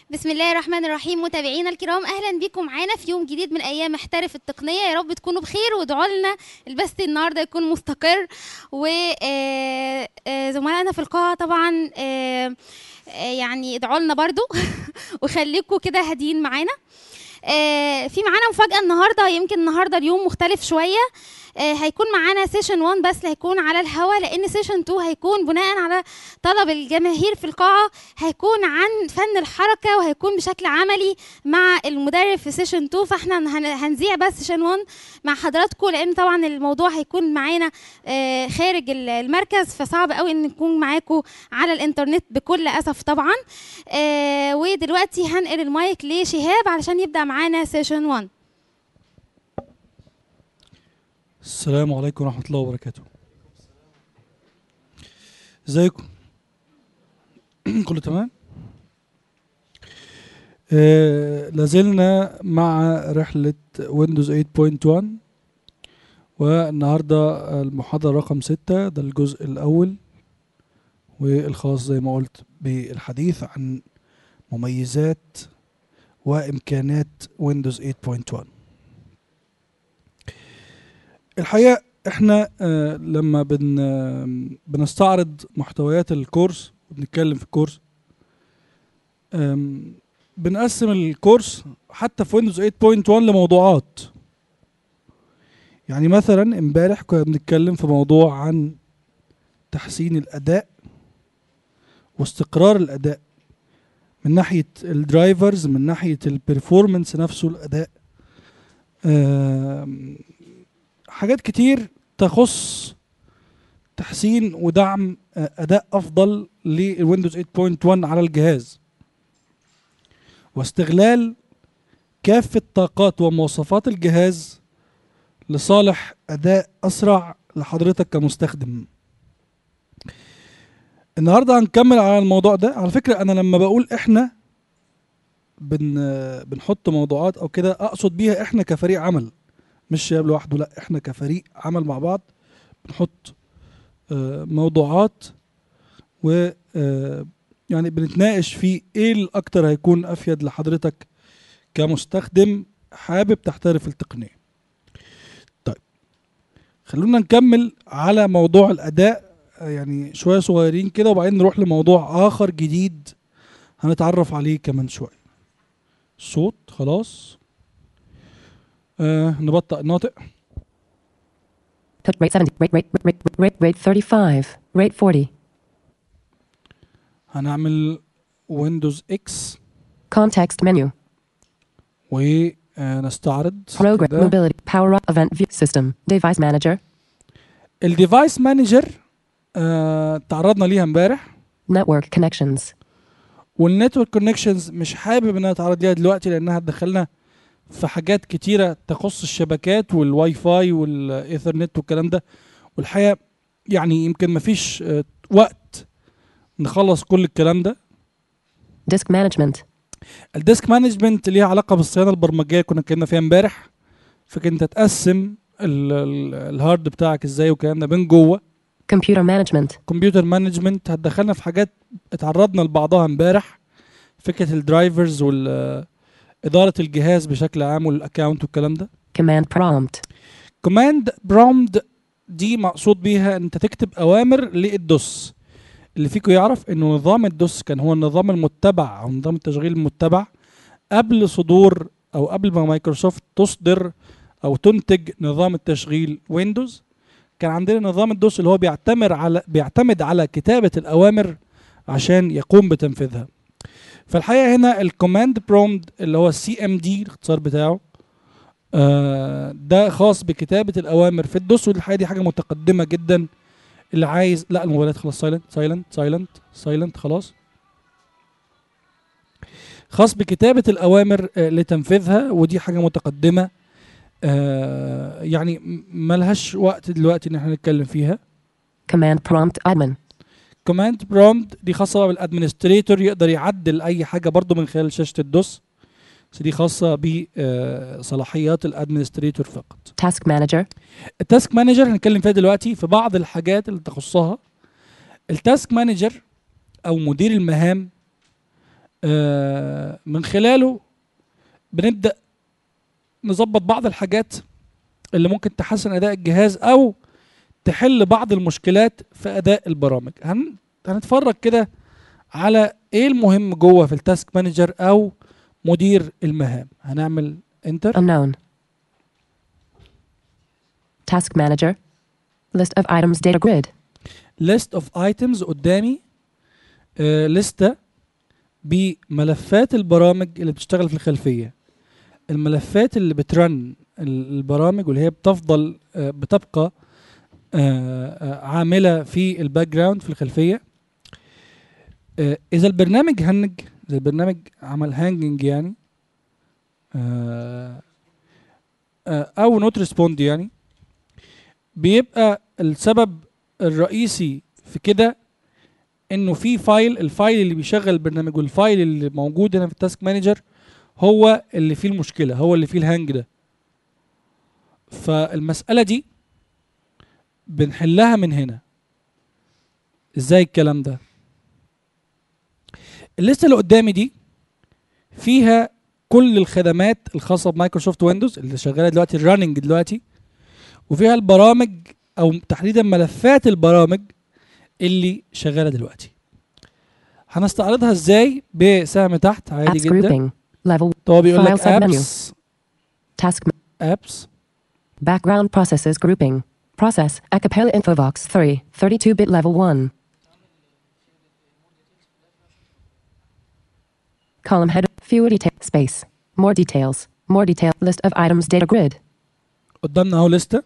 بسم الله الرحمن الرحيم متابعينا الكرام اهلا بكم معانا في يوم جديد من ايام محترف التقنيه يا رب تكونوا بخير وادعوا لنا البث النهارده يكون مستقر وزملائنا في القاعه طبعا آه، آه، يعني ادعوا لنا برضو وخليكم كده هاديين معانا آه، في معانا مفاجاه النهارده يمكن النهارده اليوم مختلف شويه آه، هيكون معانا سيشن 1 بس هيكون على الهوا لان سيشن 2 هيكون بناء على طلب الجماهير في القاعه هيكون عن فن الحركه وهيكون بشكل عملي مع المدرب في سيشن 2 فاحنا هن- هنذيع بس سيشن 1 مع حضراتكم لان طبعا الموضوع هيكون معانا آه، خارج ال- المركز فصعب قوي ان نكون معاكم على الانترنت بكل اسف طبعا آه، ودلوقتي هنقل المايك لشهاب علشان يبدا معانا سيشن 1 السلام عليكم ورحمة الله وبركاته ازيكم كله تمام آه لازلنا مع رحلة ويندوز 8.1 والنهاردة المحاضرة رقم ستة ده الجزء الأول والخاص زي ما قلت بالحديث عن مميزات وإمكانات ويندوز 8.1 الحقيقه احنا آه، لما بن آه، بنستعرض محتويات الكورس وبنتكلم في الكورس آم، بنقسم الكورس حتى في ويندوز 8.1 لموضوعات يعني مثلا امبارح كنا بنتكلم في موضوع عن تحسين الاداء واستقرار الاداء من ناحيه الدرايفرز من ناحيه البرفورمانس نفسه الاداء آم، حاجات كتير تخص تحسين ودعم آه، اداء افضل للويندوز 8.1 على الجهاز واستغلال كافه طاقات ومواصفات الجهاز لصالح اداء اسرع لحضرتك كمستخدم النهارده هنكمل على الموضوع ده على فكره انا لما بقول احنا بن آه، بنحط موضوعات او كده اقصد بيها احنا كفريق عمل مش شباب لوحده لا احنا كفريق عمل مع بعض بنحط آه، موضوعات و آه، يعني بنتناقش في ايه الاكتر هيكون افيد لحضرتك كمستخدم حابب تحترف التقنيه طيب خلونا نكمل على موضوع الاداء آه، يعني شويه صغيرين كده وبعدين نروح لموضوع اخر جديد هنتعرف عليه كمان شويه الصوت خلاص آه نبطأ الناطق Touch rate 70. Rate, rate, rate, rate, rate 35. Rate 40. هنعمل ويندوز اكس Context menu. ونستعرض Program كده. mobility. Power up event view system. Device manager. الديفايس مانجر آه تعرضنا ليها امبارح Network connections. والنتورك كونكشنز مش حابب ان انا اتعرض ليها دلوقتي لانها هتدخلنا في حاجات كتيره تخص الشبكات والواي فاي والايثرنت والكلام ده والحقيقه يعني يمكن مفيش آه وقت نخلص كل الكلام ده Disk management. الديسك مانجمنت ليها علاقه بالصيانه البرمجيه اللي كنا اتكلمنا فيها امبارح فكنت انت تقسم ال- ال- الهارد بتاعك ازاي والكلام ده من جوه Computer management. كمبيوتر مانجمنت هتدخلنا في حاجات اتعرضنا لبعضها امبارح فكره الدرايفرز واداره الجهاز بشكل عام والاكونت والكلام ده Command prompt. كوماند برومد دي مقصود بيها ان انت تكتب اوامر للدوس اللي فيكم يعرف انه نظام الدوس كان هو النظام المتبع او نظام التشغيل المتبع قبل صدور او قبل ما مايكروسوفت تصدر او تنتج نظام التشغيل ويندوز كان عندنا نظام الدوس اللي هو بيعتمد على بيعتمد على كتابة الأوامر عشان يقوم بتنفيذها فالحقيقة هنا الكوماند برومد اللي هو السي ام دي الاختصار بتاعه آه ده خاص بكتابة الأوامر في الدوس والحقيقة دي حاجة متقدمة جدا اللي عايز لا الموبايلات خلاص سايلنت سايلنت سايلنت سايلنت خلاص خاص بكتابة الأوامر آه، لتنفيذها ودي حاجة متقدمة آه يعني م- ملهاش وقت دلوقتي ان احنا نتكلم فيها Command prompt admin. كوماند برومد دي خاصة بقى بالادمنستريتور يقدر يعدل اي حاجة برضو من خلال شاشة الدوس بس دي خاصة بصلاحيات الادمنستريتور فقط Task manager. التاسك مانجر هنتكلم فيها دلوقتي في بعض الحاجات اللي تخصها التاسك مانجر او مدير المهام آه من خلاله بنبدا نظبط بعض الحاجات اللي ممكن تحسن اداء الجهاز او تحل بعض المشكلات في اداء البرامج هن... هنتفرج كده على ايه المهم جوه في التاسك مانجر او مدير المهام هنعمل انتر Unknown. Task Manager. List of items data grid. list of items قدامي آه لستة بملفات البرامج اللي بتشتغل في الخلفية الملفات اللي بترن ال- البرامج واللي هي بتفضل آه بتبقى آه آه عاملة في الباك جراوند في الخلفية آه إذا البرنامج هنج إذا البرنامج عمل هانجنج يعني آه آه أو نوت ريسبوند يعني بيبقى السبب الرئيسي في كده انه في فايل الفايل اللي بيشغل البرنامج والفايل اللي موجود هنا في التاسك مانجر هو اللي فيه المشكله هو اللي فيه الهانج ده فالمساله دي بنحلها من هنا ازاي الكلام ده الليسته اللي قدامي دي فيها كل الخدمات الخاصه بمايكروسوفت ويندوز اللي شغاله دلوقتي الرننج دلوقتي وفيها البرامج او تحديدا ملفات البرامج اللي شغاله دلوقتي هنستعرضها ازاي بسهم تحت عادي Apps جدا grouping. Level. هو بيقول لك File submenu. ابس Task. ma- ابس Background processes grouping. Process. Acapella Infovox 3. 32-bit level 1. Column header. Fewer detail. Space. More details. More detail. List of items data grid. قدامنا اهو لسته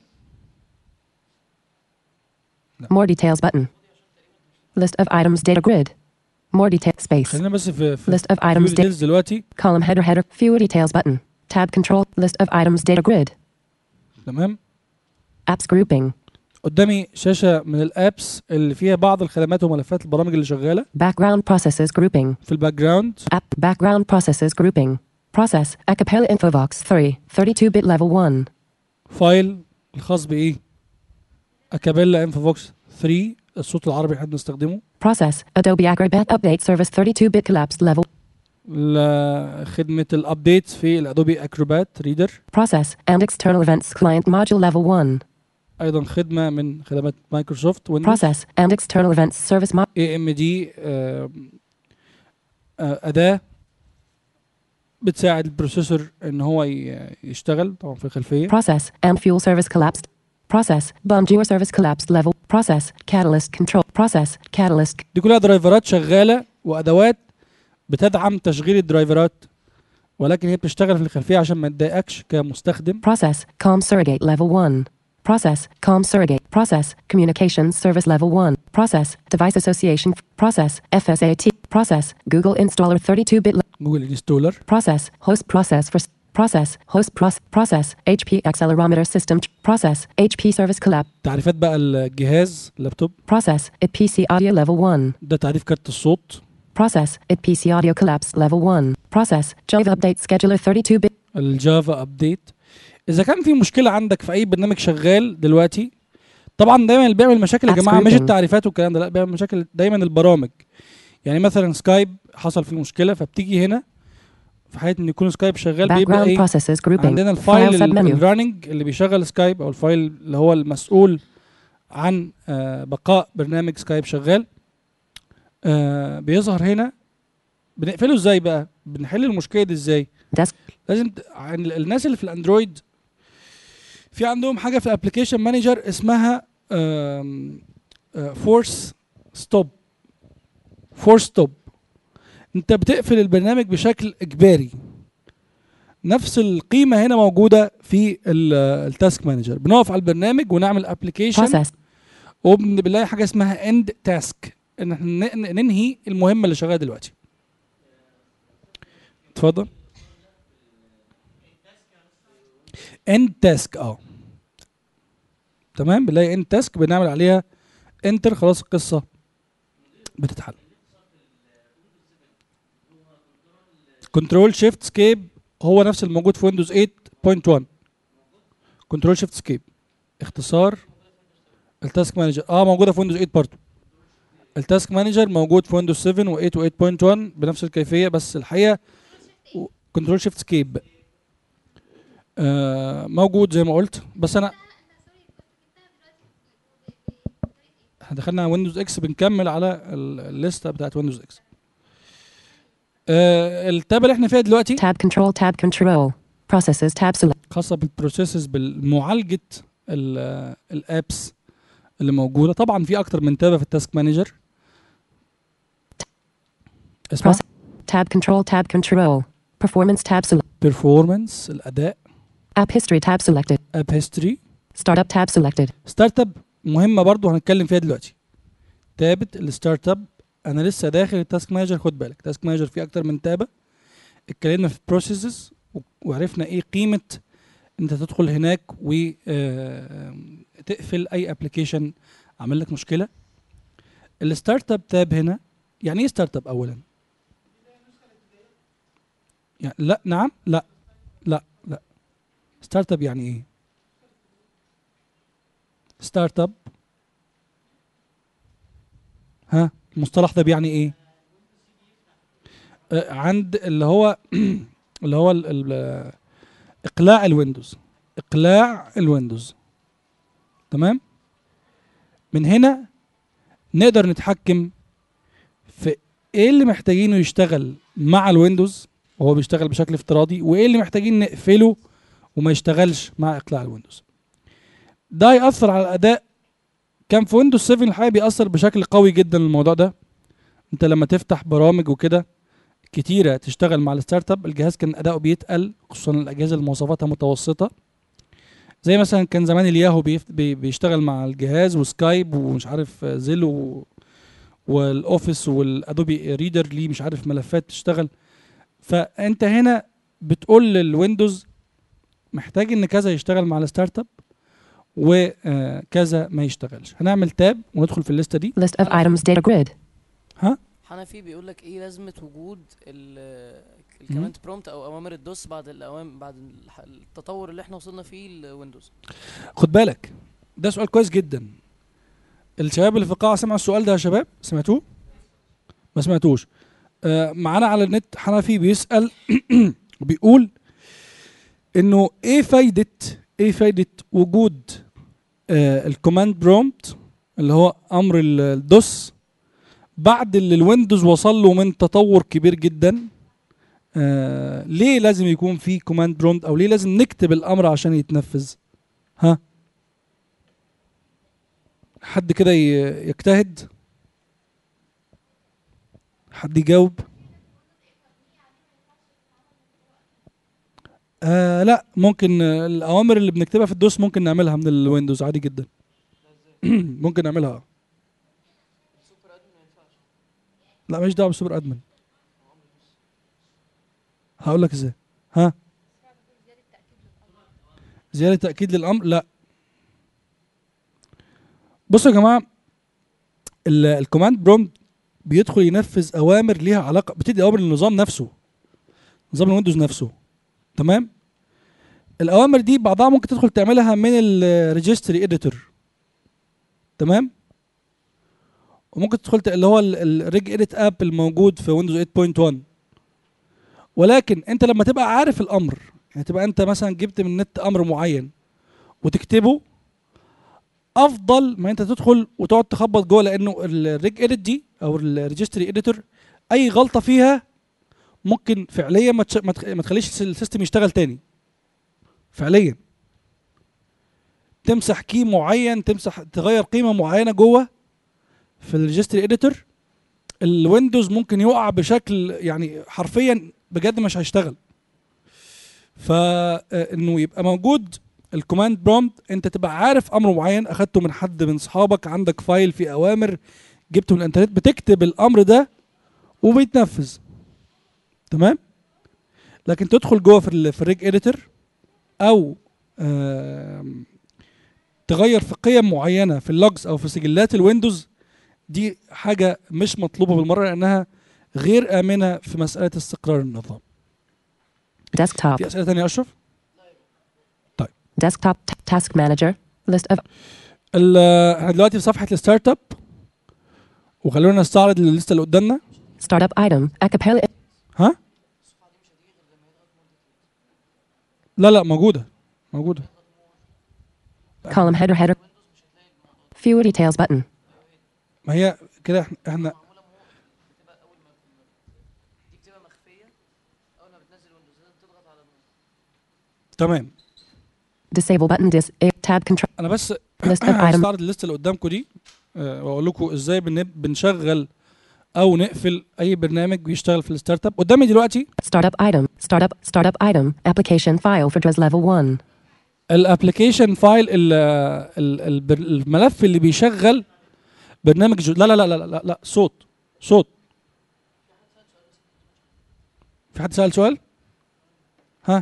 More details button. List of items data grid. More detail. Space. خلينا بس في في List of items data. ديتيلز دلوقتي Column header header. Fewer details button. Tab control. List of items data grid. تمام Apps grouping. قدامي شاشه من الابس اللي فيها بعض الخدمات وملفات البرامج اللي شغاله Background processes grouping. في الباك جراوند App background processes grouping. Process Acapella Infovox 3. 32-bit level 1. فايل الخاص بايه اكابيلا انفوفوكس 3 الصوت العربي اللي احنا بنستخدمه Process Adobe Acrobat Update Service 32-bit collapsed level. ل- خدمه الابديتس في الادوبي اكروبات ريدر Process and external events client module level 1. ايضا خدمه من خدمات مايكروسوفت ويندوز Process and external events service mod. اي ام دي اداه بتساعد البروسيسور ان هو ي- يشتغل طبعا في الخلفيه Process and fuel service collapsed. Process Bonjour service collapsed level. Process Catalyst control. Process Catalyst دي كلها درايفرات شغاله وادوات بتدعم تشغيل الدرايفرات ولكن هي بتشتغل في الخلفيه عشان ما تضايقكش كمستخدم Process COM surrogate level 1. Process COM surrogate. Process Communications service level 1. Process Device association. Process FSAT. Process Google installer 32-bit. le- جوجل انستولر process Host process for s- process Host process process HP accelerometer system. Process HP service collapse. تعريفات بقى الجهاز اللابتوب Process it PC audio level 1. ده تعريف كارت الصوت Process it PC audio collapse level 1. Process Java update scheduler 32-bit. الجافا ابديت اذا كان في مشكله عندك في اي برنامج شغال دلوقتي طبعا دايما اللي بيعمل مشاكل يا Apps جماعه مش grouping. التعريفات والكلام ده لا بيعمل مشاكل دايما البرامج يعني مثلا سكايب حصل فيه مشكله فبتيجي هنا في حاله ان يكون سكايب شغال بيبقى Background ايه processes grouping. عندنا File الفايل submenu. الرننج اللي بيشغل سكايب او الفايل اللي هو المسؤول عن آه، بقاء برنامج سكايب شغال آه، بيظهر هنا بنقفله ازاي بقى بنحل المشكله دي ازاي Desk لازم ت- عن ال- الناس اللي في الاندرويد في عندهم حاجه في الابلكيشن مانجر اسمها فورس ستوب فورس ستوب انت بتقفل البرنامج بشكل اجباري نفس القيمه هنا موجوده في التاسك مانجر بنقف على البرنامج ونعمل ابلكيشن process وبنلاقي حاجه اسمها اند تاسك ان احنا ن- ننهي المهمه اللي شغاله دلوقتي اتفضل اند تاسك اه تمام بنلاقي اند تاسك بنعمل عليها انتر خلاص القصه بتتحل كنترول شيفت سكيب هو نفس الموجود في ويندوز 8.1 كنترول شيفت سكيب اختصار التاسك مانجر اه موجوده في ويندوز 8 برضه التاسك مانجر موجود في ويندوز 7 و8 و8.1 بنفس الكيفيه بس الحقيقه كنترول شيفت سكيب موجود زي ما قلت بس انا احنا دخلنا على ويندوز اكس بنكمل على ال- الليسته بتاعت ويندوز اكس آه التاب اللي احنا فيها دلوقتي Tab control tab control. Processes tab select. خاصه بالبروسيسز بالمعالجه ال- الابس اللي موجوده طبعا في اكتر من تابه في التاسك مانجر اسمع Process. Tab control tab control. Performance tab select. بيرفورمانس الاداء App history tab selected. اب هيستوري Startup tab selected. ستارت اب مهمه برضو هنتكلم فيها دلوقتي تابه الستارت اب انا لسه داخل التاسك مانجر خد بالك التاسك مانجر فيه اكتر من تابه اتكلمنا في بروسيسز وعرفنا ايه قيمه انت تدخل هناك وتقفل اي ابلكيشن عامل لك مشكله الستارت اب تاب هنا يعني ايه ستارت اب اولا يعني لا نعم لا لا لا ستارت اب يعني ايه ستارت اب ها المصطلح ده بيعني ايه آه، عند اللي هو اللي هو ال- ال- اقلاع الويندوز اقلاع الويندوز تمام من هنا نقدر نتحكم في ايه اللي محتاجينه يشتغل مع الويندوز وهو بيشتغل بشكل افتراضي وايه اللي محتاجين نقفله وما يشتغلش مع اقلاع الويندوز ده يأثر على الأداء كان في ويندوز 7 الحقيقة بيأثر بشكل قوي جدا الموضوع ده انت لما تفتح برامج وكده كتيرة تشتغل مع الستارت اب الجهاز كان أداؤه بيتقل خصوصا الأجهزة اللي مواصفاتها متوسطة زي مثلا كان زمان الياهو بيفت- بي- بيشتغل مع الجهاز وسكايب ومش عارف زيلو والاوفيس والادوبي ريدر ليه مش عارف ملفات تشتغل فانت هنا بتقول للويندوز محتاج ان كذا يشتغل مع الستارت اب وكذا ما يشتغلش هنعمل تاب وندخل في الليسته دي List of items data grid. حنفي بيقول لك ايه لازمه وجود الكوماند برومت او اوامر الدوس بعد الاوامر بعد الح- التطور اللي احنا وصلنا فيه لويندوز خد بالك ده سؤال كويس جدا الشباب اللي في القاعه سمعوا السؤال ده يا شباب سمعتوه ما سمعتوش آه معانا على النت حنفي بيسال بيقول انه ايه فايده ايه فايده وجود آه الكوماند برومت اللي هو امر ال- الدوس بعد اللي الويندوز وصل له من تطور كبير جدا آه ليه لازم يكون في كوماند برومت او ليه لازم نكتب الامر عشان يتنفذ ها حد كده ي- يجتهد حد يجاوب آه لا ممكن آه، الاوامر اللي بنكتبها في الدوس ممكن نعملها من الويندوز عادي جدا ممكن نعملها لا مش دعوه بالسوبر ادمن هقول لك ازاي ها زياده تاكيد للامر لا بصوا يا جماعه ال- الكوماند برومت بيدخل ينفذ اوامر ليها علاقه بتدي اوامر للنظام نفسه نظام الويندوز نفسه تمام الاوامر دي بعضها ممكن تدخل تعملها من الريجستري اديتور تمام وممكن تدخل ت- اللي هو الريج اديت اب الموجود في ويندوز 8.1 ولكن انت لما تبقى عارف الامر يعني تبقى انت مثلا جبت من النت امر معين وتكتبه افضل ما انت تدخل وتقعد تخبط جوه لانه الريج اديت دي او الريجستري اديتور اي غلطه فيها ممكن فعليا ما تش- ما تخ- ما تخليش السيستم يشتغل تاني فعليا تمسح كي معين تمسح تغير قيمه معينه جوه في الريجستري اديتور الويندوز ممكن يقع بشكل يعني حرفيا بجد مش هيشتغل فانه يبقى موجود الكوماند برومت انت تبقى عارف امر معين اخدته من حد من اصحابك عندك فايل فيه اوامر جبته من الانترنت بتكتب الامر ده وبيتنفذ تمام لكن تدخل جوه في ال- في الريج اديتور او آم، تغير في قيم معينه في اللوجز او في سجلات الويندوز دي حاجه مش مطلوبه بالمره لانها غير امنه في مساله استقرار النظام Desktop. في اسئله ثانيه يا اشرف Desktop t- task manager. List of ال- احنا دلوقتي في صفحه الستارت اب وخلونا نستعرض الليسته اللي قدامنا Startup item. Acapella. ها لا لا موجوده موجوده Column header header. Fewer details button. ما هي كده احنا, احنا تمام Disable button. Dis. A, tab control. انا بس List of items. هستعرض الليست اللي قدامكم دي آه، واقول لكم ازاي بن- بنشغل او نقفل اي برنامج بيشتغل في الستارت اب قدامي دلوقتي Startup item. Startup. Startup item. Application file for DRES level 1. الابلكيشن فايل الملف اللي بيشغل برنامج جو... لا لا لا لا لا لا صوت صوت في حد سأل سؤال؟ ها؟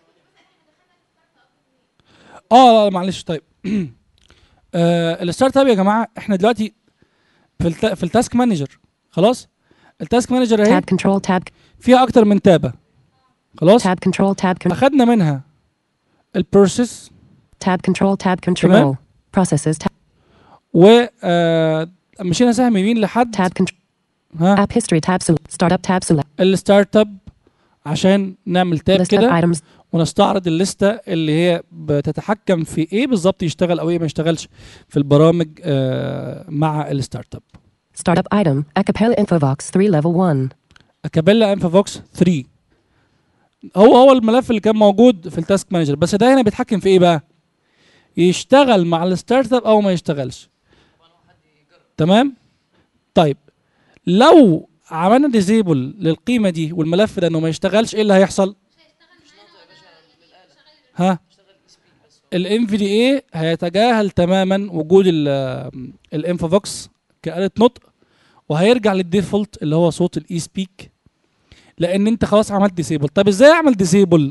اه لا معلش طيب آه الستارت اب يا جماعه احنا دلوقتي في الت... في التاسك مانجر خلاص التاسك مانجر اهي Tab control tab. فيها اكتر من تابه خلاص Tab control tab. Con- اخدنا منها البروسيس tab control tab control. تمام. Processes tab. و آه، مشينا سهم يمين لحد Tab control. ها App history tab select. Startup tab select. الستارت اب عشان نعمل تاب List of كده items. ونستعرض الليسته اللي هي بتتحكم في ايه بالظبط يشتغل او ايه ما يشتغلش في البرامج آه، مع الستارت اب Startup item. Acapella Infovox 3 level 1. اكابيلا انفافوكس 3 هو هو الملف اللي كان موجود في التاسك مانجر بس ده هنا بيتحكم في ايه بقى يشتغل مع الستارت اب او ما يشتغلش تمام طيب لو عملنا ديزيبل للقيمه دي والملف ده انه ما يشتغلش ايه اللي هيحصل ها الام في دي اي هيتجاهل تماما وجود الانفوفوكس كآلة نطق وهيرجع للديفولت اللي هو صوت الاي سبيك لان انت خلاص عملت ديسيبل طب ازاي اعمل ديسيبل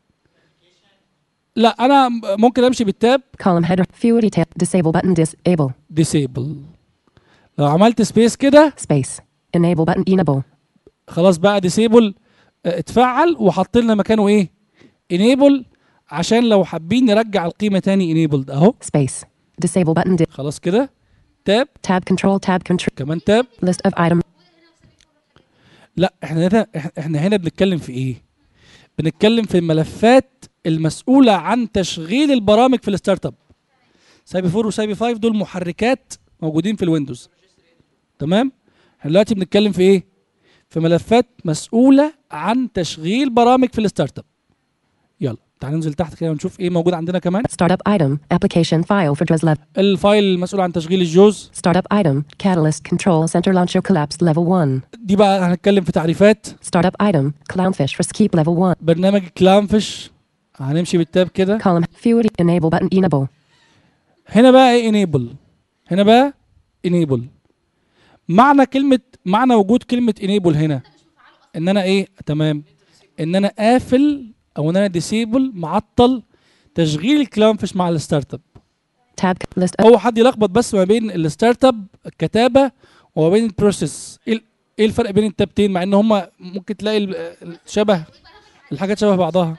لا انا ممكن امشي بالتاب Column header. Fewer detail. Disable button. Disable. ديسيبل لو عملت سبيس كده Space. Enable button. Enable. خلاص بقى ديسيبل اتفعل وحط لنا مكانه ايه انيبل عشان لو حابين نرجع القيمه تاني انيبلد اهو Space. Disable button. Di- خلاص كده تاب tab control tab control. كمان تاب List of item. لا احنا هنا احنا هنا بنتكلم في ايه بنتكلم في الملفات المسؤوله عن تشغيل البرامج في الستارت اب سايبي 4 وسايبي 5 دول محركات موجودين في الويندوز تمام احنا دلوقتي بنتكلم في ايه في ملفات مسؤوله عن تشغيل برامج في الستارت اب يلا تعال ننزل تحت كده ونشوف ايه موجود عندنا كمان Startup item. Application file for DRES level. الفايل المسؤول عن تشغيل الجوز Startup item. Catalyst control center launcher collapsed level 1. دي بقى هنتكلم في تعريفات Startup item. Clownfish for Skeep level 1. برنامج كلامفش هنمشي بالتاب كده Column. Fewer. Enable button. Enable. هنا بقى ايه enable هنا بقى enable معنى كلمة معنى وجود كلمة enable هنا ان انا ايه تمام ان انا قافل او ان انا disable معطل تشغيل الكلامفش مع الستارت اب Tab. List of. هو حد يلخبط بس ما بين الستارت اب الكتابة وما بين البروسيس ايه ال- ايه الفرق بين التابتين مع ان هما ممكن تلاقي ال- ال- شبه الحاجات شبه بعضها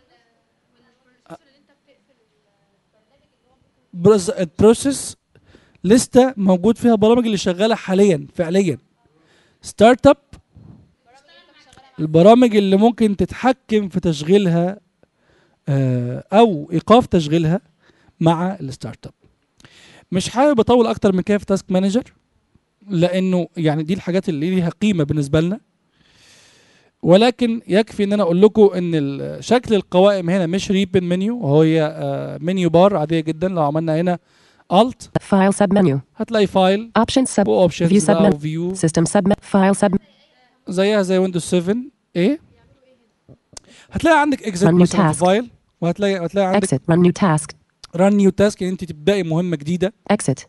بروز- البروسيس لسته موجود فيها برامج اللي شغاله حاليا فعليا ستارت اب البرامج اللي ممكن تتحكم في تشغيلها آه، او ايقاف تشغيلها مع الستارت اب مش حابب اطول اكتر من كده في تاسك مانجر لانه يعني دي الحاجات اللي ليها قيمه بالنسبه لنا ولكن يكفي ان انا اقول لكم ان ال- شكل القوائم هنا مش ريبن منيو وهي آه، منيو بار عاديه جدا لو عملنا هنا الت File submenu. هتلاقي فايل Options sub. واوبشنز View submenu. وفيو System submit. File sub. زيها زي ويندوز 7 ايه هتلاقي عندك اكزيت Run new مثلا في task. فايل وهتلاقي هتلاقي عندك Exit. Run new task. ران نيو تاسك ان انت تبداي مهمه جديده Exit.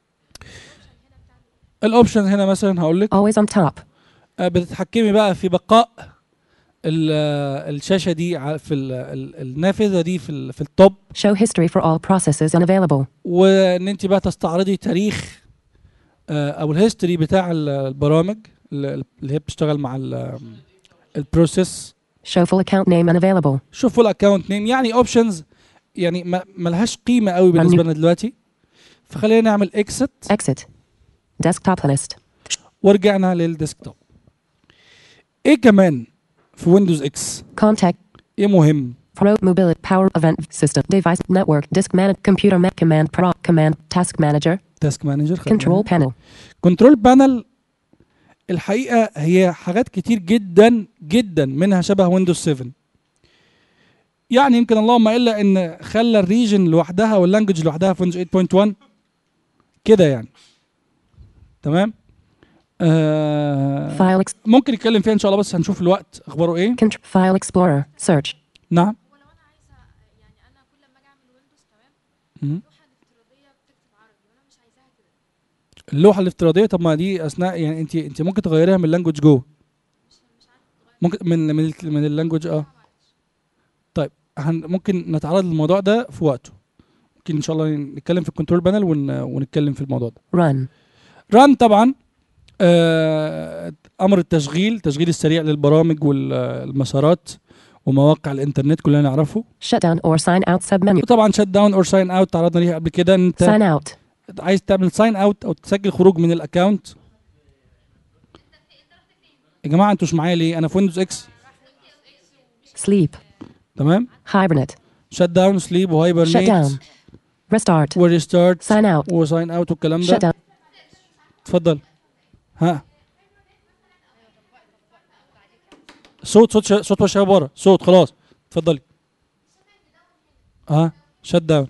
الاوبشن هنا مثلا هقول لك Always on top. آه، بتتحكمي بقى في بقاء ال- آه، الشاشه دي ع- في ال- ال- النافذه دي في ال- في التوب Show history for all processes unavailable. وان انت بقى تستعرضي تاريخ آه، او الهيستوري بتاع ال- البرامج اللي اللي هي بتشتغل مع ال- البروسيس Show full account name unavailable. شوفوا الاكونت نيم يعني اوبشنز يعني ما ملهاش قيمه قوي بالنسبه لنا دلوقتي فخلينا نعمل اكست Exit. Desktop list. ورجعنا للديسكتوب ايه كمان في ويندوز اكس Contact. ايه مهم Pro Mobility Power Event System Device Network Disk Manage Computer Ma- Command Pro Command Task Manager تاسك مانجر Control Panel كنترول بانل الحقيقه هي حاجات كتير جدا جدا منها شبه ويندوز 7 يعني يمكن اللهم الا ان خلى الريجن لوحدها واللانجوج لوحدها في ويندوز 8.1 كده يعني تمام آه File ex- ممكن نتكلم فيها ان شاء الله بس هنشوف الوقت اخباره ايه Contr- File Explorer Search نعم ولو انا عايزه يعني انا كل ما اجي اعمل ويندوز تمام مم. اللوحه الافتراضيه بتكتب عربي وانا مش عايزاها كده اللوحه الافتراضيه طب ما دي اثناء يعني انت انت ممكن تغيريها من اللانجوج جوه ممكن من من ال- من اللانجوج اه طيب هن ممكن نتعرض للموضوع ده في وقته ممكن ان شاء الله نتكلم في الكنترول بانل ون ونتكلم في الموضوع ده Run ران طبعا آه امر التشغيل تشغيل السريع للبرامج والمسارات ومواقع الانترنت كلنا نعرفه Shut down or sign out submenu وطبعا شت داون اور ساين اوت تعرضنا ليها قبل كده انت Sign out عايز تعمل ساين اوت او تسجل خروج من الاكونت يا جماعه انتوا مش معايا ليه انا في ويندوز اكس Sleep تمام Hibernate شت داون سليب Shut وهايبرنيت down Restart وريستارت Sign out وساين اوت والكلام Shut ده down اتفضل ها صوت صوت شا... صوت شباب ورا صوت خلاص اتفضلي ها شت داون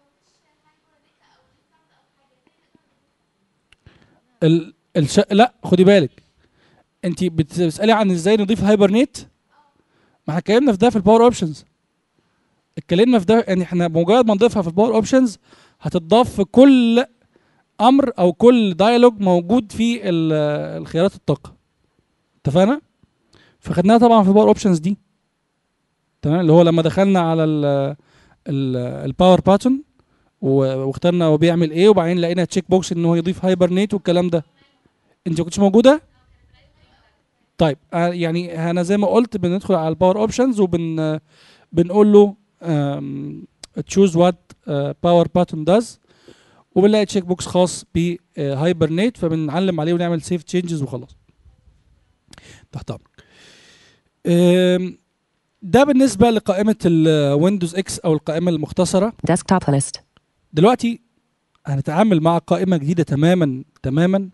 ال... الش... لا خدي بالك انت بتسالي عن ازاي نضيف هايبرنيت ما احنا اتكلمنا في ده في الباور اوبشنز اتكلمنا في ده يعني احنا بمجرد ما نضيفها في الباور اوبشنز هتضاف في كل امر او كل دايلوج موجود في ال- الخيارات الطاقه اتفقنا فخدناها طبعا في الباور اوبشنز دي تمام اللي هو لما دخلنا على الباور باتون واخترنا هو بيعمل ايه وبعدين لقينا تشيك بوكس ان هو يضيف هايبرنيت والكلام ده انت ما كنتش موجوده طيب آه، يعني انا زي ما قلت بندخل على الباور اوبشنز وبن آه، بنقول له تشوز وات باور باتون داز وبنلاقي تشيك بوكس خاص بهايبرنيت فبنعلم عليه ونعمل سيف تشينجز وخلاص تحت امرك أم، ده بالنسبه لقائمه الويندوز اكس او القائمه المختصره Desktop list دلوقتي هنتعامل مع قائمه جديده تماما تماما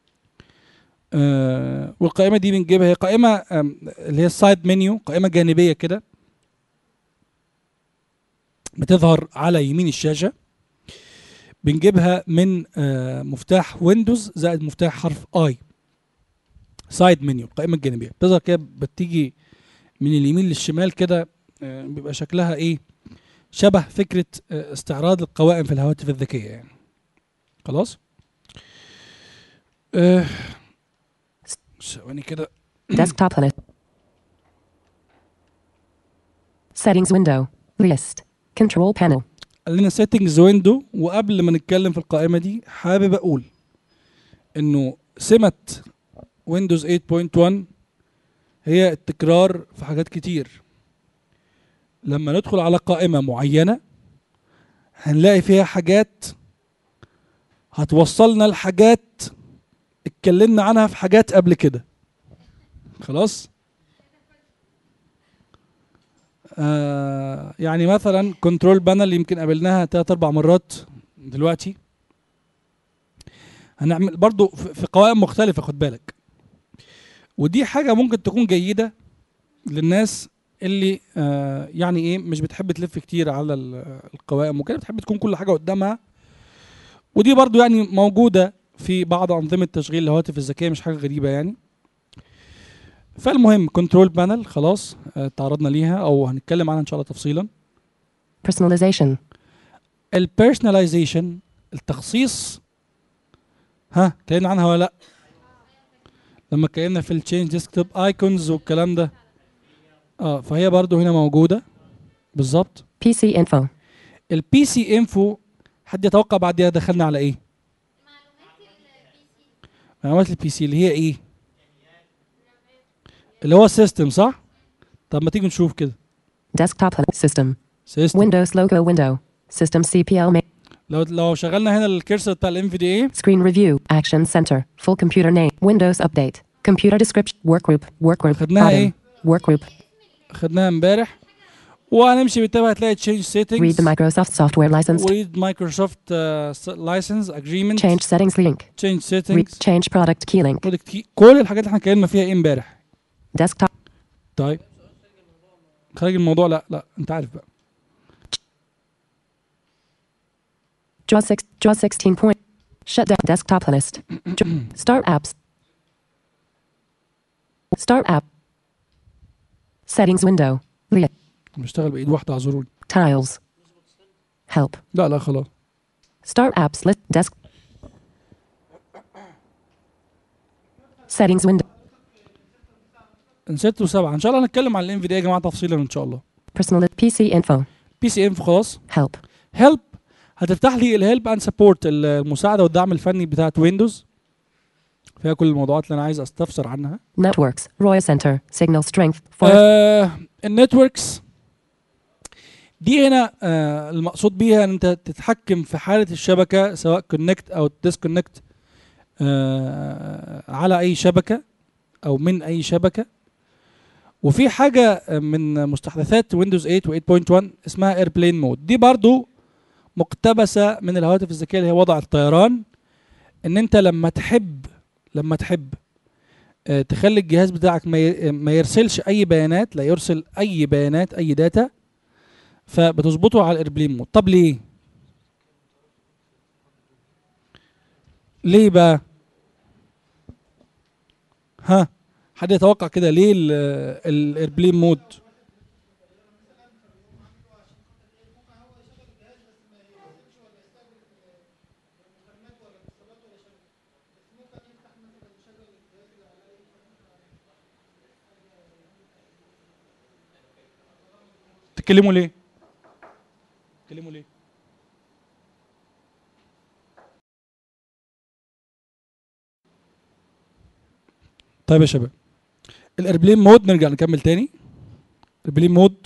آه والقائمه دي بنجيبها هي قائمه آم، اللي هي السايد منيو قائمه جانبيه كده بتظهر على يمين الشاشه بنجيبها من آه مفتاح ويندوز زائد مفتاح حرف اي سايد منيو القائمه الجانبيه بتظهر كده بتيجي من اليمين للشمال كده آه بيبقى شكلها ايه شبه فكره آه استعراض القوائم في الهواتف الذكيه يعني خلاص آه، ثواني كده Desktop list Settings window List Control panel قال لنا سيتنجز ويندو وقبل ما نتكلم في القائمه دي حابب اقول انه سمه ويندوز 8.1 هي التكرار في حاجات كتير لما ندخل على قائمه معينه هنلاقي فيها حاجات هتوصلنا لحاجات اتكلمنا عنها في حاجات قبل كده خلاص آه يعني مثلا كنترول بانل يمكن قابلناها تلات اربع مرات دلوقتي هنعمل برضو في في قوائم مختلفة خد بالك ودي حاجة ممكن تكون جيدة للناس اللي آه يعني ايه مش بتحب تلف كتير على ال- القوائم وكده بتحب تكون كل حاجة قدامها ودي برضو يعني موجودة في بعض أنظمة تشغيل الهواتف الذكية مش حاجة غريبة يعني فالمهم كنترول بانل خلاص آه، تعرضنا ليها او هنتكلم عنها ان شاء الله تفصيلا Personalization البيرسوناليزيشن التخصيص ها اتكلمنا عنها ولا لا لما اتكلمنا في التشينج ديسكتوب ايكونز والكلام ده اه فهي برضو هنا موجوده بالظبط PC info البي سي انفو حد يتوقع بعديها دخلنا على ايه معلومات البي سي اللي هي ايه اللي هو السيستم صح طب ما تيجي نشوف كده Desktop system سيستم Windows logo window System CPL ma- لو لو شغلنا هنا الكيرسر بتاع الام في دي اي Screen review. Action center. Full computer name. Windows update. Computer description. Workgroup. Workgroup. خدناها Bottom. ايه Workgroup. خدناها امبارح وهنمشي بالتابع هتلاقي تشينج Read سيتنجز the Microsoft software license. وريد مايكروسوفت لايسنس اجريمنت Change settings link. تشينج Re- سيتنجز يعني change product key link. برودكت كي كل الحاجات اللي احنا اتكلمنا فيها ايه امبارح Desktop. طيب خارج الموضوع لا لا انت عارف بقى Draw 6. Draw 16 point. Shut down desktop list. Dr- Start apps. Start app. Settings window. Leah. بشتغل بايد واحده اعذروني Tiles. Help. لا لا خلاص Start apps list. Desk. Settings window. ست وسبعه ان شاء الله هنتكلم عن الام في دي يا جماعه تفصيلا ان شاء الله Personal PC info. بي سي انفو خلاص Help. هيلب هتفتح لي الهيلب اند سبورت المساعده والدعم الفني بتاعت ويندوز فيها كل الموضوعات اللي انا عايز استفسر عنها Networks. Roya Center. Signal strength. For آه النتوركس دي هنا آه المقصود بيها ان انت تتحكم في حاله الشبكه سواء كونكت او ديسكونكت آه على اي شبكه او من اي شبكه وفي حاجه من مستحدثات ويندوز 8 و 8.1 اسمها ايربلين مود دي برضو مقتبسه من الهواتف الذكيه اللي هي وضع الطيران ان انت لما تحب لما تحب آه، تخلي الجهاز بتاعك ما ي- ما يرسلش اي بيانات لا يرسل اي بيانات اي داتا فبتظبطه على الايربلين مود طب ليه ليه بقى ها حد يتوقع كده ليه ال- الايربلين مود تتكلموا ليه تتكلموا ليه طيب يا شباب الايربلين مود نرجع نكمل تاني الايربلين مود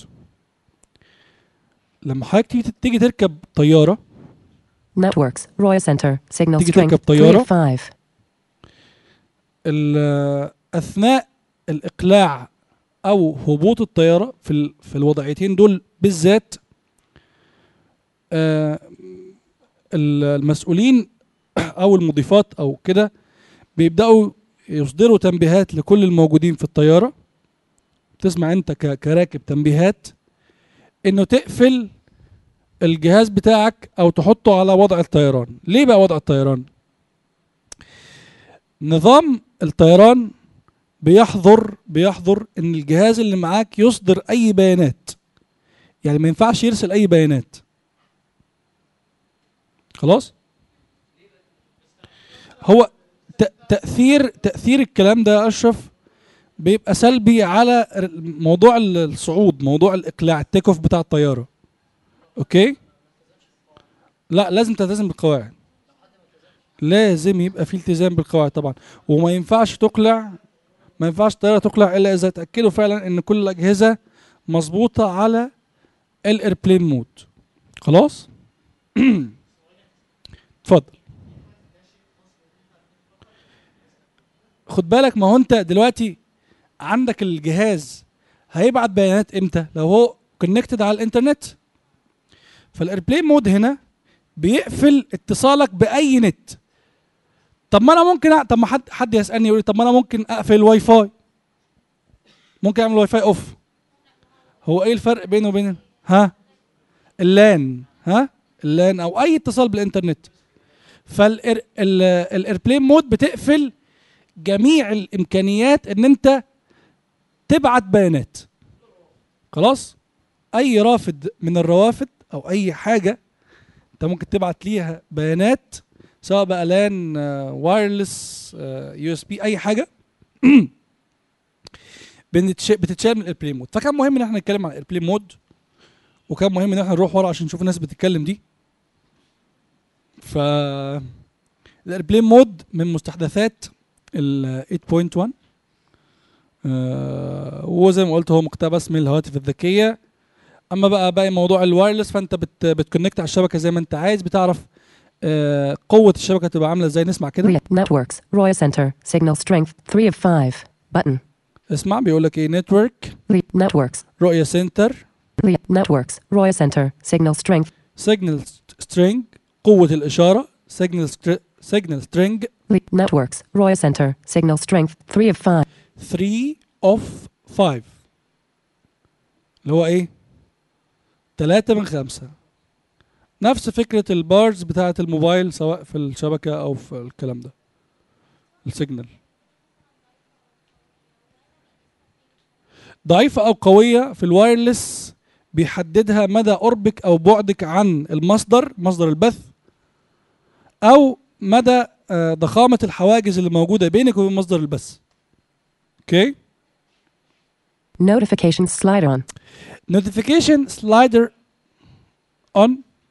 لما حضرتك تيجي تيجي تركب طياره Networks. Roya Center. Signal تيجي strength. تركب 3 طيارة. of 5. ال- اثناء الاقلاع او هبوط الطياره في ال- في الوضعيتين دول بالذات آه، ال- المسؤولين او المضيفات او كده بيبداوا يصدروا تنبيهات لكل الموجودين في الطياره تسمع انت ك- كراكب تنبيهات انه تقفل الجهاز بتاعك او تحطه على وضع الطيران ليه بقى وضع الطيران نظام الطيران بيحظر بيحظر ان الجهاز اللي معاك يصدر اي بيانات يعني ما ينفعش يرسل اي بيانات خلاص هو ت- تاثير تاثير الكلام ده يا اشرف بيبقى سلبي على ر- موضوع ال- الصعود موضوع الاقلاع التيك اوف بتاع الطياره اوكي لا لازم تلتزم بالقواعد لازم يبقى في التزام بالقواعد طبعا وما ينفعش تقلع ما ينفعش الطياره تقلع الا اذا اتاكدوا فعلا ان كل الاجهزه مظبوطه على الايربلين مود خلاص اتفضل خد بالك ما هو انت دلوقتي عندك الجهاز هيبعت بيانات امتى لو هو كونكتد على الانترنت فالايربلين مود هنا بيقفل اتصالك باي نت طب ما انا ممكن أ... طب ما حد حد يسالني يقول لي طب ما انا ممكن اقفل الواي فاي ممكن اعمل واي فاي اوف هو ايه الفرق بينه وبين ها اللان ها اللان او اي اتصال بالانترنت فالايربلين مود بتقفل جميع الامكانيات ان انت تبعت بيانات خلاص اي رافد من الروافد او اي حاجه انت ممكن تبعت ليها بيانات سواء بقى لان وايرلس يو اس بي اي حاجه بنتش- بتتشال من الايربلين مود فكان مهم ان احنا نتكلم عن الايربلين مود وكان مهم ان احنا نروح ورا عشان نشوف الناس بتتكلم دي ف الايربلين مود من مستحدثات ال 8.1 آه وزي ما قلت هو مقتبس من الهواتف الذكيه اما بقى باقي موضوع الوايرلس فانت بت بتكونكت على الشبكه زي ما انت عايز بتعرف آه قوه الشبكه تبقى عامله ازاي نسمع كده Re- networks. Roya Center. Signal strength 3 of 5. Button. اسمع بيقول لك ايه نتورك Le- networks. رؤيه سنتر Le- networks. Roya Center. Signal strength. سيجنال سترينج قوه الاشاره سيجنال سيجنال سترينج Le- networks. Roya Center. Signal strength 3 of 5. 3 اوف 5 اللي هو ايه 3 من 5 نفس فكرة البارز بتاعة الموبايل سواء في الشبكة أو في الكلام ده السيجنال ضعيفة أو قوية في الوايرلس بيحددها مدى قربك أو بعدك عن المصدر مصدر البث أو مدى آه، ضخامة الحواجز اللي موجودة بينك وبين مصدر البث اوكي Notifications slider on. notification slider on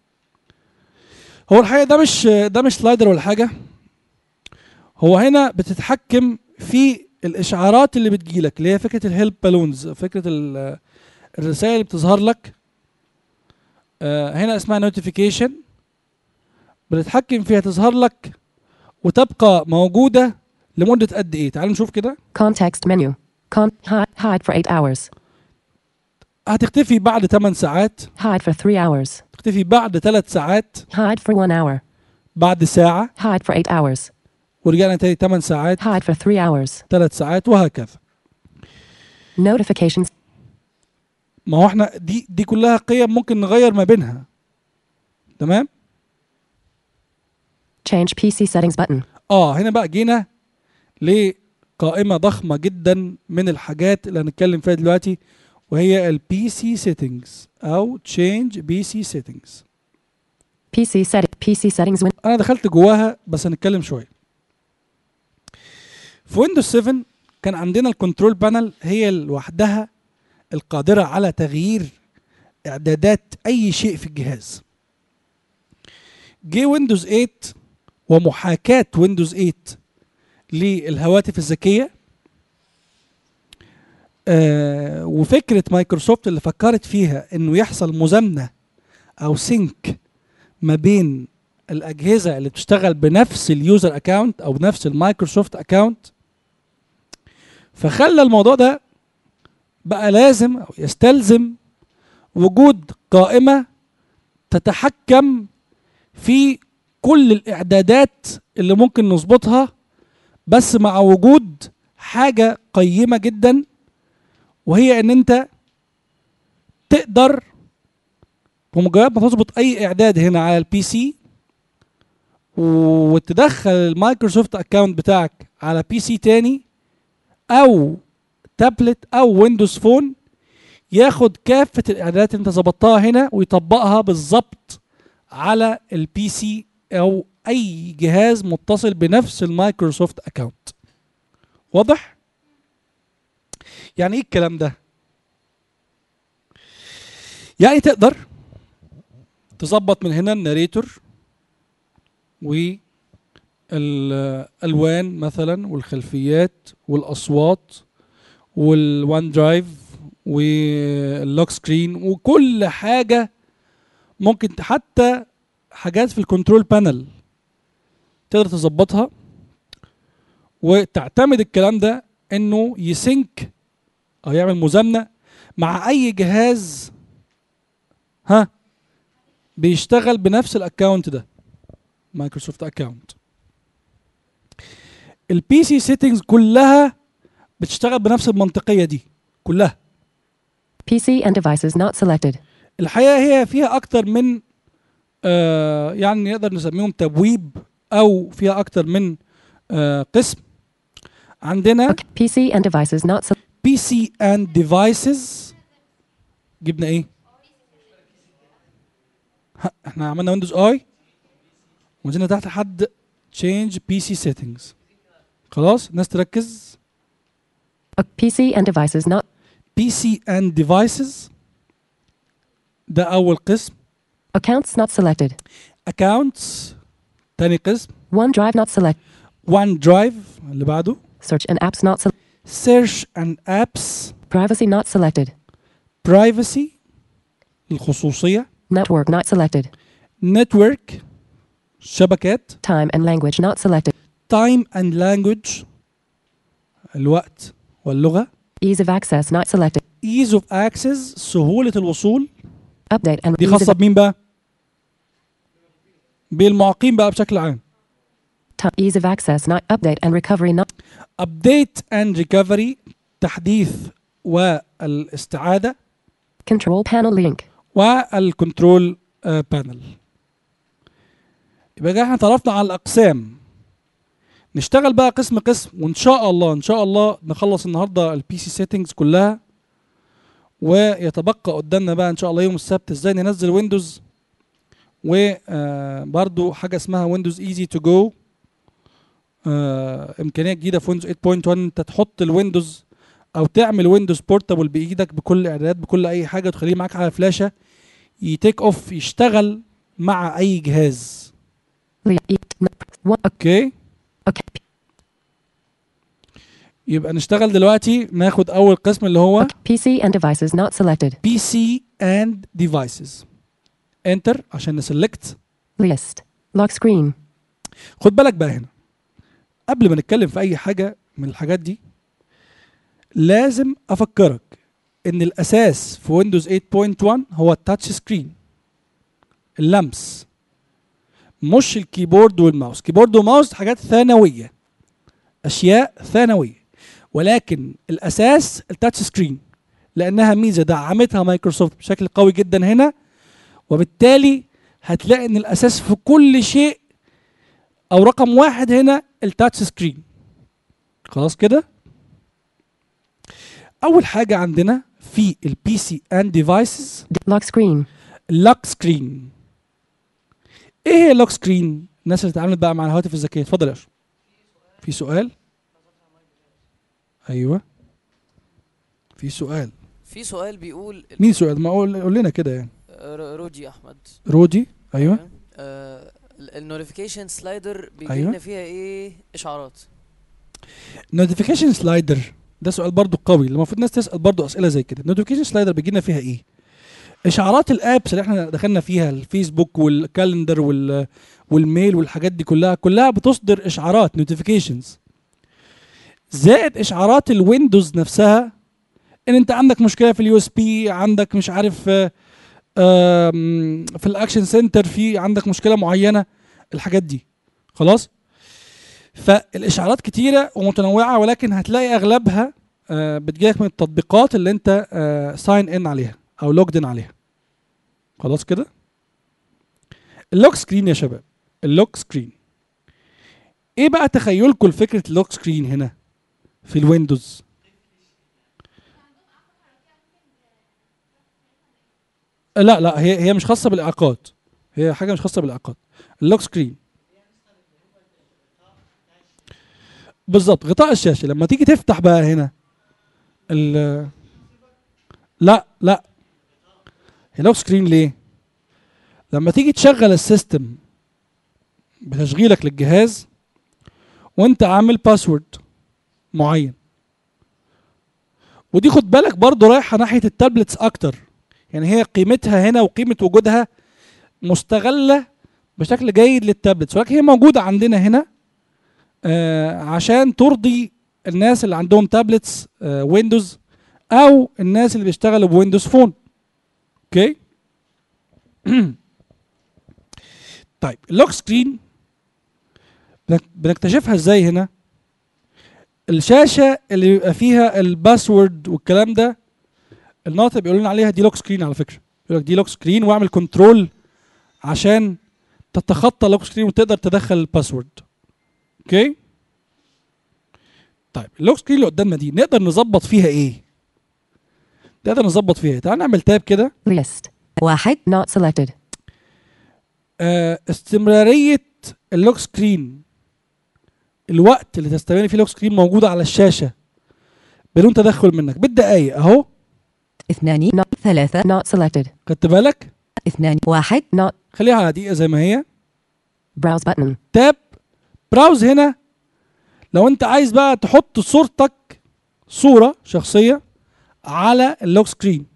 هو الحقيقه ده مش ده مش سلايدر ولا حاجه هو هنا بتتحكم في الاشعارات اللي بتجيلك اللي هي فكره الهيلب بالونز فكره ال- الرسائل اللي بتظهر لك آه، هنا اسمها نوتيفيكيشن بتتحكم فيها تظهر لك وتبقى موجوده لمده قد ايه تعالوا نشوف كده Context menu. Con- hide, hide for 8 hours. هتختفي بعد 8 ساعات Hide for 3 hours. تختفي بعد 3 ساعات Hide for 1 hour. بعد ساعه Hide for 8 hours. ورجعنا تاني 8 ساعات Hide for 3 hours. 3 ساعات وهكذا Notifications. ما هو احنا دي دي كلها قيم ممكن نغير ما بينها تمام Change PC settings button. اه هنا بقى جينا لقائمة ضخمة جدا من الحاجات اللي هنتكلم فيها دلوقتي وهي البي سي سيتنجز او تشينج بي سي سيتنجز PC setting. PC settings win. انا دخلت جواها بس هنتكلم شويه في ويندوز 7 كان عندنا الكنترول بانل هي لوحدها القادره على تغيير اعدادات اي شيء في الجهاز جه ويندوز 8 ومحاكاه ويندوز 8 للهواتف الذكيه آه وفكره مايكروسوفت اللي فكرت فيها انه يحصل مزامنه او سينك ما بين الاجهزه اللي بتشتغل بنفس اليوزر اكاونت او بنفس المايكروسوفت اكاونت فخلى الموضوع ده بقى لازم او يستلزم وجود قائمه تتحكم في كل الاعدادات اللي ممكن نظبطها بس مع وجود حاجه قيمه جدا وهي ان انت تقدر بمجرد ما تظبط اي اعداد هنا على البي سي وتدخل المايكروسوفت اكونت بتاعك على بي سي تاني او تابلت او ويندوز فون ياخد كافة الاعدادات اللي انت ظبطتها هنا ويطبقها بالظبط على البي سي او اي جهاز متصل بنفس المايكروسوفت اكونت واضح يعني ايه الكلام ده يعني تقدر تظبط من هنا الناريتور والالوان مثلا والخلفيات والاصوات والوان درايف واللوك سكرين وكل حاجه ممكن ت- حتى حاجات في الكنترول بانل تقدر تظبطها وتعتمد الكلام ده انه يسync او يعمل مزامنه مع اي جهاز ها بيشتغل بنفس الاكونت ده مايكروسوفت اكونت البي سي سيتنجز كلها بتشتغل بنفس المنطقيه دي كلها PC and devices not selected. الحقيقه هي فيها اكتر من آه يعني نقدر نسميهم تبويب او فيها اكتر من آه قسم عندنا Okay. PC and devices not selected. بي سي اند ديفايسز جبنا ايه ها، احنا عملنا ويندوز اي ونزلنا تحت لحد تشينج بي سي سيتنجز خلاص الناس تركز PC and devices not. بي سي اند ديفايسز ده اول قسم Accounts not selected. اكاونتس تاني قسم OneDrive not select. وان درايف اللي بعده Search and apps not selected. سيرش اند ابس Privacy not selected. برايفسي الخصوصيه Network not selected. نتورك شبكات Time and language not selected. time and language الوقت واللغة Ease of access not selected. ease of access سهولة الوصول Update and دي ease خاصة of, بمين بقى؟ بالمعاقين بقى بشكل عام ti- ease of access not update and recovery not update and recovery تحديث والاستعادة control panel link. والكنترول بانل يبقى كده احنا تعرفنا على الاقسام نشتغل بقى قسم قسم وان شاء الله ان شاء الله نخلص النهارده البي سي سيتنجز كلها ويتبقى قدامنا بقى ان شاء الله يوم السبت ازاي ننزل ويندوز وبرضو حاجه اسمها ويندوز ايزي تو جو امكانيه جديده في ويندوز 8.1 انت تحط الويندوز او تعمل ويندوز بورتابل بايدك بكل اعدادات بكل اي حاجه وتخليه معاك على فلاشه يتيك اوف يشتغل مع اي جهاز Le- e- n- one- اوكي okay. يبقى نشتغل دلوقتي ناخد اول قسم اللي هو PC and devices not selected. PC and devices انتر عشان نسلكت List. Lock screen. خد بالك بقى هنا قبل ما نتكلم في اي حاجه من الحاجات دي لازم افكرك ان الاساس في ويندوز 8.1 هو التاتش سكرين اللمس مش الكيبورد والماوس كيبورد وماوس حاجات ثانويه اشياء ثانويه ولكن الاساس التاتش سكرين لانها ميزه دعمتها مايكروسوفت بشكل قوي جدا هنا وبالتالي هتلاقي ان الاساس في كل شيء او رقم واحد هنا التاتش سكرين خلاص كده اول حاجه عندنا في البي سي اند ديفايسز D- lock screen. لوك سكرين ايه هي لوك سكرين الناس اللي اتعاملت بقى مع الهواتف الذكيه اتفضل يا اشرف في سؤال ايوه في سؤال في سؤال بيقول مين سؤال ما قول قول لنا كده يعني ر- روجي احمد رودي ايوه النوتيفيكيشن سلايدر بيجي أيوة. لنا فيها ايه اشعارات نوتيفيكيشن سلايدر ده سؤال برضو قوي المفروض الناس تسال برضو اسئله زي كده نوتيفيكيشن سلايدر بيجي لنا فيها ايه اشعارات الابس اللي احنا دخلنا فيها الفيسبوك والكالندر وال والميل والحاجات دي كلها كلها بتصدر اشعارات نوتيفيكيشنز زائد اشعارات الويندوز نفسها ان انت عندك مشكله في اليو اس بي عندك مش عارف آه، آم، في الاكشن سنتر في عندك مشكله معينه الحاجات دي خلاص فالاشعارات كتيره ومتنوعه ولكن هتلاقي اغلبها آه، بتجيلك من التطبيقات اللي انت ساين ان عليها او لوجد ان عليها خلاص كده اللوك سكرين يا شباب اللوك سكرين ايه بقى تخيلكم لفكره اللوك سكرين هنا في الويندوز لا لا هي هي مش خاصه بالاعاقات هي حاجه مش خاصه بالاعاقات اللوك سكرين بالظبط غطاء الشاشه لما تيجي تفتح بقى هنا ال لا لا هي لوك سكرين ليه لما تيجي تشغل السيستم بتشغيلك للجهاز وانت عامل باسورد معين ودي خد بالك برضو رايحه ناحيه التابلتس اكتر يعني هي قيمتها هنا وقيمه وجودها مستغله بشكل جيد للتابلتس ولكن هي موجوده عندنا هنا آه عشان ترضي الناس اللي عندهم تابلتس آه ويندوز او الناس اللي بيشتغلوا بويندوز فون اوكي طيب اللوك سكرين بنك- بنكتشفها ازاي هنا الشاشه اللي بيبقى فيها الباسورد والكلام ده الناطق بيقولوا لنا عليها دي لوك سكرين على فكره يقول لك دي لوك سكرين واعمل كنترول عشان تتخطى اللوك سكرين وتقدر تدخل الباسورد اوكي طيب اللوك سكرين اللي قدامنا دي نقدر نظبط فيها ايه نقدر نظبط فيها ايه تعال نعمل تاب كده List. واحد not selected. آه استمراريه اللوك سكرين الوقت اللي تستمر فيه اللوك سكرين موجوده على الشاشه بدون تدخل منك بالدقايق اهو اثنان Not ثلاثة not selected. خدت بالك اثنان واحد Not خليها على دقيقه زي ما هي browse button. تاب براوز هنا لو انت عايز بقى تحط صورتك صورة شخصية على اللوك سكرين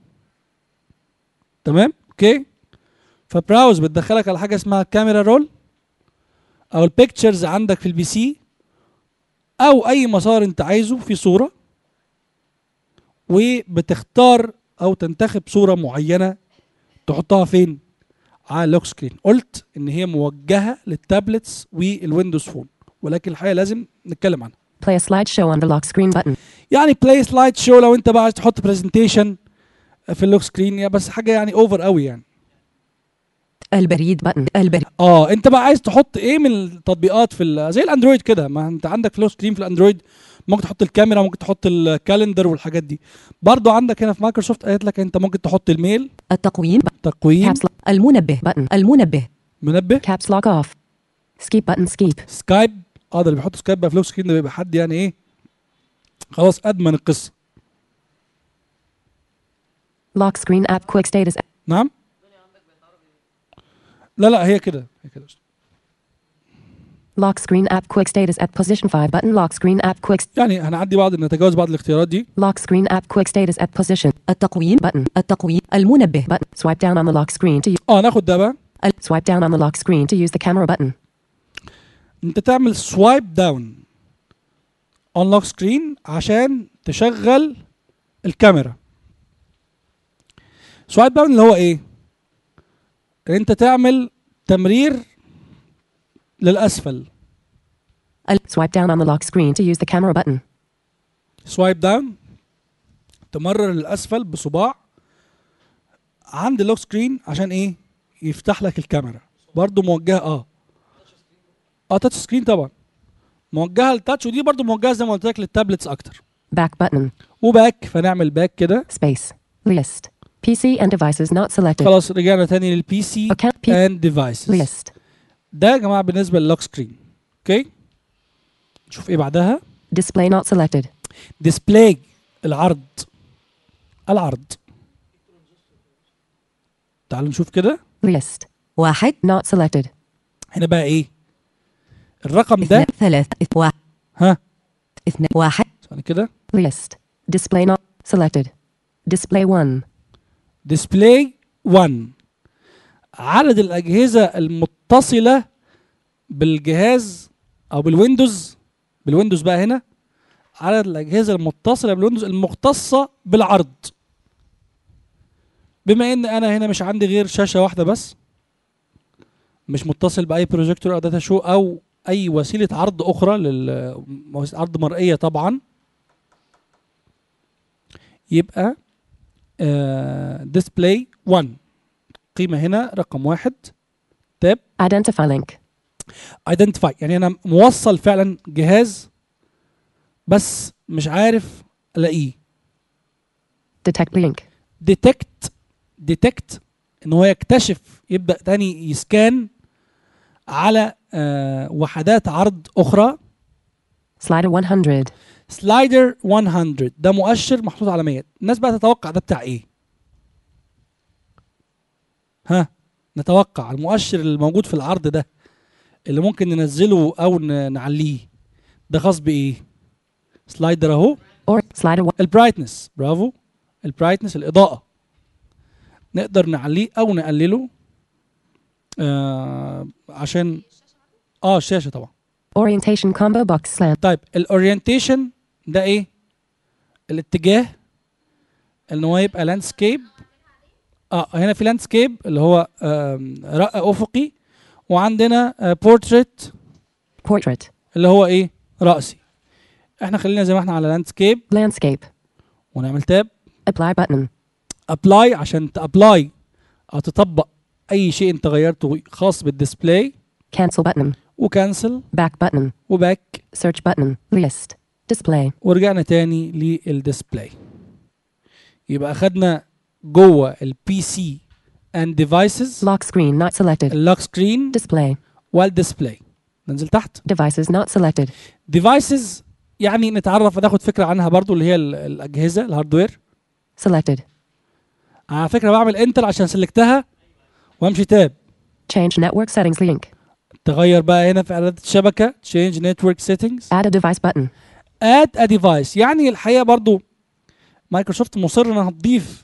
تمام اوكي فبراوز بتدخلك على حاجة اسمها كاميرا رول او البيكتشرز عندك في البي سي او اي مسار انت عايزه في صوره وبتختار او تنتخب صوره معينه تحطها فين على اللوك سكرين قلت ان هي موجهه للتابلتس والويندوز فون ولكن الحقيقه لازم نتكلم عنها Play a slideshow on the lock screen button. يعني بلاي سلايد شو لو انت بقى عايز تحط برزنتيشن في اللوك سكرين يا بس حاجه يعني اوفر قوي يعني البريد button البريد اه انت بقى عايز تحط ايه من التطبيقات في ال- زي الاندرويد كده ما انت عندك في اللوك سكرين في الاندرويد ممكن تحط الكاميرا ممكن تحط الكالندر والحاجات دي برضو عندك هنا في مايكروسوفت قالت لك انت ممكن تحط الميل التقويم تقويم Caps lock. المنبه Button. المنبه منبه Caps lock off. Skip button skip. سكايب اه ده اللي بيحط سكايب بقى في لوك سكرين ده بيبقى حد يعني ايه خلاص ادمن القصه Lock screen app quick status. نعم لا لا هي كده هي كده Lock screen app quick status at position 5 button. Lock screen app quick. يعني هنعدي بعض نتجاوز بعض الاختيارات دي Lock screen app quick status at position. التقويم Button. التقويم المنبه Button. Swipe down on the lock screen to use. اه ناخد ده بقى Swipe down on the lock screen to use the camera button. انت تعمل سوايب داون اون لوك سكرين عشان تشغل الكاميرا سوايب داون اللي هو ايه ان انت تعمل تمرير للاسفل Swipe down on the lock screen to use the camera button. سوايب داون تمرر للاسفل بصباع عند اللوك سكرين عشان ايه يفتح لك الكاميرا برضو موجهه اه اه تاتش سكرين طبعا موجهه للتاتش ودي برضو موجهه زي ما قلت لك للتابلتس اكتر Back button. وباك فنعمل باك كده Space. List. PC and devices not selected. خلاص رجعنا تاني للبي سي Account P. اند ديفايسز List. ده يا جماعه بالنسبه للوك سكرين اوكي نشوف ايه بعدها Display not selected. ديسبلاي العرض العرض تعالوا نشوف كده List. واحد Not selected. هنا بقى ايه الرقم اثنان ده ثلاث اث- واحد ها اثنان واحد ثاني كده List. Display not selected. Display 1. ديسبلاي 1 عدد الاجهزه المتصله بالجهاز او بالويندوز بالويندوز بقى هنا عدد الاجهزه المتصله بالويندوز المختصه بالعرض بما ان انا هنا مش عندي غير شاشه واحده بس مش متصل باي بروجيكتور او داتا شو او اي وسيله عرض اخرى لل عرض مرئيه طبعا يبقى ديسبلاي 1 قيمه هنا رقم واحد تاب Identify link. ايدنتيفاي يعني انا موصل فعلا جهاز بس مش عارف الاقيه Detect link. ديتكت ديتكت ان هو يكتشف يبدا تاني يسكان على آه وحدات عرض اخرى Slider 100. سلايدر 100 ده مؤشر محطوط على 100 الناس بقى تتوقع ده بتاع ايه ها نتوقع المؤشر اللي موجود في العرض ده اللي ممكن ننزله او ن- نعليه ده خاص بايه سلايدر اهو Or slider 1. البرايتنس برافو البرايتنس الاضاءه نقدر نعليه او نقلله آه عشان اه الشاشه طبعا Orientation combo box slant. طيب الاورينتيشن ده ايه الاتجاه ان هو يبقى لاندسكيب اه هنا في لاندسكيب اللي هو آم، رأى افقي وعندنا بورتريت Portrait. اللي هو ايه رأسي احنا خلينا زي ما احنا على لاندسكيب Landscape. ونعمل تاب Apply button. ابلاي عشان تابلاي او تطبق اي شيء انت غيرته خاص بالديسبلاي Cancel button. وكانسل Back button. وباك Search button. List. Display. ورجعنا تاني للديسبلاي يبقى اخدنا جوه البي سي اند ديفايسز Lock screen not selected. اللوك سكرين Display. والديسبلاي ننزل تحت Devices not selected. ديفايسز يعني نتعرف ناخد فكره عنها برضو اللي هي ال- الاجهزه الهاردوير Selected. على فكره بعمل انتر عشان سلكتها وامشي تاب Change network settings link. تغير بقى هنا في اعدادات الشبكه change network settings Add a device button. add a device يعني الحقيقه برضو مايكروسوفت مصر انها تضيف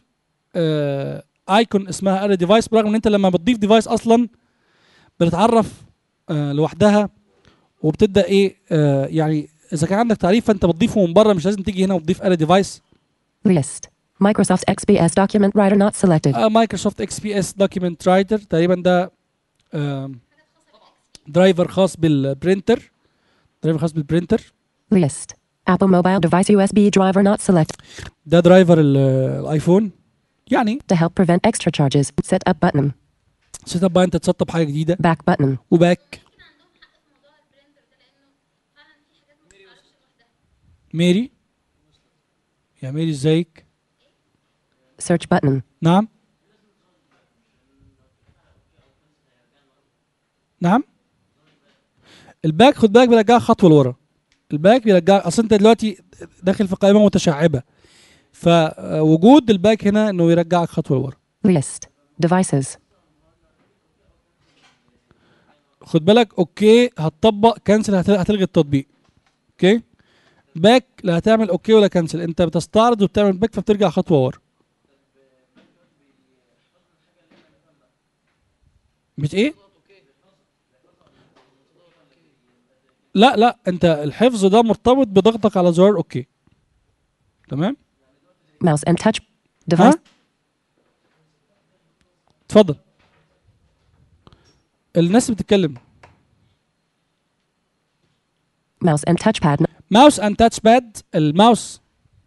ايكون اسمها add a device برغم ان انت لما بتضيف ديفايس اصلا بتتعرف آه لوحدها وبتبدا ايه آه يعني اذا كان عندك تعريف فانت بتضيفه من بره مش لازم تيجي هنا وتضيف ادي ديفايس List. Microsoft XPS document writer not selected. مايكروسوفت اكس بي اس دوكيمنت رايتر تقريبا ده آم، درايفر خاص بالبرينتر درايفر خاص بالبرينتر List. Apple mobile device USB driver not selected. ده درايفر ال- الايفون يعني To help prevent extra charges, set up button. سيت اب بقى انت تسطب حاجه جديده Back button. وباك ميري يا ميري ازيك Search button. نعم نعم الباك خد بالك بيرجعك خطوه لورا الباك بيرجعك اصل انت دلوقتي داخل في قائمه متشعبه فوجود الباك هنا انه يرجعك خطوه لورا List. Devices. خد بالك اوكي هتطبق كنسل هت- هتلغي التطبيق اوكي باك لا هتعمل اوكي ولا كنسل انت بتستعرض وبتعمل باك فبترجع خطوه ورا بت ايه لا لا انت الحفظ ده مرتبط بضغطك على زرار اوكي تمام Mouse and touch. Device. ها اتفضل الناس بتتكلم Mouse and touchpad. n- ماوس اند تاتش باد الماوس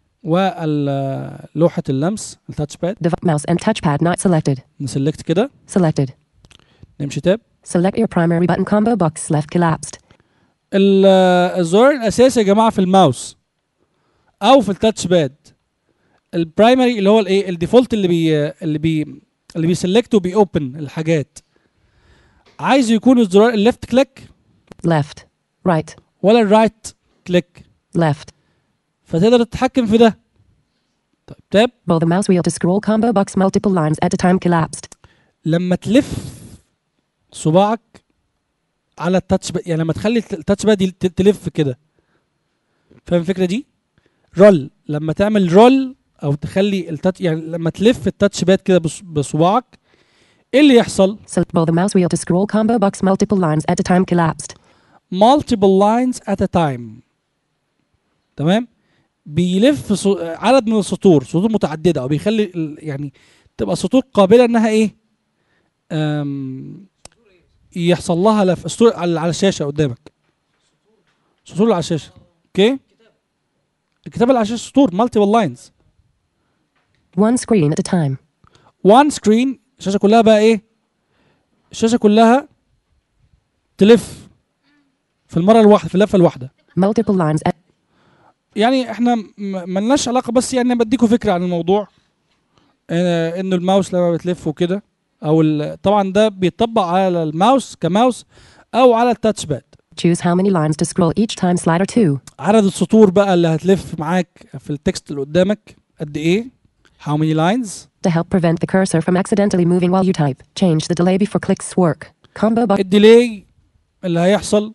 ولوحه اللمس التاتش باد Dev- mouse and touchpad not selected. نسلكت كده Selected. نمشي تاب Select your primary button combo box left collapsed. ال- الزرار الاساسي يا جماعه في الماوس او في التاتش باد البرايمري اللي هو الايه الديفولت اللي بي اللي بي اللي بيسلكت وبيوبن الحاجات عايز يكون الزرار الليفت كليك Left. Right. ولا الرايت كليك Left. فتقدر تتحكم في ده طيب تاب Roll the mouse wheel to scroll combo box multiple lines at a time collapsed. لما تلف صباعك على التاتش باد يعني لما تخلي التاتش باد يل- ت- تلف كده فاهم الفكره دي رول لما تعمل رول او تخلي التاتش يعني لما تلف التاتش باد كده بص- بصباعك ايه اللي يحصل So roll the mouse wheel to scroll combo box multiple lines at a time collapsed. multiple lines at a time تمام بيلف صو- عدد من السطور سطور متعدده او بيخلي ال- يعني تبقى سطور قابله انها ايه أم يحصل لها لف سطور على على الشاشه قدامك سطور اللي على الشاشه اوكي الكتابه اللي على الشاشه سطور multiple lines One screen at a time. one screen الشاشه كلها بقى ايه الشاشه كلها تلف في المره الواحده في اللفه الواحده Multiple lines at يعني احنا م- ملناش علاقه بس يعني بديكوا فكره عن الموضوع آه، انه الماوس لما بتلف وكده او ال- طبعا ده بيطبق على الماوس كماوس او على التاتش باد choose how many lines to scroll each time slider 2. عدد السطور بقى اللي هتلف معاك في التكست اللي قدامك قد ايه how many lines To help prevent the cursor from accidentally moving while you type, change the delay before clicks work. Combo box الديلي اللي هيحصل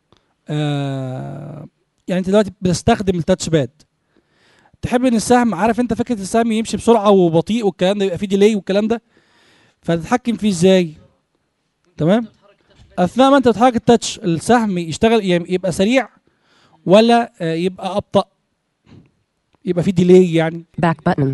آه يعني انت دلوقتي بتستخدم التاتش باد تحب ان السهم عارف انت فكره السهم يمشي بسرعه وبطيء والكلام ده يبقى فيه ديلي والكلام ده فتتحكم فيه ازاي تمام اثناء ما انت بتحرك التاتش السهم يشتغل يعني يبقى سريع ولا آه يبقى ابطا يبقى فيه ديلي يعني back button.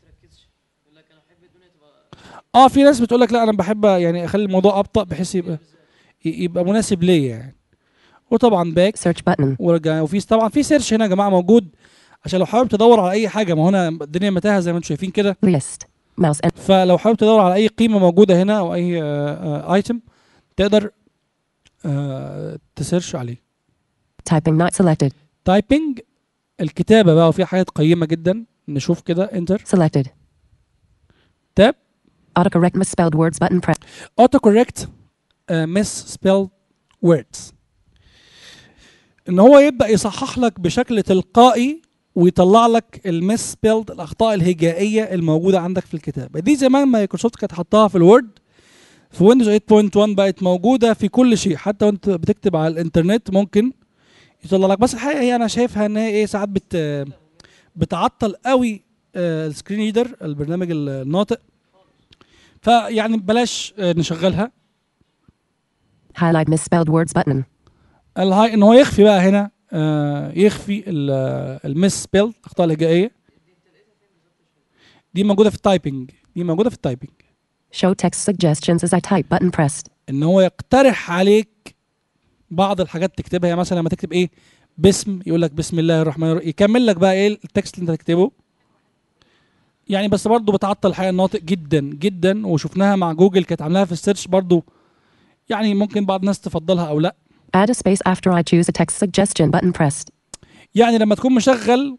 اه في ناس بتقول لك لا انا بحب يعني اخلي الموضوع ابطا بحيث يبقى يبقى مناسب ليا يعني وطبعا باك Search button. ورجع وفي طبعا في سيرش هنا يا جماعه موجود عشان لو حابب تدور على اي حاجه ما هنا الدنيا متاهه زي ما انتم شايفين كده List. Mouse and فلو حابب تدور على اي قيمه موجوده هنا او اي ايتم تقدر آه، تسيرش عليه typing not selected. تايبنج الكتابه بقى وفي حاجات قيمه جدا نشوف كده انتر Selected. تاب Autocorrect misspelled words button press. اوتو كوريكت مس سبيل ووردز ان هو يبدا يصحح لك بشكل تلقائي ويطلع لك المس سبيلد الاخطاء الهجائيه الموجوده عندك في الكتابه دي زمان مايكروسوفت كانت حطها في الوورد في ويندوز 8.1 بقت موجوده في كل شيء حتى وانت بتكتب على الانترنت ممكن يطلع لك بس الحقيقه هي انا شايفها ان هي ايه ساعات بت بتعطل قوي آه، السكرين ريدر البرنامج الناطق فيعني بلاش آه، نشغلها Highlight misspelled words button. الهاي ان هو يخفي بقى هنا آه يخفي المس سبيل الاخطاء الهجائيه دي موجوده في التايبنج دي موجوده في التايبنج Show text suggestions as I type button pressed. ان هو يقترح عليك بعض الحاجات تكتبها يعني مثلا لما تكتب ايه باسم يقول لك بسم الله الرحمن الرحيم يكمل لك بقى ايه التكست اللي انت تكتبه يعني بس برضه بتعطل الحقيقه الناطق جدا جدا وشفناها مع جوجل كانت عاملاها في السيرش برضه يعني ممكن بعض الناس تفضلها او لا Add a space after I choose a text suggestion button pressed. يعني لما تكون مشغل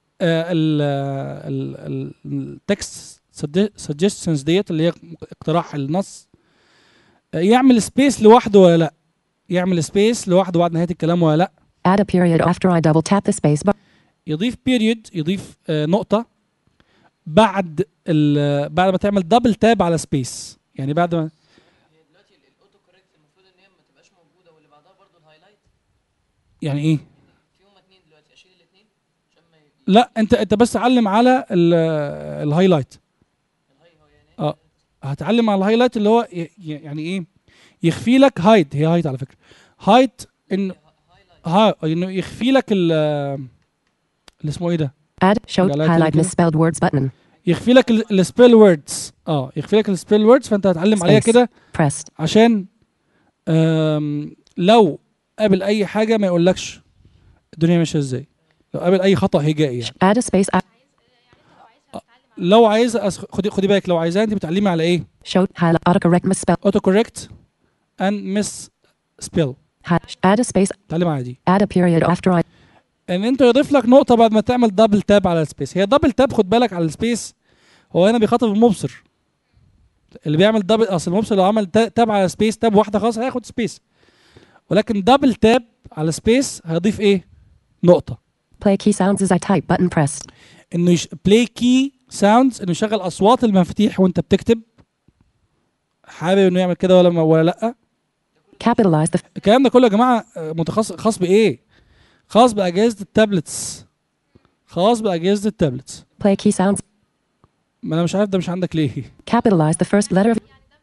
التكست سجستشنز ديت اللي هي اقتراح النص آه، يعمل سبيس لوحده ولا لا يعمل سبيس لوحده بعد نهايه الكلام ولا لا Add a period after I double tap the space bar. يضيف بيريود يضيف آه، نقطه بعد ال- بعد ما تعمل دبل تاب على سبيس يعني بعد ما هي دلوقتي ال- الاوتو كوريكت المفروض ان هي ما تبقاش موجوده واللي بعدها برضو الهايلايت يعني ايه في هما اتنين دلوقتي اشيل الاتنين عشان ما ي- لا انت انت بس علم على ال- الهايلايت الهاي هو يعني اه هتعلم على الهايلايت اللي هو ي- ي- يعني ايه يخفي لك هايد هي هايد على فكره هايد ان ها انه يخفي لك ال اللي اسمه ايه ده Add show Highlight highlight كده. misspelled words button. يخفي لك السبيل ووردز اه يخفي لك السبيل ووردز فانت هتعلم عليها Space. كده Pressed. عشان آم، لو قابل اي حاجه ما يقولكش الدنيا ماشيه ازاي لو قابل اي خطا هجائي يعني Add a space. a- لو عايز أس- خدي خدي بالك لو عايزاه انت بتعلمي على ايه show highlight autocorrect misspell. اوتو كوريكت اند مس سبيل Hi- add a space. تعلم على دي Add a period after I. ان انت يضيف لك نقطه بعد ما تعمل دبل تاب على السبيس هي دبل تاب خد بالك على السبيس هو هنا بيخاطب المبصر اللي بيعمل دبل اصل المبصر لو عمل تا- تاب على سبيس تاب واحده خلاص هياخد سبيس ولكن دبل تاب على سبيس هيضيف ايه نقطه Play key sounds as I type button pressed. انه يش... بلاي كي ساوندز انه يشغل اصوات المفاتيح وانت بتكتب حابب انه يعمل كده ولا ما ولا لا Capitalize the الكلام ده كله يا جماعه آه، متخصص خاص بايه خاص باجهزه التابلتس خاص باجهزه التابلتس play key sounds. ما انا مش عارف ده مش عندك ليه Capitalize the first letter of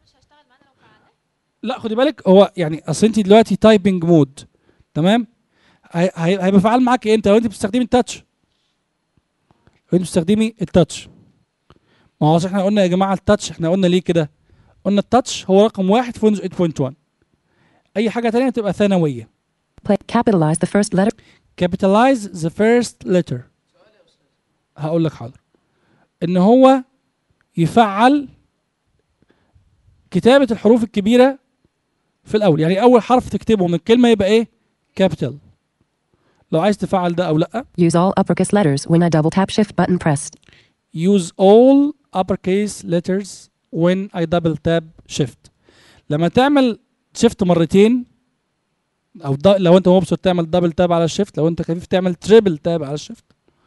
لا خدي بالك هو يعني اصل انت دلوقتي تايبنج مود تمام هي- هي- هيبقى فعال معاك امتى لو انت بتستخدمي التاتش لو انت بتستخدمي التاتش ما هو أصل احنا قلنا يا جماعه التاتش احنا قلنا ليه كده قلنا التاتش هو رقم واحد في ويندوز 8.1 اي حاجه تانية تبقى ثانويه play. Capitalize the first letter. capitalize the first letter هقول لك حاضر ان هو يفعل كتابة الحروف الكبيرة في الأول يعني أول حرف تكتبه من الكلمة يبقى إيه capital لو عايز تفعل ده أو لأ Use all uppercase letters when I double tap shift button pressed. use all uppercase letters when I double tab shift لما تعمل shift مرتين او د- لو انت مبسوط تعمل دبل تاب على الشيفت لو انت خفيف تعمل تريبل تاب على الشيفت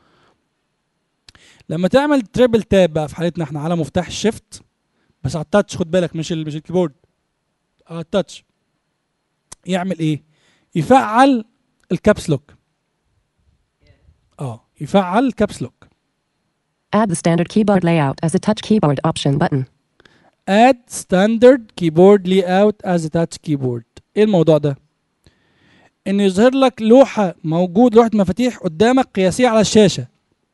لما تعمل تريبل تاب بقى في حالتنا احنا على مفتاح الشيفت بس على التاتش خد بالك مش ال- مش الكيبورد على التاتش يعمل ايه يفعل الكابس لوك اه يفعل الكابس لوك Add the standard keyboard layout as a touch keyboard option button. add standard keyboard layout as a touch keyboard ايه الموضوع ده انه يظهر لك لوحه موجود لوحه مفاتيح قدامك قياسيه على الشاشه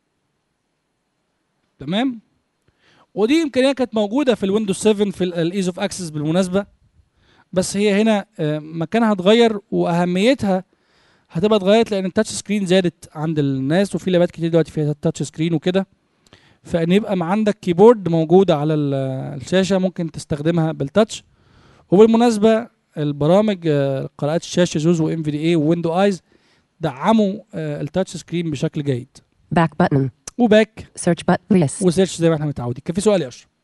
تمام ودي امكانيه كانت موجوده في الويندوز 7 في الايز اوف اكسس بالمناسبه بس هي هنا آه، مكانها اتغير واهميتها هتبقى اتغيرت لان التاتش سكرين زادت عند الناس وفي لابات كتير دلوقتي فيها تاتش سكرين وكده فان يبقى ما عندك كيبورد موجوده على ال- الشاشه ممكن تستخدمها بالتاتش وبالمناسبه البرامج آه، قراءات الشاشه جوز وام في دي اي وويندو ايز دعموا آه، التاتش سكرين بشكل جيد Back button. وباك Search button. List. وسيرش زي ما احنا متعودين كان في سؤال يا اشرف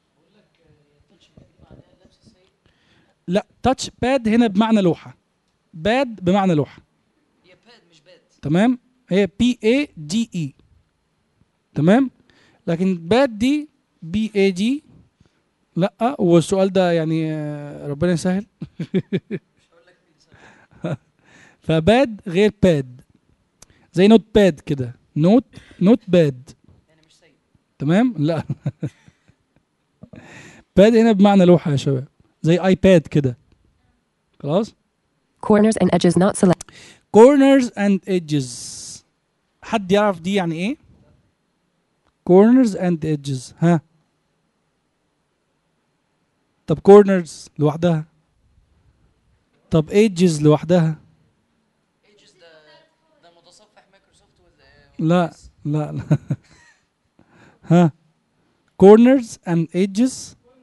لا تاتش باد هنا بمعنى لوحه باد بمعنى لوحه هي باد مش باد تمام هي بي اي دي اي تمام لكن باد دي بي اي دي لا والسؤال ده يعني آه، ربنا يسهل فباد غير باد زي نوت باد كده نوت نوت باد يعني مش سيء تمام لا باد هنا بمعنى لوحه يا شباب زي ايباد كده خلاص Corners and edges not select. corners and edges حد يعرف دي يعني ايه corners and edges ها طب corners لوحدها طب edges لوحدها ايجز ده ده متصفح مايكروسوفت لا لا لا ها corners and edges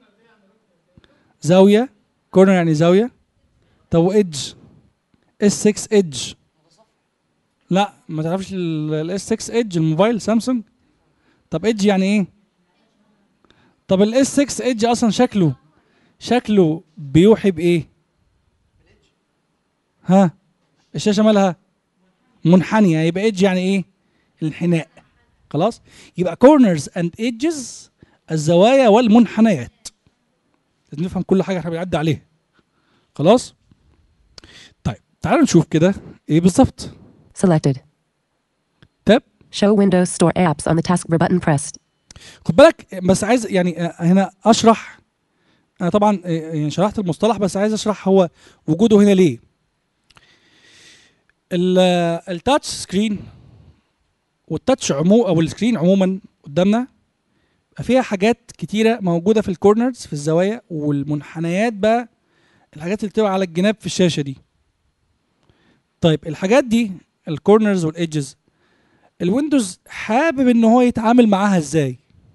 زاوية corner يعني زاوية طب edge S6 edge لا ما تعرفش ال S6 edge الموبايل سامسونج طب edge يعني ايه طب ال S6 edge اصلا شكله شكله بيوحي بايه ها الشاشة مالها منحنية يبقى edge يعني ايه الانحناء خلاص يبقى corners and edges الزوايا والمنحنيات لازم نفهم كل حاجه احنا بنعدي عليها خلاص طيب تعالوا نشوف كده ايه بالظبط Selected. تاب Show Windows Store apps on the taskbar button pressed. خد بالك بس عايز يعني آه، هنا اشرح انا طبعا آه، يعني شرحت المصطلح بس عايز اشرح هو وجوده هنا ليه ال- التاتش سكرين والتاتش عموم او السكرين عموما قدامنا بقى فيها حاجات كتيره موجوده في الكورنرز في الزوايا والمنحنيات بقى الحاجات اللي بتبقى على الجناب في الشاشه دي طيب الحاجات دي الكورنرز والايدجز الويندوز حابب ان هو يتعامل معاها ازاي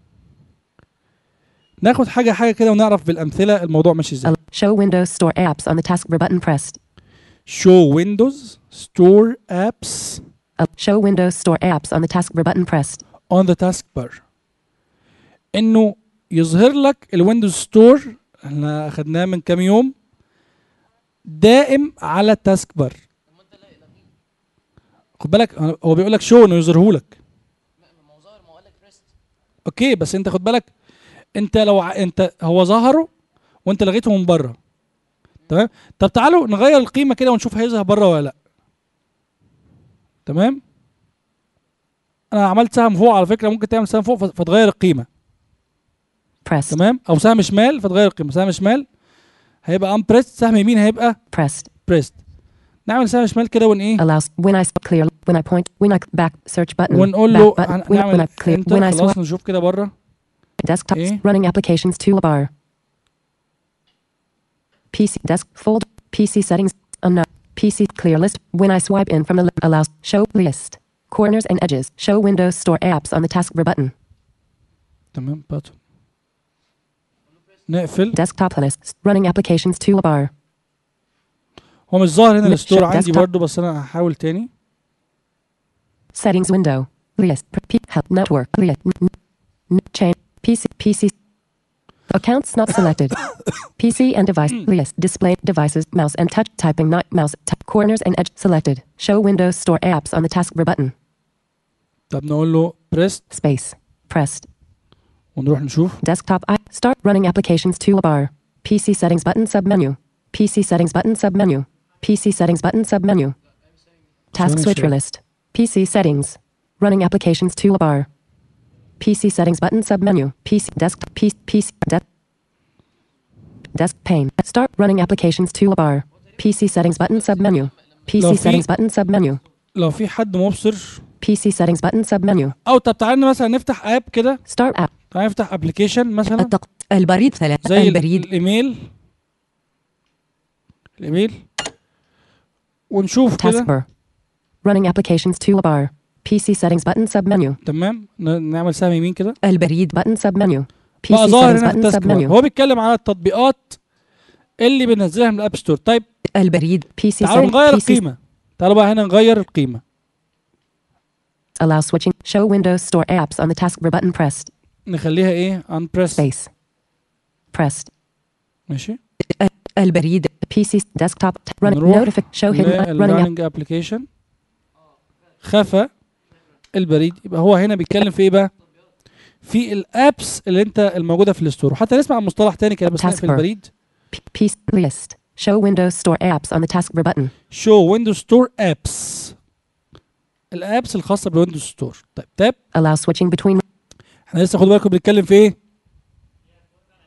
ناخد حاجه حاجه كده ونعرف بالامثله الموضوع ماشي ازاي Al- Show Windows Store apps on the taskbar button pressed. show windows store apps Al- Show Windows Store apps on the taskbar button pressed. on the taskbar انه يظهر لك الويندوز ستور احنا اخدناه من كام يوم دائم على التاسك بار خد بالك هو بيقول لك شو انه يظهره لك ما هو ظاهر ما هو قال لك بريست اوكي بس انت خد بالك انت لو ع... انت هو ظهره وانت لغيته من بره تمام طب تعالوا نغير القيمه كده ونشوف هيظهر بره ولا لا تمام انا عملت سهم فوق على فكره ممكن تعمل سهم فوق فت- فتغير القيمه Pressed. تمام او سهم شمال فتغير القيمه سهم شمال هيبقى امبريست سهم يمين هيبقى Pressed. بريست نعمل سهم شمال كده ون ايه Allows when I sp- clear when I point when I c- back search button. ونقول back له button, هن- when, when I نعمل clear when انتر I خلاص swipe نشوف كده بره desktops إيه؟ running applications toolbar. PC desk fold PC settings unknown PC clear list when I swipe in from the li- allows show list corners and edges show Windows Store apps on the taskbar button تمام باتون نقفل desktop lists running applications toolbar هو مش ظاهر هنا مش الستور عندي desktop. برضو بس انا هحاول تاني settings window list p help network list n- n- chain PC PC accounts not selected PC and device list display devices mouse and touch typing not mouse t- corners and edge selected show Windows Store apps on the taskbar button طب نقول له بريست space pressed ونروح نشوف desktop I start running applications toolbar PC settings button submenu PC settings button submenu PC settings button submenu task Sorry, switcher sir. list PC settings running applications toolbar PC settings button submenu PC desktop PC PC de- desk pane start running applications toolbar PC settings button submenu PC لو في- settings button submenu لو في حد مبصر PC settings button submenu او طب تعالى مثلا نفتح اب كده start app تعالى نفتح ابلكيشن مثلا التق... البريد ثلاثة زي ال- البريد الايميل الايميل ونشوف كده taskbar running applications toolbar PC settings button submenu تمام ن- نعمل سهم يمين كده البريد button submenu PC بقى ظاهر settings هنا في button التاسك بار. submenu هو بيتكلم على التطبيقات اللي بننزلها من الاب ستور طيب البريد PC تعالوا settings نغير PC القيمه تعالوا بقى هنا نغير القيمه allow switching show Windows Store apps on the taskbar button pressed نخليها ايه ان بريس space pressed ماشي البريد PC desktop t- run نروح notific show hidden uh, running app running ابلكيشن خفى البريد يبقى هو هنا بيتكلم في ايه بقى في الابس اللي انت الموجوده في الستور وحتى نسمع مصطلح تاني كده بس نقفل Taskbar. البريد P- PC list show Windows Store apps on the taskbar button شو ويندوز ستور ابس الابس الخاصه بالويندوز ستور طيب تاب allow switching between احنا لسه خدوا بالكم بنتكلم في ايه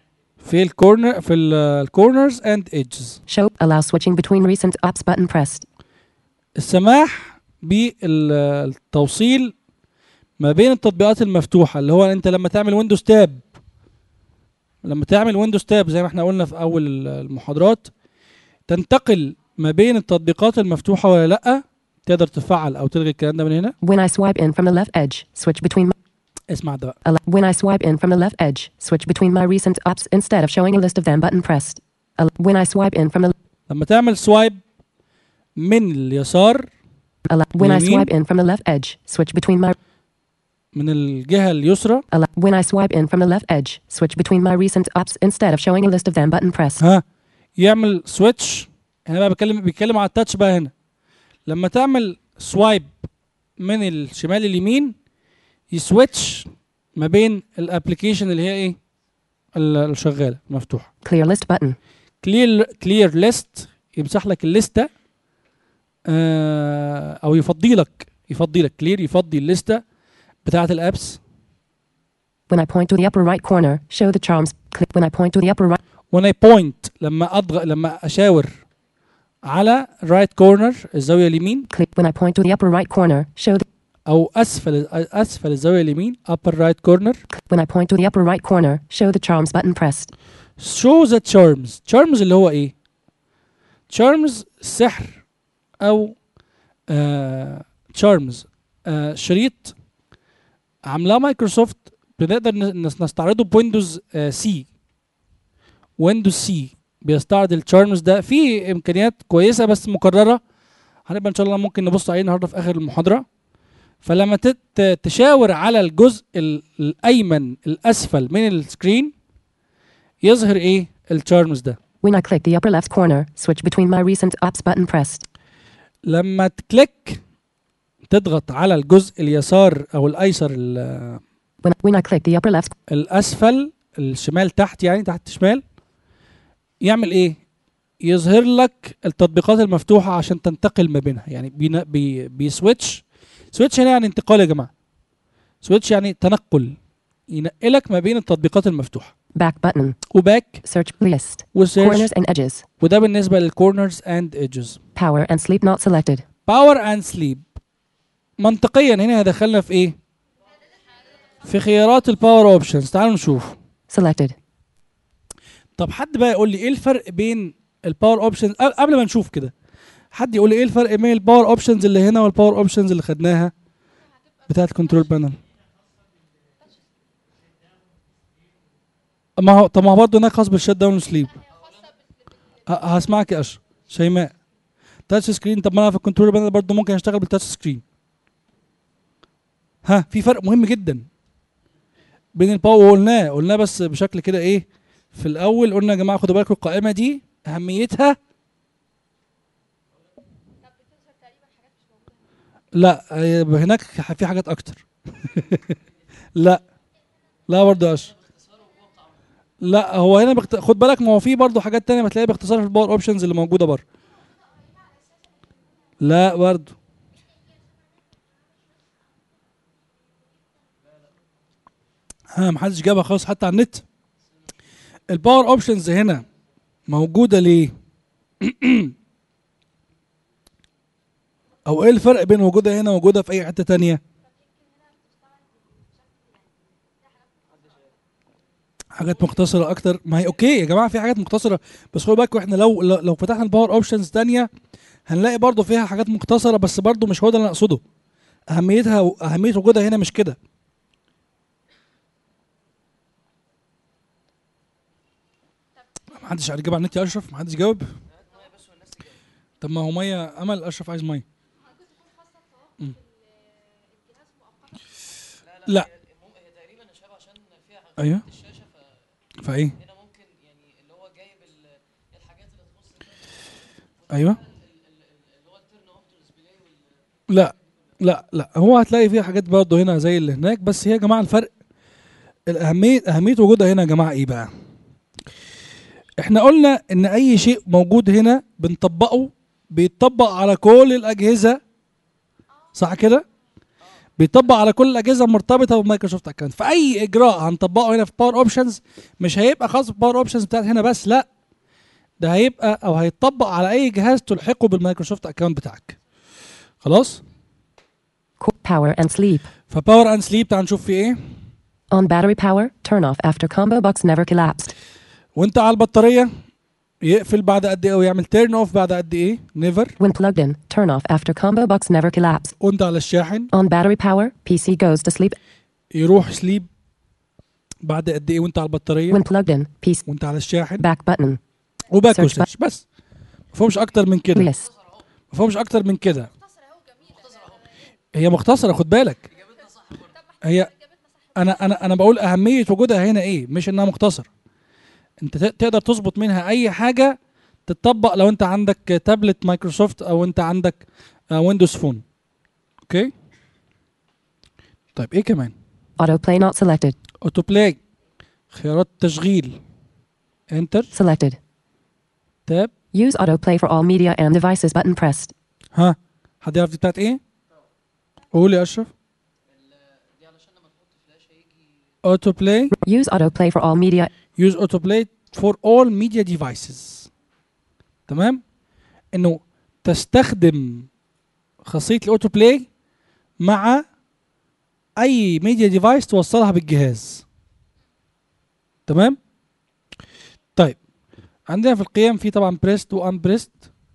في الكورنر في الكورنرز اند ايدجز Show. Allow switching between recent apps button pressed. السماح بالتوصيل ما بين التطبيقات المفتوحه اللي هو انت لما تعمل ويندوز تاب لما تعمل ويندوز تاب زي ما احنا قلنا في اول المحاضرات تنتقل ما بين التطبيقات المفتوحه ولا لا تقدر تفعل او تلغي الكلام ده من هنا When I swipe in from the left edge, switch between. My, اسمع ده بقى allow, when I swipe in from the left edge, switch between my recent apps instead of showing a list of them button pressed. Al- when I swipe in from the لما تعمل سوايب من اليسار allow, when I يمين. swipe in from the left edge, switch between my من الجهه اليسرى allow, when I swipe in from the left edge, switch between my recent apps instead of showing a list of them button pressed. ها يعمل سويتش هنا بقى بتكلم بيتكلم على التاتش بقى هنا لما تعمل سوايب من الشمال اليمين يسويتش ما بين الابلكيشن اللي هي ايه ال- الشغاله مفتوحه Clear list button. كلير كلير ليست يمسح لك الليسته آه او يفضي لك يفضي لك كلير يفضي الليسته بتاعه الابس When I point to the upper right corner, show the charms. Click when I point to the upper right. وانا بوينت لما اضغط لما اشاور على رايت كورنر الزاويه اليمين Click when I point to the upper right corner, show the او اسفل اسفل الزاويه اليمين upper right corner when I point to the upper right corner, show the charms button pressed. show the charms charms اللي هو ايه charms سحر او آه charms آه شريط عاملاه مايكروسوفت بنقدر ن- نس- نستعرضه بويندوز آه سي ويندوز سي بيستعرض التشارمز ده في امكانيات كويسه بس مكرره هنبقى ان شاء الله ممكن نبص عليه النهارده في اخر المحاضره فلما تت- تشاور على الجزء ال- الايمن الاسفل من السكرين يظهر ايه التشارمز ده When I click the upper left corner, switch between my recent apps button pressed. لما تكليك تضغط على الجزء اليسار او الايسر ال- When, when I click the upper left, الاسفل الشمال تحت يعني تحت شمال يعمل ايه يظهر لك التطبيقات المفتوحه عشان تنتقل ما بينها يعني بينا- بي بيسويتش سويتش هنا يعني انتقال يا جماعه سويتش يعني تنقل ينقلك ما بين التطبيقات المفتوحه back button, وباك search list, وسيرش corners and edges, وده بالنسبه للكورنرز اند ايدجز power and sleep not selected. باور اند سليب منطقيا هنا هدخلنا في ايه في خيارات الباور اوبشنز تعالوا نشوف Selected. طب حد بقى يقول لي ايه الفرق بين الباور اوبشنز قبل ما نشوف كده حد يقول لي ايه الفرق بين الباور اوبشنز اللي هنا والباور اوبشنز اللي خدناها بتاعت كنترول بانل ما هو طب ما هو برضه هناك خاص بالشت داون سليب هسمعك يا اشرف شيماء تاتش سكرين طب ما انا في الكنترول بانل برضه ممكن اشتغل بالتاتش سكرين ها في فرق مهم جدا بين الباور قلناه قلناه بس بشكل كده ايه في الاول قلنا يا جماعه خدوا بالكم القائمه دي اهميتها لا آه، هناك في حاجات اكتر لا لا برضه يا اشرف لا هو هنا بخت... خد بالك ما هو في برضه حاجات تانية بتلاقيها باختصار في الباور اوبشنز اللي موجوده بره لا برضه ها محدش جابها خالص حتى على النت الباور اوبشنز هنا موجوده ليه او ايه الفرق بين وجودها هنا ووجودها في اي حته تانية حاجات مختصره اكتر ما هي اوكي يا جماعه في حاجات مختصره بس خدوا بالكم احنا لو لو لو فتحنا الباور اوبشنز تانية هنلاقي برضو فيها حاجات مختصره بس برضو مش هو ده اللي انا اقصده اهميتها اهميه وجودها هنا مش كده محدش هيجاوب على النت يا اشرف محدش جاوب طب ما هو ميه امل اشرف عايز ميه مم. لا هي تقريبا الشباب عشان فيها ايوه الشاشه فايه فهنا ممكن يعني اللي هو جايب ال- الحاجات اللي تخص ايوه اللي هو التيرن اوف ديسبلاي لا لا لا هو هتلاقي فيها حاجات برضه هنا زي اللي هناك بس هي يا جماعه الفرق الاهميه اهميه وجودها هنا يا جماعه ايه بقى احنا قلنا ان اي شيء موجود هنا بنطبقه بيتطبق على كل الاجهزه صح كده بيطبق على كل الاجهزه المرتبطه بمايكروسوفت اكونت فاي اجراء هنطبقه هنا في باور اوبشنز مش هيبقى خاص بالباور اوبشنز بتاعت هنا بس لا ده هيبقى او هيتطبق على اي جهاز تلحقه بالمايكروسوفت اكونت بتاعك خلاص Core power and sleep. فباور اند سليب تعال نشوف في ايه On battery power, turn off after combo box never collapsed. وانت على البطاريه يقفل بعد قد ايه ويعمل تيرن اوف بعد قد ايه نيفر When plugged in, turn off after combo box never collapsed. وانت على الشاحن On battery power, PC goes to sleep. يروح سليب بعد قد ايه وانت على البطاريه When plugged in, PC وانت على الشاحن back button. وباك Search وسيرش بس مفهومش اكتر من كده List. مفهومش اكتر من كده هي مختصره خد بالك هي انا انا انا بقول اهميه وجودها هنا ايه مش انها مختصره انت ت- تقدر تظبط منها اي حاجه تتطبق لو انت عندك تابلت مايكروسوفت او انت عندك ويندوز فون اوكي طيب ايه كمان Auto play not selected. اوتو بلاي خيارات تشغيل انتر Selected. تاب Use auto play for all media and devices button pressed. ها حد يعرف دي بتاعت ايه قول يا اشرف اوتو بلاي Use auto play for all media. use autoplay for all media devices تمام انه تستخدم خاصيه الاوتو بلاي مع اي ميديا ديفايس توصلها بالجهاز تمام طيب عندنا في القيم في طبعا بريست وان بريست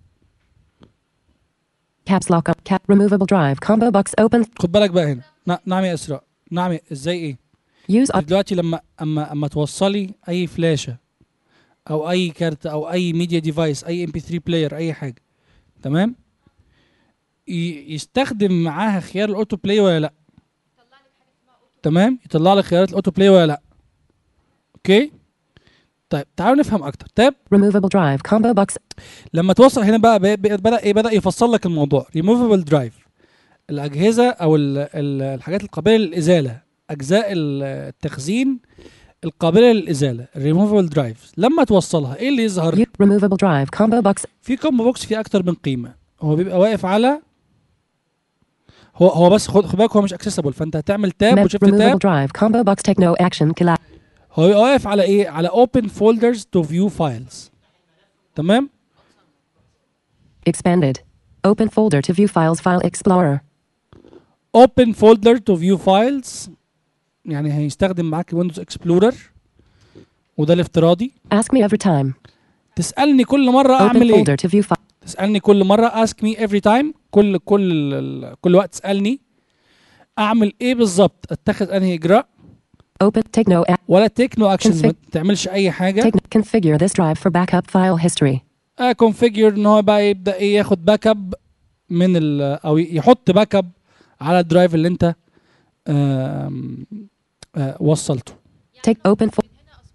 Caps lock up. Cap removable drive. Combo box open. خد بالك بقى هنا نا- نعم يا اسراء نعم يا- ازاي ايه Use auto. دلوقتي لما اما اما توصلي اي فلاشه او اي كارت او اي ميديا ديفايس اي ام بي 3 بلاير اي حاجه تمام ي- يستخدم معاها خيار الاوتو بلاي ولا لا تمام يطلع لك خيارات الاوتو بلاي ولا لا اوكي طيب تعالوا نفهم اكتر تاب Removable drive. Combo box. لما توصل هنا بقى بقى- بقى- بدا ايه بدا يفصل لك الموضوع ريموفبل درايف الاجهزه او ال ال الحاجات القابله للازاله اجزاء ال- التخزين القابله للازاله الريموفبل درايف لما توصلها ايه اللي يظهر U- removable drive. Combo box. في كومبو بوكس فيه اكتر من قيمه هو بيبقى واقف على هو هو بس خد خد بالك هو مش اكسسبل فانت هتعمل تاب Mem- وشفت removable تاب drive. Combo box. Take no action. Collapse. هو بيبقى واقف على ايه على open folders to view files تمام Expanded. Open folder to view files. File Explorer. open folder to view files يعني هيستخدم معاك ويندوز اكسبلورر وده الافتراضي Ask me every time. تسالني كل مره Open اعمل ايه folder to view file. تسالني كل مره ask me every time كل كل ال- ال- كل وقت تسالني اعمل ايه بالظبط اتخذ انهي اجراء Open. Take no action. ولا تيك نو اكشنز ما Config- تعملش اي حاجه Take. Configure this drive for backup file history. كونفيجر ان هو بقى يبدا ايه ياخد باك اب من ال او يحط باك اب على الدرايف اللي انت آم، آه، وصلته Take open fo-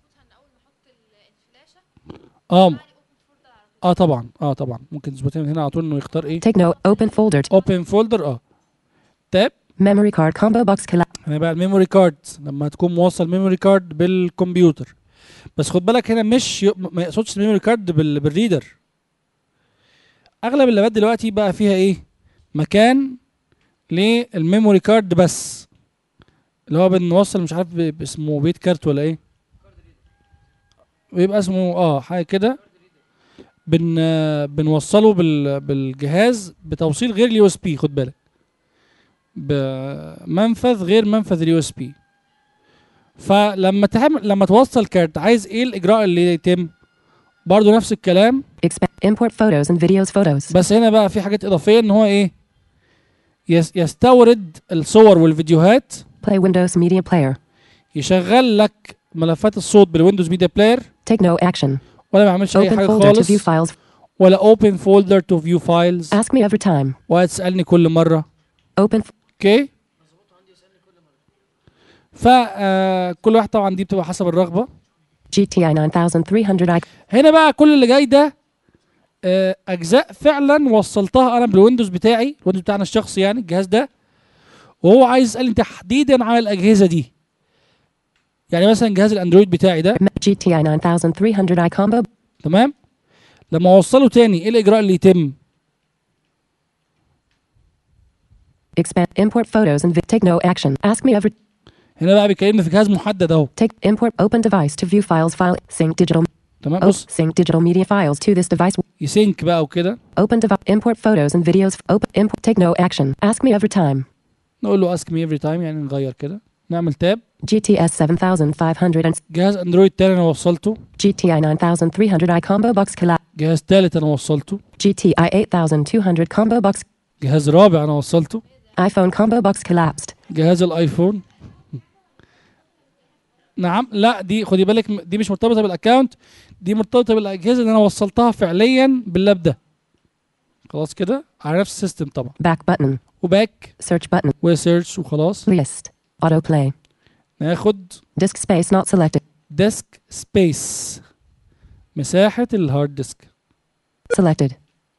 اه اه طبعا اه طبعا ممكن تظبطها من هنا على طول انه يختار ايه Take no open folder. To اوبن فولدر اه تاب memory card combo box collapse. هنا بقى الميموري كارد لما تكون موصل ميموري كارد بالكمبيوتر بس خد بالك هنا مش ي... ما يقصدش الميموري كارد بال... بالريدر اغلب اللابات دلوقتي بقى فيها ايه مكان للميموري كارد بس اللي هو بنوصل مش عارف ب- اسمه بيت كارت ولا ايه بيبقى اسمه اه حاجه كده بن آه، بنوصله بال... بالجهاز بتوصيل غير اليو اس بي خد بالك بمنفذ غير منفذ اليو اس بي فلما تعمل لما توصل كارت عايز ايه الاجراء اللي يتم برضو نفس الكلام Expand import photos and videos photos. بس هنا بقى في حاجات اضافيه ان هو ايه يس يستورد الصور والفيديوهات Play Windows Media Player. يشغل لك ملفات الصوت بالويندوز ميديا بلاير Take no action. ولا ما يعملش اي Open حاجه folder to view خالص files. ولا اوبن فولدر تو فيو فايلز Ask me every time. وهتسالني كل مره Open. f- اوكي فكل واحد طبعا دي بتبقى حسب الرغبه GTI 9300 I. هنا بقى كل اللي جاي ده آه، اجزاء فعلا وصلتها انا بالويندوز بتاعي الويندوز بتاعنا الشخصي يعني الجهاز ده وهو عايز يسالني تحديدا على الاجهزه دي يعني مثلا جهاز الاندرويد بتاعي ده GTI 9300 I combo. تمام لما اوصله تاني ايه الاجراء اللي يتم Expand. Import photos and vi- take no action. Ask me every. هنا بقى بيكلمني في جهاز محدد اهو Take import. Open device to view files. File. Sync digital. تمام Oh, بص sync digital media files to this device. يسينك بقى وكده Open device. Import photos and videos. Open. Import. Take no action. Ask me every time. نقول له اسك مي افري تايم يعني نغير كده نعمل تاب GTS 7500 and جهاز اندرويد تاني انا وصلته GTI 9300i combo box collab. جهاز تالت انا وصلته GTI 8200 combo box. جهاز رابع انا وصلته iPhone combo box collapsed. جهاز الايفون نعم لا دي خدي بالك م- دي مش مرتبطه بالاكونت دي مرتبطه بالاجهزه اللي انا وصلتها فعليا باللاب ده خلاص كده على نفس السيستم طبعا Back button. وباك Search button. وسيرش وخلاص List. Autoplay. ناخد Disk space not selected. ديسك سبيس مساحه الهارد ديسك Selected.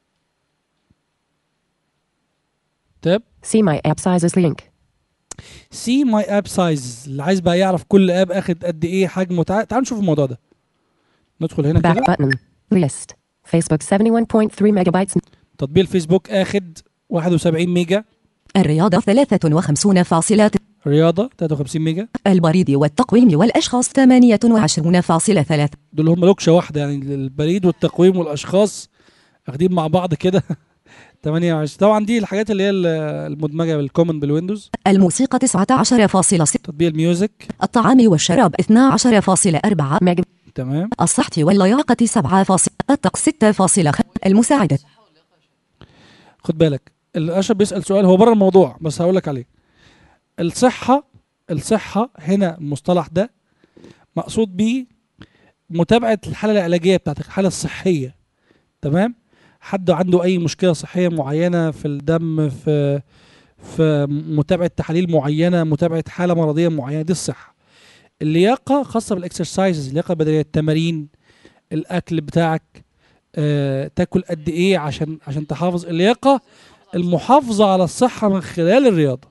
تاب See my app sizes link. سي ماي اب سايز اللي عايز بقى يعرف كل اب اخد قد ايه حجمه تعال تعال نشوف الموضوع ده ندخل هنا Back كده button. List. Facebook 71.3 megabytes. تطبيق الفيسبوك اخد 71 ميجا الرياضة 53 فاصلة رياضه 53 ميجا البريد والتقويم والأشخاص 28.3 دول هم لوكشه واحده يعني البريد والتقويم والاشخاص اخدين مع بعض كده 28 طبعا دي الحاجات اللي هي ال- المدمجه بالكومن بالويندوز الموسيقى 19.6 تطبيق الميوزك الطعام والشراب 12.4 Meg. تمام الصحة واللياقة 7. الطقس 6.5 المساعدة خد بالك الاشرف بيسال سؤال هو بره الموضوع بس هقول لك عليه الصحه الصحه هنا المصطلح ده مقصود بيه متابعه الحاله العلاجيه بتاعتك الحاله الصحيه تمام حد عنده اي مشكله صحيه معينه في الدم في في متابعه تحاليل معينه متابعه حاله مرضيه معينه دي الصحه اللياقه خاصه بالاكسرسايزز اللياقه البدنيه التمارين الاكل بتاعك آه، تاكل قد ايه عشان عشان تحافظ اللياقه المحافظه على الصحه من خلال الرياضه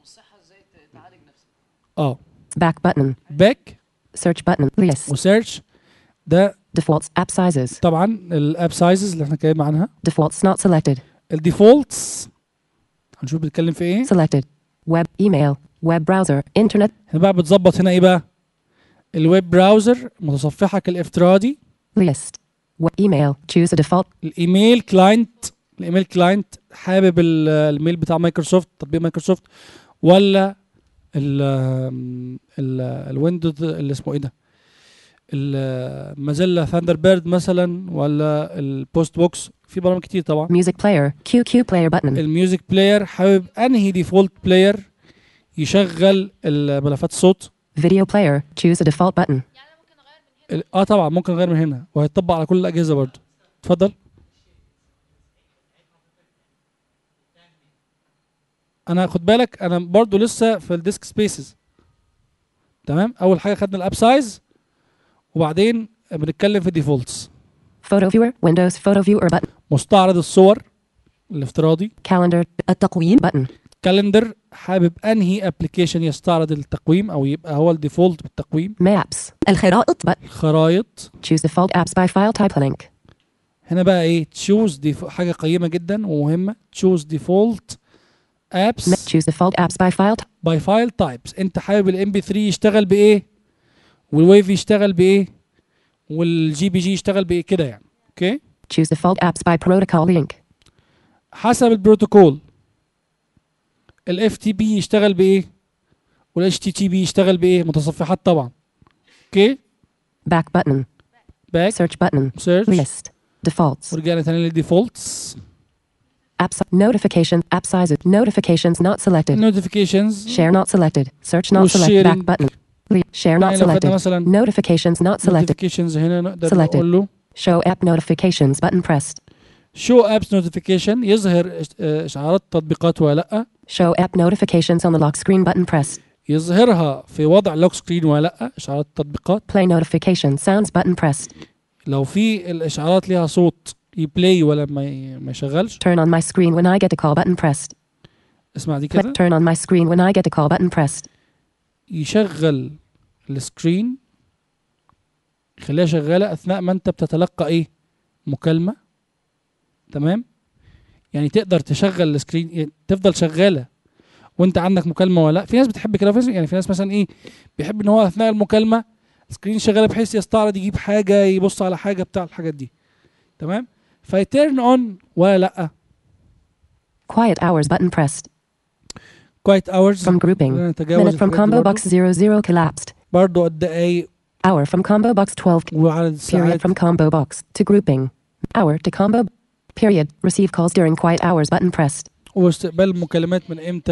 اه Back button. باك Search button. List. وسيرش ده Defaults. App sizes. طبعا الاب سايزز اللي احنا اتكلمنا عنها Defaults not selected. الديفولتس هنشوف بيتكلم في ايه Selected. Web. Email. Web browser. Internet. هنا بقى بتظبط هنا ايه بقى الويب براوزر متصفحك الافتراضي List. Web. Email. Choose a default. الايميل كلاينت الايميل كلاينت حابب ال- الميل بتاع مايكروسوفت تطبيق مايكروسوفت ولا ال ال الويندوز اللي اسمه ايه ده المازيلا ثاندر بيرد مثلا ولا البوست بوكس في برامج كتير طبعا Music player. QQ player button. الميوزك بلاير حابب انهي ديفولت بلاير يشغل الملفات الصوت Video player. Choose a default button. ال- اه طبعا ممكن نغير من هنا وهيطبق على كل الاجهزه برضو اتفضل انا خد بالك انا برضو لسه في الديسك سبيسز تمام اول حاجه خدنا الاب سايز وبعدين بنتكلم في الديفولتس Photo viewer. Windows photo viewer button. مستعرض الصور الافتراضي Calendar. التقويم Button. كالندر حابب انهي ابلكيشن يستعرض التقويم او يبقى هو الديفولت بالتقويم Maps. الخرائط Button. الخرايط Choose default apps by file type link. هنا بقى ايه تشوز دي حاجه قيمه جدا ومهمه تشوز ديفولت ابس Ma- Choose default apps by file. T- باي فايل تايبس انت حابب الام بي 3 يشتغل بايه والويف يشتغل بايه والجي بي جي يشتغل بايه كده يعني اوكي choose default apps by protocol link. حسب البروتوكول الاف تي بي يشتغل بايه والاتش تي تي بي يشتغل بايه متصفحات طبعا اوكي Back button. باك Search button. سيرش List. Defaults. ورجعنا تاني للديفولتس Apps. Notification. App sizes. Notifications not selected. نوتيفيكيشنز Share not selected. Search not selected. Back والsharing. button. Le- Share not يعني لو خدنا selected. مثلا Notifications not selected. نوتيفيكيشنز هنا نقدر Selected. نقول له Show app notifications button pressed. شو ابس نوتيفيكيشن يظهر إش- آه، اشعارات تطبيقات ولا لا Show app notifications on the lock screen button pressed. يظهرها في وضع لوك سكرين ولا لا اشعارات التطبيقات Play notification sounds button pressed. لو في الاشعارات ليها صوت يبلاي ولا ما ي- ما يشغلش Turn on my screen when I get a call button pressed. اسمع دي Click كده turn on my screen when I get a call button pressed. يشغل السكرين يخليها شغاله اثناء ما انت بتتلقى ايه مكالمه تمام يعني تقدر تشغل السكرين يعني تفضل شغاله وانت عندك مكالمه ولا لا في ناس بتحب كده وفي ناس يعني في ناس مثلا ايه بيحب ان هو اثناء المكالمه السكرين شغاله بحيث يستعرض يجيب حاجه يبص على حاجه بتاع الحاجات دي تمام فيتيرن اون ولا لا Quiet hours button pressed. كوايت اورز From grouping. نتجاوز Minute from الحاجات دي combo برضو. box 00 collapsed. برضو الدقايق Hour from combo box 12. وعدد Period الساعات from combo box to grouping. Hour to combo. Period. Receive calls during quiet hours button pressed. واستقبال المكالمات من امتى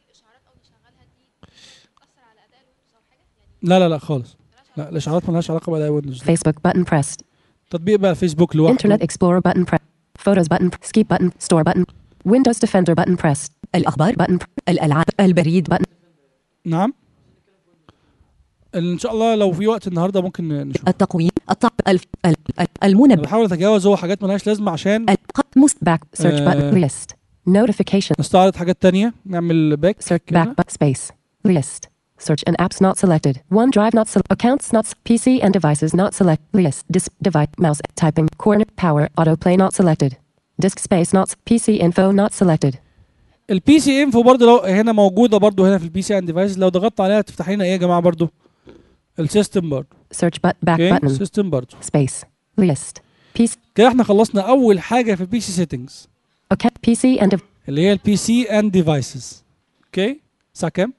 لا لا لا خالص لا الاشعارات ملهاش علاقه باداء ويندوز Facebook button pressed. تطبيق بقى فيسبوك لوحده Internet Explorer button pressed. Photos button. Skip button. Store button. Windows Defender button pressed. الأخبار Button. الألعاب البريد Button. نعم ان شاء الله لو في وقت النهارده ممكن نشوف التقويم الطب الف ال- ال- انا المنبه بحاول اتجاوز هو حاجات ملهاش لازمه عشان الق- مس Back. Search Uh, button. List. Notification. نستعرض حاجات تانية نعمل باك Search back but space. List. Search and apps not selected. OneDrive not select. Accounts not s- PC and devices not select. List. Disk device mouse typing corner power autoplay not selected. Disk space not s- PC info not selected. البي سي انفو برضه لو هنا موجوده برضه هنا في البي سي اند ديفايس لو ضغطت عليها تفتح لنا ايه يا جماعه برضه السيستم برضه Search but back اوكي button. سيستم برضه Space. List. PC كده احنا خلصنا اول حاجه في البي سي سيتنجز account PC and dev- اللي هي البي سي اند ديفايسز اوكي الساعه كام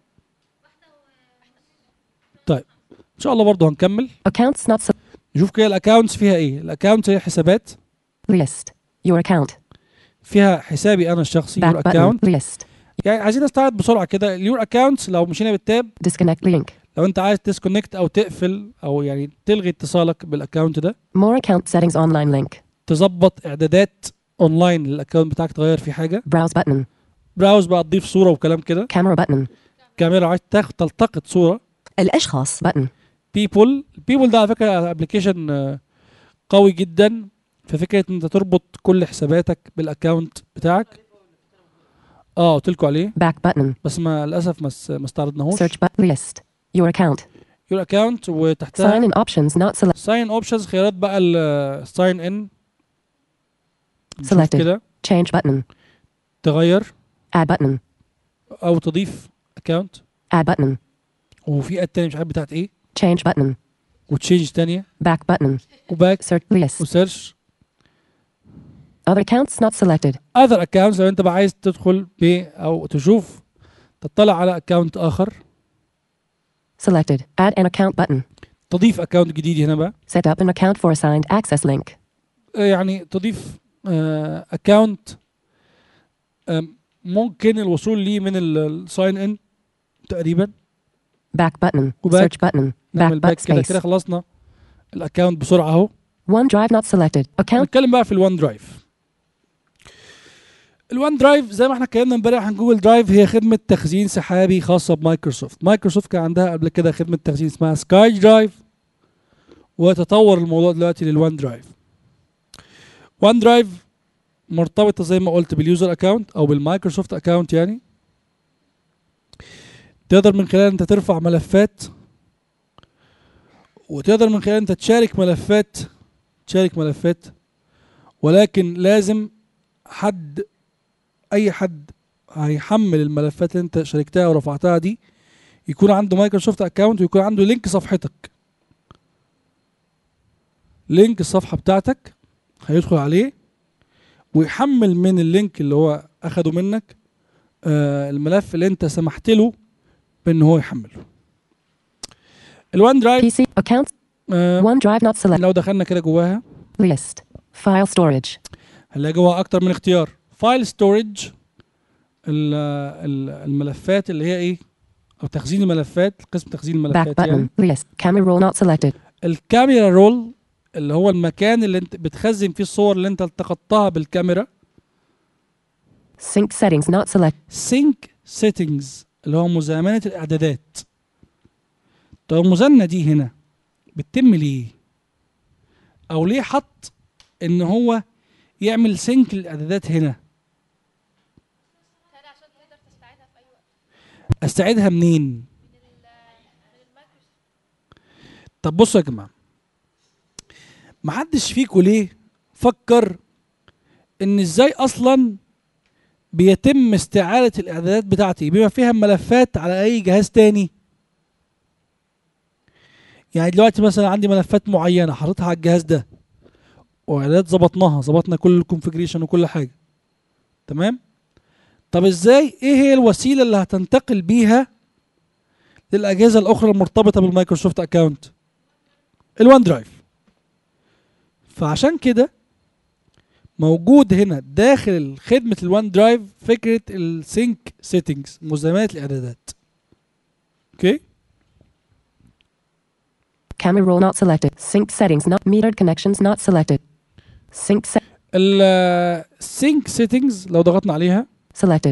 طيب ان شاء الله برضه هنكمل accounts not se- نشوف كده الاكونتس فيها ايه الاكونت هي حسابات list. Your account. فيها حسابي انا الشخصي Back يور button. اكونت List. يعني عايزين نستعرض بسرعه كده اليور اكونت لو مشينا بالتاب Disconnect link. لو انت عايز تسكونكت او تقفل او يعني تلغي اتصالك بالاكونت ده More account settings online link. تظبط اعدادات اونلاين للاكونت بتاعك تغير فيه حاجه Browse button. براوز بقى تضيف صوره وكلام كده Camera button. كاميرا عايز تاخد تلتقط صوره الأشخاص Button. بيبول البيبول ده على فكره ابلكيشن قوي جدا في فكره ان انت تربط كل حساباتك بالاكونت بتاعك اه قلت لكم عليه Back button. بس ما للاسف ما س- ما استعرضناهوش Search but list. Your account. يور اكونت Sign وتحتها in options not select. ساين اوبشنز خيارات بقى الساين ان Selected. كده Change button. تغير Add button. او تضيف اكونت Add button. وفي اد تاني مش عارف بتاعت ايه Change button. وتشينج تانية Back button. وباك Search list. وسيرش Other accounts not selected. اذر اكونتس لو انت بقى عايز تدخل ب او تشوف تطلع على اكونت اخر Selected. Add an account button. تضيف اكونت جديد هنا بقى Set up an account for assigned access link. آه، يعني تضيف اكونت ممكن الوصول ليه من الساين ان تقريبا Back button. وباك. Search button. نعمل Back باك but كده كده space. خلصنا الاكونت بسرعه اهو OneDrive not selected. Account. نتكلم بقى في الوان درايف الوان درايف زي ما احنا اتكلمنا امبارح عن جوجل درايف هي خدمه تخزين سحابي خاصه بمايكروسوفت مايكروسوفت كان عندها قبل كده خدمه تخزين اسمها سكاي درايف وتطور الموضوع دلوقتي للوان درايف وان درايف مرتبطه زي ما قلت باليوزر اكونت او بالمايكروسوفت اكونت يعني تقدر من خلال انت ترفع ملفات وتقدر من خلال انت تشارك ملفات تشارك ملفات ولكن لازم حد اي حد هيحمل الملفات اللي انت شاركتها ورفعتها دي يكون عنده مايكروسوفت اكونت ويكون عنده لينك صفحتك لينك الصفحه بتاعتك هيدخل عليه ويحمل من اللينك اللي هو اخده منك آه الملف اللي انت سمحت له بان هو يحمله الوان درايف PC. Accounts. آه OneDrive not selected. لو دخلنا كده جواها List. File storage. هنلاقي جواها اكتر من اختيار فايل ستورج الملفات اللي هي ايه او تخزين الملفات قسم تخزين Back الملفات يعني button. List. Camera roll not selected. الكاميرا رول اللي هو المكان اللي انت بتخزن فيه الصور اللي انت التقطتها بالكاميرا Sync settings not select. سينك سيتنجز اللي هو مزامنه الاعدادات طب المزامنه دي هنا بتتم ليه او ليه حط ان هو يعمل سينك للاعدادات هنا استعيدها منين طب بصوا يا جماعه محدش فيكم ليه فكر ان ازاي اصلا بيتم استعادة الإعدادات بتاعتي بما فيها ملفات على أي جهاز تاني يعني دلوقتي مثلا عندي ملفات معينة حاططها على الجهاز ده وإعدادات ظبطناها ظبطنا كل الكونفجريشن وكل حاجة تمام طب ازاي ايه هي الوسيلة اللي هتنتقل بيها للأجهزة الأخرى المرتبطة بالمايكروسوفت أكاونت الوان درايف فعشان كده موجود هنا داخل خدمة الوان درايف فكرة السينك سيتنجز مزامنة الإعدادات اوكي Camera roll not selected. Sync settings not metered connections not selected. Sync set السينك سيتنجز لو ضغطنا عليها selected.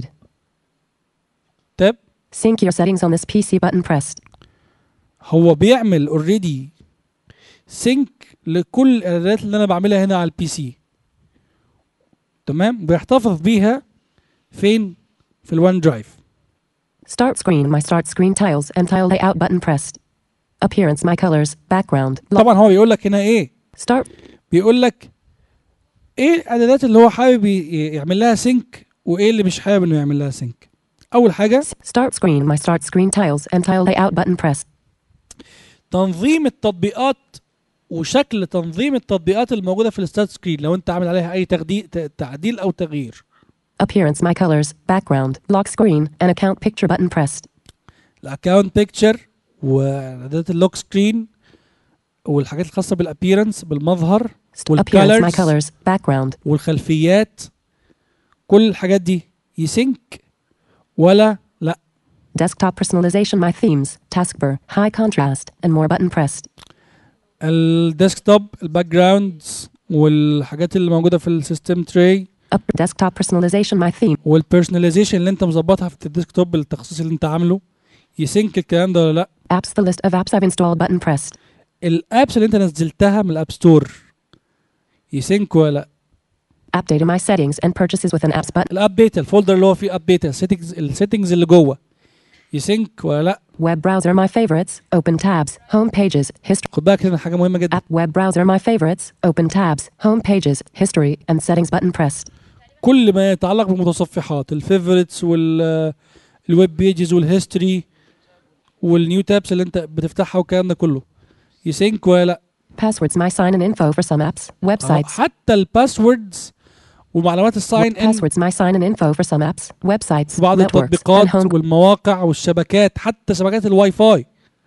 تاب Sync your settings on this PC button pressed. هو بيعمل اوريدي سينك لكل الاعدادات اللي انا بعملها هنا على البي سي تمام بيحتفظ بيها فين في الوان درايف Start screen my start screen tiles and tile layout button pressed. Appearance my colors background. Lo- طبعا هو بيقول لك هنا ايه start بيقول لك ايه الاعدادات اللي هو حابب ي- يعمل لها سينك وايه اللي مش حابب انه يعمل لها سينك اول حاجه start screen my start screen tiles and tile layout button pressed. تنظيم التطبيقات وشكل تنظيم التطبيقات الموجوده في الستات سكرين لو انت عامل عليها اي تغدي- ت- تعديل او تغيير Appearance my colors background lock screen and account picture button pressed. الاكونت بيكتشر واعدادات اللوك سكرين والحاجات الخاصه بالابيرنس بالمظهر St- Appearance my والcolors colors background. والخلفيات كل الحاجات دي يسync ولا لا Desktop personalization my themes taskbar high contrast and more button pressed. الديسكتوب الباك جراوندز والحاجات اللي موجوده في السيستم تري Up desktop personalization my theme والبيرسوناليزيشن اللي انت مظبطها في الديسكتوب التخصيص اللي انت عامله يسync الكلام ده ولا لا apps the list of apps I've installed button pressed. الابس اللي انت نزلتها من الاب ستور يسync ولا لا Update my settings and purchases with an apps button. الاب داتا الفولدر اللي هو فيه اب داتا السيتنجز السيتنجز اللي جوه يسync ولا لا Web browser my favorites, open tabs, home pages, history. خد بالك هنا حاجه مهمه جدا App web browser my favorites, open tabs, home pages, history, and settings button pressed. كل ما يتعلق بالمتصفحات الفيفوريتس وال الويب بيجز والهيستوري والنيو تابس اللي انت بتفتحها والكلام ده كله يسync ولا لا Passwords my sign in info for some apps, أهو websites. حتى الباسوردز ومعلومات الساين ان Passwords my sign in info for some apps, websites, في بعض networks, and التطبيقات home. والمواقع والشبكات حتى شبكات الواي فاي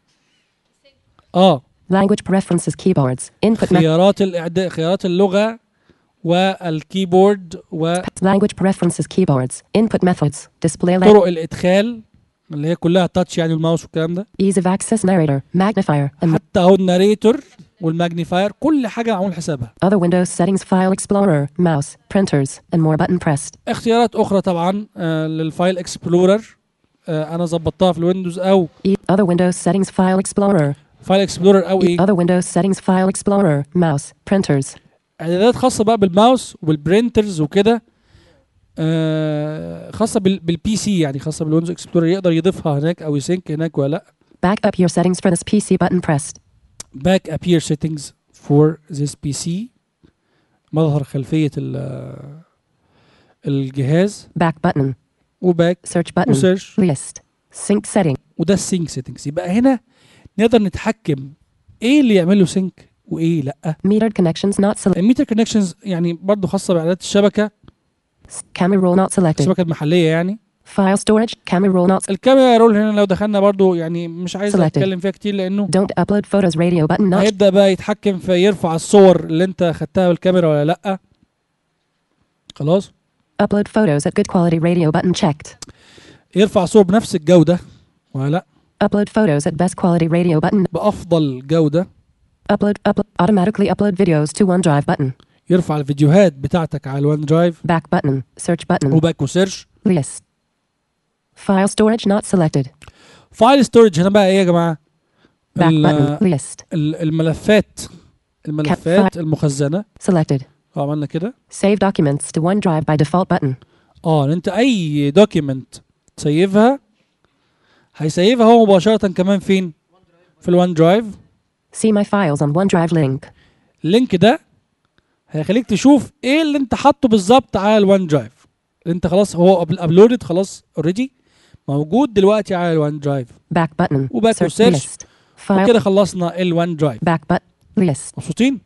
اه Language preferences keyboards, input method. خيارات الاعداد خيارات اللغه والكيبورد Language preferences keyboards, input methods, display la- وطرق الادخال اللي هي كلها تاتش يعني الماوس والكلام ده ease of access narrator, magnifier, and حتى اهو الناريتور والماجنيفاير كل حاجه معمول حسابها other Windows settings file explorer, mouse, printers, and more button pressed. اختيارات اخرى طبعا آه للفايل اكسبلورر آه انا ظبطتها في الويندوز او E- other Windows settings file explorer, فايل اكسبلورر او e- ايه other Windows settings file explorer, mouse, printers, اعدادات خاصه بقى بالماوس والبرينترز وكده آه خاصه بال بالبي سي يعني خاصه بالويندوز اكسبلورر يقدر يضيفها هناك او يسync هناك ولا لا back up your settings for this PC button pressed. back appear settings for this PC مظهر خلفيه ال- الجهاز Back button, وباك search button, وسيرش list, sync setting, وده السينك سيتنجز يبقى هنا نقدر نتحكم ايه اللي يعمل له سينك وايه لا metered connections not selected, الميتر كونكشنز يعني برضو خاصه باعدادات الشبكه camera roll not selected, الشبكه المحليه يعني file storage, camera roll not, الكاميرا رول هنا لو دخلنا برضو يعني مش عايز Selected. اتكلم فيها كتير لانه don't upload photos radio button not, هيبدا بقى يتحكم في يرفع الصور اللي انت خدتها بالكاميرا ولا لا خلاص upload photos at good quality radio button checked, يرفع صور بنفس الجوده ولا لا upload photos at best quality radio button, بافضل جوده upload, upload, automatically upload videos to OneDrive button, يرفع الفيديوهات بتاعتك على الوان درايف back button, search button, وباك وسيرش list, file storage not selected, فايل ستورج هنا بقى ايه يا جماعه back ال- button, list, ال- الملفات الملفات المخزنه selected, اه عملنا كده save documents to OneDrive by default button, اه ان انت اي دوكيمنت تسيفها هيسيفها هو مباشره كمان فين في الوان درايف see my files on OneDrive link, اللينك ده هيخليك تشوف ايه اللي انت حاطه بالظبط على الوان درايف انت خلاص هو ابلودد خلاص اوريدي موجود دلوقتي على الوان درايف Back button. وباك Search وسيرش list. File. وكده خلصنا الوان درايف Back but list. مبسوطين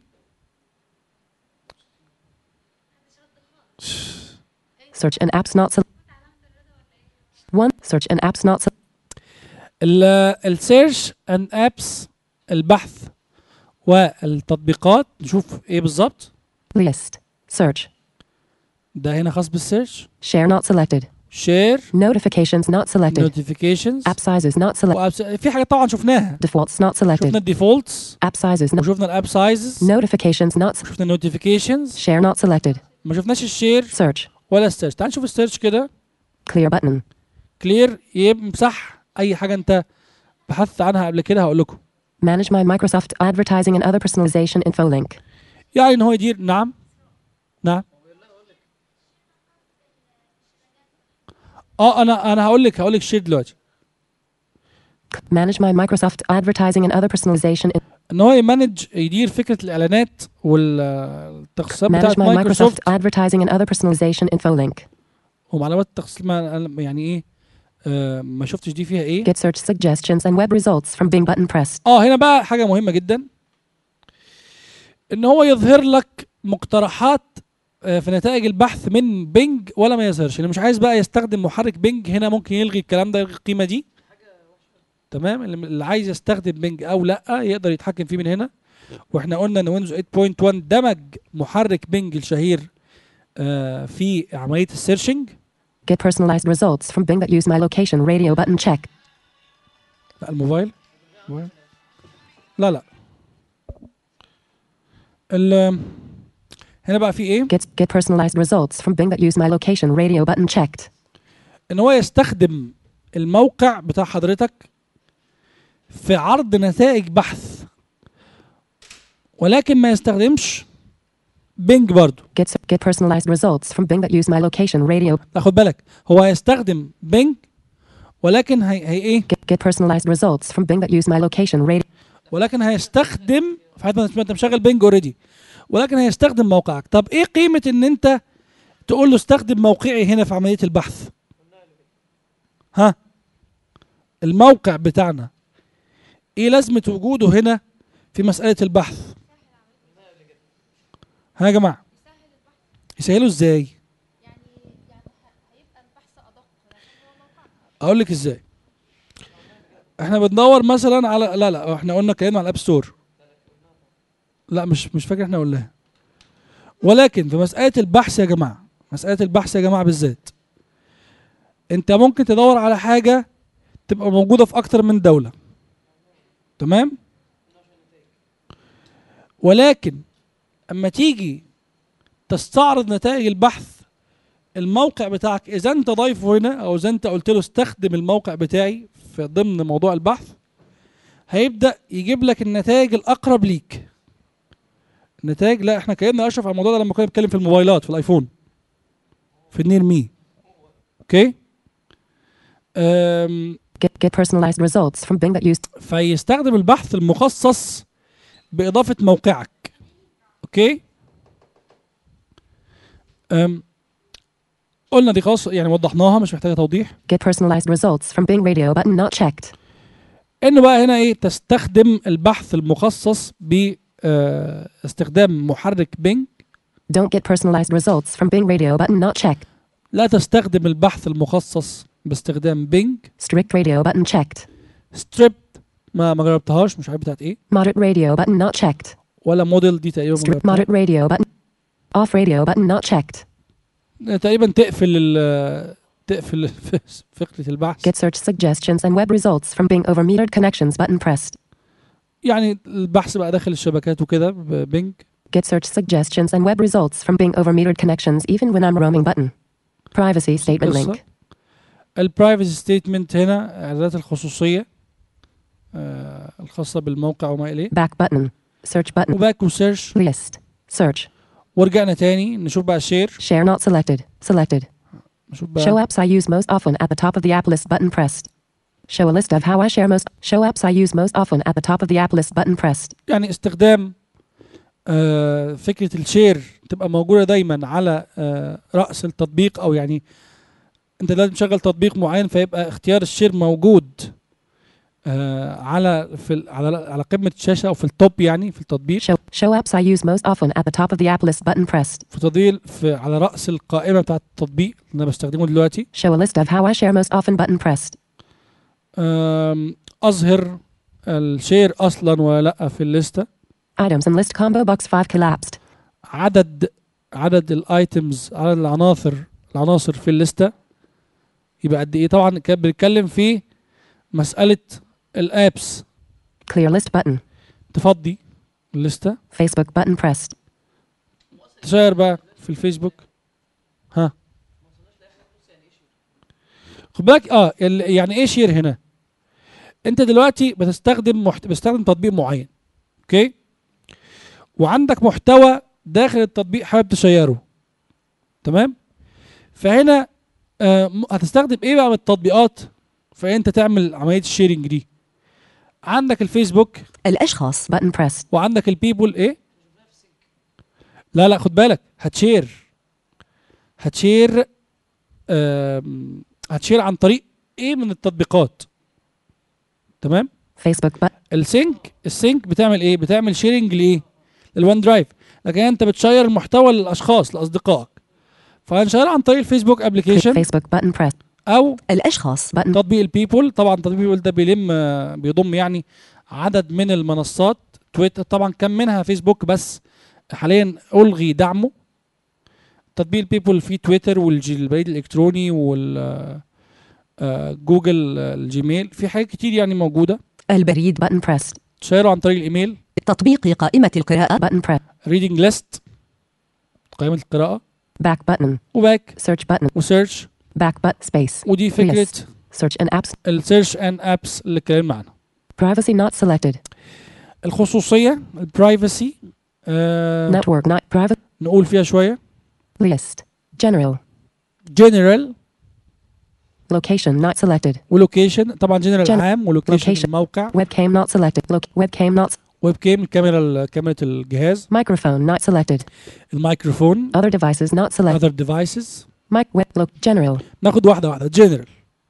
Search and apps not selected. One. Search and apps not selected. السيرش اند ابس البحث والتطبيقات نشوف ايه بالظبط List. Search. ده هنا خاص بالسيرش Share not selected. شير Notifications not selected. نوتيفيكيشنز App sizes not selected. في حاجات طبعا شفناها Defaults not شفنا selected. الديفولتس App sizes not. وشفنا الاب سايزز Notifications not. se- شفنا النوتيفيكيشنز Share not selected. ما شفناش الشير Search. ولا السيرش تعال نشوف السيرش كده Clear button. كلير يمسح اي حاجه انت بحثت عنها قبل كده هقول لكم Manage my Microsoft advertising and other personalization info link. يعني ان هو يدير نعم نعم اه انا انا هقول لك هقول لك شير دلوقتي Manage my Microsoft advertising and other personalization. In- ان هو يمانج يدير فكره الاعلانات والتخصيصات manage بتاعت my مايكروسوفت Microsoft advertising and other personalization info link. ومعلومات التخصيص ما يعني ايه آه ما شفتش دي فيها ايه Get search suggestions and web results from Bing button pressed. اه هنا بقى حاجه مهمه جدا ان هو يظهر لك مقترحات آه، في نتائج البحث من بينج ولا ما يظهرش اللي مش عايز بقى يستخدم محرك بينج هنا ممكن يلغي الكلام ده يلغي القيمه دي تمام اللي اللي عايز يستخدم بينج او لا يقدر يتحكم فيه من هنا واحنا قلنا ان ويندوز 8.1 دمج محرك بينج الشهير آه، في عمليه السيرشنج Get personalized results from Bing that use my location radio button check. لا الموبايل موبايل. لا لا ال هنا بقى في ايه Get get personalized results from Bing that use my location radio button checked. ان هو يستخدم الموقع بتاع حضرتك في عرض نتائج بحث ولكن ما يستخدمش بينج برضو Get get personalized results from Bing that use my location radio. لا خد بالك هو هيستخدم بينج ولكن هي, هي ايه Get get personalized results from Bing that use my location radio. ولكن هيستخدم في حد ما انت مشغل بينج اوريدي ولكن هيستخدم موقعك طب ايه قيمه ان انت تقول له استخدم موقعي هنا في عمليه البحث ها الموقع بتاعنا ايه لازمه وجوده هنا في مساله البحث ها يا جماعه يسهلوا ازاي اقول لك ازاي احنا بندور مثلا على لا لا احنا قلنا كلمه على الاب ستور لا مش مش فاكر احنا قلناها ولكن في مساله البحث يا جماعه مساله البحث يا جماعه بالذات انت ممكن تدور على حاجه تبقى موجوده في اكتر من دوله تمام ولكن اما تيجي تستعرض نتائج البحث الموقع بتاعك اذا انت ضايفه هنا او اذا انت قلت له استخدم الموقع بتاعي في ضمن موضوع البحث هيبدا يجيب لك النتائج الاقرب ليك النتائج لا احنا اتكلمنا اشرف على الموضوع ده لما كنا بنتكلم في الموبايلات في الايفون في النير مي اوكي أم Get get personalized results from Bing that use فيستخدم البحث المخصص بإضافة موقعك أوكي أم قلنا دي خلاص يعني وضحناها مش محتاجة توضيح get personalized results from Bing radio button not checked. إنه بقى هنا إيه تستخدم البحث المخصص باستخدام محرك بينج Don't get personalized results from Bing radio button not checked. لا تستخدم البحث المخصص باستخدام بينج Strict radio button checked. ستريب ما ما جربتهاش مش عارف بتاعت ايه Moderate radio button not checked. ولا موديل دي تقريبا ما Strip جربتهاش. moderate radio button. Off radio button not checked. تقريبا تقفل ال تقفل فقرة البحث Get search suggestions and web results from Bing over metered connections button pressed. يعني البحث بقى داخل الشبكات وكده ببينج Get search suggestions and web results from Bing over metered connections even when I'm roaming button. Privacy statement قصة. link. البرايفسي ستيتمنت هنا اعدادات الخصوصيه آه الخاصه بالموقع وما اليه Back button. Search button. وباك وسيرش List. Search. ورجعنا تاني نشوف بقى الشير Share not selected. Selected. نشوف Show بقى apps I use most often at the top of the app list button pressed. Show a list of how I share most. Show apps I use most often at the top of the app list button pressed. يعني استخدام آه فكره الشير تبقى موجوده دايما على آه راس التطبيق او يعني انت لازم تشغل تطبيق معين فيبقى اختيار الشير موجود آه على في ال- على على قمه الشاشه او في التوب يعني في التطبيق Show, show apps I use most often at the top of the app list button pressed. في تطبيق في على راس القائمه بتاعه التطبيق اللي انا بستخدمه دلوقتي Show a list of how I share most often button pressed. آم، اظهر الشير اصلا ولا لا في الليسته Items and list combo box 5 collapsed. عدد عدد الايتمز عدد العناصر العناصر في الليسته يبقى قد ايه طبعا كان بنتكلم في مساله الابس Clear list button. تفضي الليسته Facebook button pressed. تشير بقى في الفيسبوك ها خد بالك اه ال- يعني ايه شير هنا انت دلوقتي بتستخدم محت... بتستخدم تطبيق معين اوكي وعندك محتوى داخل التطبيق حابب تشيره تمام فهنا آه م- هتستخدم ايه بقى من التطبيقات فانت تعمل عمليه الشيرنج دي عندك الفيسبوك الأشخاص Button pressed. وعندك البيبول ايه لا لا خد بالك هتشير هتشير آم، هتشير عن طريق ايه من التطبيقات تمام Facebook but السينك السينك بتعمل ايه بتعمل شيرنج لايه للوان درايف لكن انت بتشير المحتوى للاشخاص لاصدقائك فهنشير عن طريق الفيسبوك ابلكيشن Facebook button pressed. او الأشخاص Button تطبيق البيبول طبعا تطبيق البيبول ده بيلم آه، بيضم يعني عدد من المنصات تويتر طبعا كم منها فيسبوك بس حاليا الغي دعمه تطبيق البيبول فيه تويتر والبريد الالكتروني وال آه، آه، جوجل آه، الجيميل في حاجات كتير يعني موجوده البريد button pressed. تشيره عن طريق الايميل تطبيق قائمة القراءة Button pressed. ريدنج ليست قائمه القراءه Back button. وباك Search button. وسيرش Back but space. ودي فكره List. Search and apps. السيرش اند ابس اللي اتكلمنا عنها Privacy not selected. الخصوصيه البرايفسي آه Network not private. نقول فيها شويه List. General. جنرال Location not selected. ولوكيشن طبعا جنرال Gen- عام ولوكيشن location. الموقع Webcam not selected. Look. Webcam not. ويب كام الكاميرا كاميرا الجهاز Microphone not selected. الميكروفون Other devices not selected. other devices Mic. Web. Look. General. ناخد واحده واحده جنرال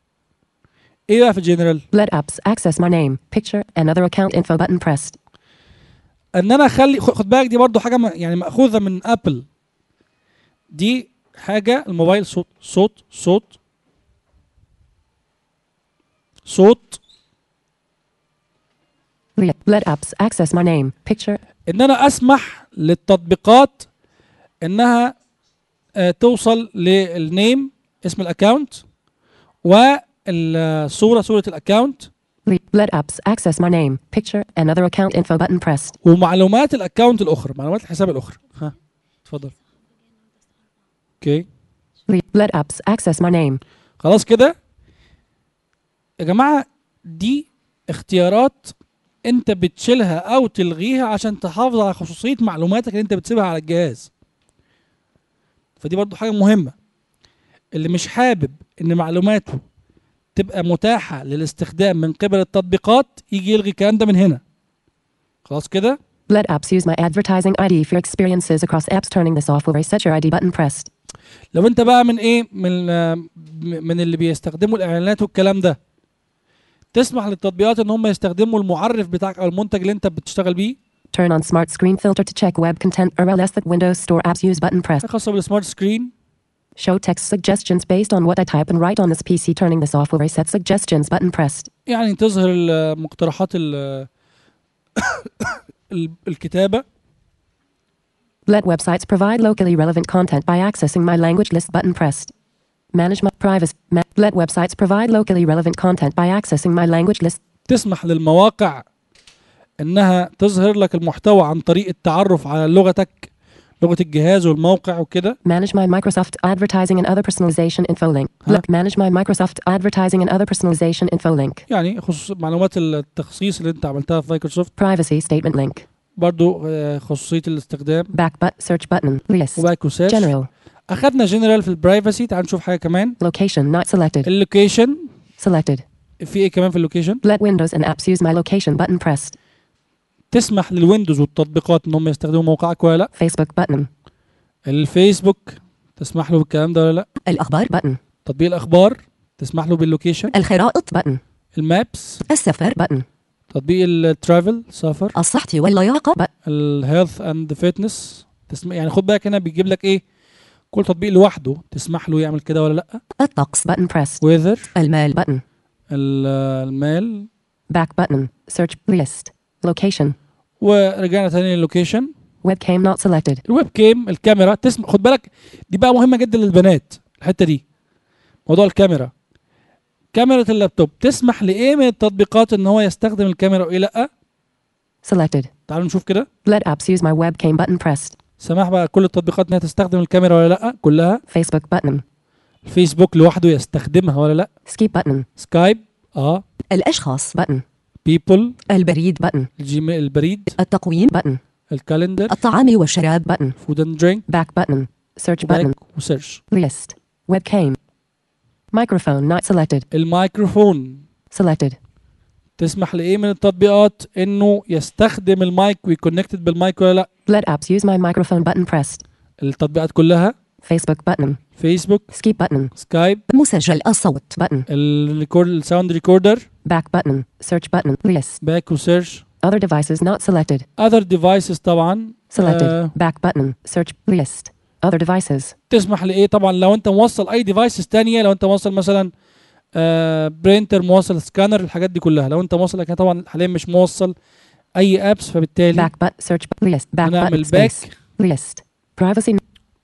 ايه بقى في الجنرال Let apps access my name, picture, and other account info button pressed. ان انا اخلي خ- خد بالك دي برضو حاجه م- يعني ماخوذه من ابل دي حاجه الموبايل صوت صوت صوت صوت Let, let apps access my name, picture, ان انا اسمح للتطبيقات انها آه، توصل للنيم اسم الاكونت والصوره صوره الاكونت le- let apps access my name, picture, and other account info button pressed. ومعلومات الاكونت الاخرى معلومات الحساب الاخرى ها اتفضل اوكي Le- let apps access my name. خلاص كده يا جماعه دي اختيارات انت بتشيلها او تلغيها عشان تحافظ على خصوصيه معلوماتك اللي انت بتسيبها على الجهاز فدي برضو حاجه مهمه اللي مش حابب ان معلوماته تبقى متاحه للاستخدام من قبل التطبيقات يجي يلغي الكلام ده من هنا خلاص كده Let apps use my advertising ID for experiences across apps. Turning this off will reset your ID button pressed. لو انت بقى من ايه من آه، من اللي بيستخدموا الاعلانات والكلام ده تسمح للتطبيقات ان هم يستخدموا المعرف بتاعك او المنتج اللي انت بتشتغل بيه Turn on smart screen filter to check web content or else that Windows Store apps use button pressed. حاجة خاصه بالسمارت سكرين Show text suggestions based on what I type and write on this PC. Turning this off will reset suggestions button pressed. يعني تظهر المقترحات ال- ال- الكتابه Let websites provide locally relevant content by accessing my language list button pressed. Manage my privacy. Ma- let websites provide locally relevant content by accessing my language list. تسمح للمواقع انها تظهر لك المحتوى عن طريق التعرف على لغتك لغه الجهاز والموقع وكده Manage my Microsoft advertising and other personalization info link. Huh? Let manage my Microsoft advertising and other personalization info link. يعني خصوص معلومات التخصيص اللي انت عملتها في مايكروسوفت Privacy statement link. برضو آه، خصوصيه الاستخدام Back but search button. List. وباك وسيرش General. اخدنا جنرال في البرايفسي تعال نشوف حاجه كمان Location not selected. اللوكيشن Selected. في ايه كمان في اللوكيشن Let Windows and apps use my location button pressed. تسمح للويندوز والتطبيقات ان هم يستخدموا موقعك ولا لا Facebook button. الفيسبوك تسمح له بالكلام ده ولا لا الأخبار Button. تطبيق الاخبار تسمح له باللوكيشن الخرائط Button. المابس السفر Button. تطبيق الترافل سفر الصحة واللياقة الهيلث اند فيتنس تسمع يعني خد بالك هنا بيجيب لك ايه كل تطبيق لوحده تسمح له يعمل كده ولا لا الطقس Button pressed. ويذر المال Button. المال Back button. Search list. Location. ورجعنا تاني للوكيشن Webcam not selected. الويب كام الكاميرا تسمع خد بالك دي بقى مهمه جدا للبنات الحته دي موضوع الكاميرا كاميرا اللابتوب تسمح لايه من التطبيقات ان هو يستخدم الكاميرا وايه لا Selected. تعالوا نشوف كده Let apps use my webcam button pressed. سماح بقى كل التطبيقات انها تستخدم الكاميرا ولا لا كلها Facebook button. الفيسبوك لوحده يستخدمها ولا لا Skip button. سكايب اه الأشخاص Button. بيبل البريد Button. الجيميل البريد التقويم Button. الكالندر الطعام والشراب Button. فود اند درينك Back button. Search button. باك وسيرش List. Webcam. Microphone not selected. الميكروفون Selected. تسمح لايه من التطبيقات انه يستخدم المايك ويكونكتد بالمايك ولا لا Let apps use my microphone button pressed. التطبيقات كلها Facebook button. فيسبوك Skip button. سكايب مسجل الصوت Button. الريكورد الساوند ريكوردر Back button. Search button. List. باك وسيرش Other devices not selected. other devices طبعا Selected. آه، Back button. Search list. Other devices. تسمح لايه طبعا لو انت موصل اي ديفايسز تانية لو انت موصل مثلا آه برينتر موصل سكانر الحاجات دي كلها لو انت موصل لكن طبعا حاليا مش موصل اي ابس فبالتالي Back but search bu- list. Back هنعمل button باك space. List. Privacy.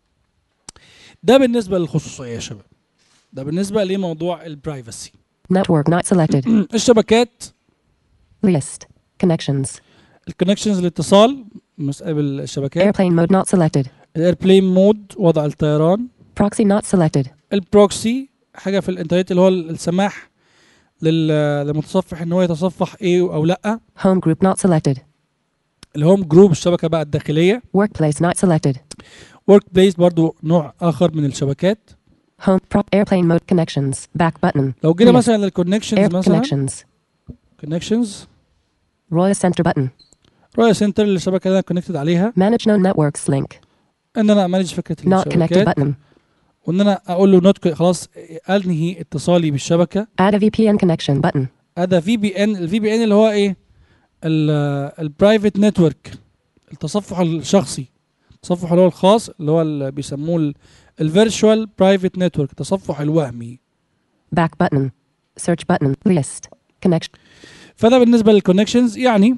ده بالنسبه للخصوصيه يا شباب ده بالنسبه لموضوع البرايفسي Network not selected. الشبكات list. Connections. الكونكشنز الاتصال مسألة بالشبكات Airplane mode not selected. الايربلين مود وضع الطيران Proxy not selected. البروكسي حاجه في الانترنت اللي هو السماح لل- للمتصفح ان هو يتصفح ايه او لا Home group not selected. الهوم جروب الشبكه بقى الداخليه Workplace not selected. ورك بليس برضو نوع اخر من الشبكات Home prop airplane mode connections. Back button. لو جينا Yes. مثلا للكونكشنز Air مثلا connections. كونكشنز Royal center button. رويال سنتر الشبكه اللي انا كونكتد عليها Manage no networks link. ان انا امانج فكره Not connected الشبكات button. وان انا اقول له نوت خلاص انهي اتصالي بالشبكه Add a VPN connection button. هذا في بي ان الفي بي ان اللي هو ايه البرايفت نتورك التصفح الشخصي التصفح اللي هو الخاص اللي هو اللي بيسموه الفيرتشوال برايفت نتورك التصفح الوهمي Back button. Search button. List. Connection. فده بالنسبه للكونكشنز يعني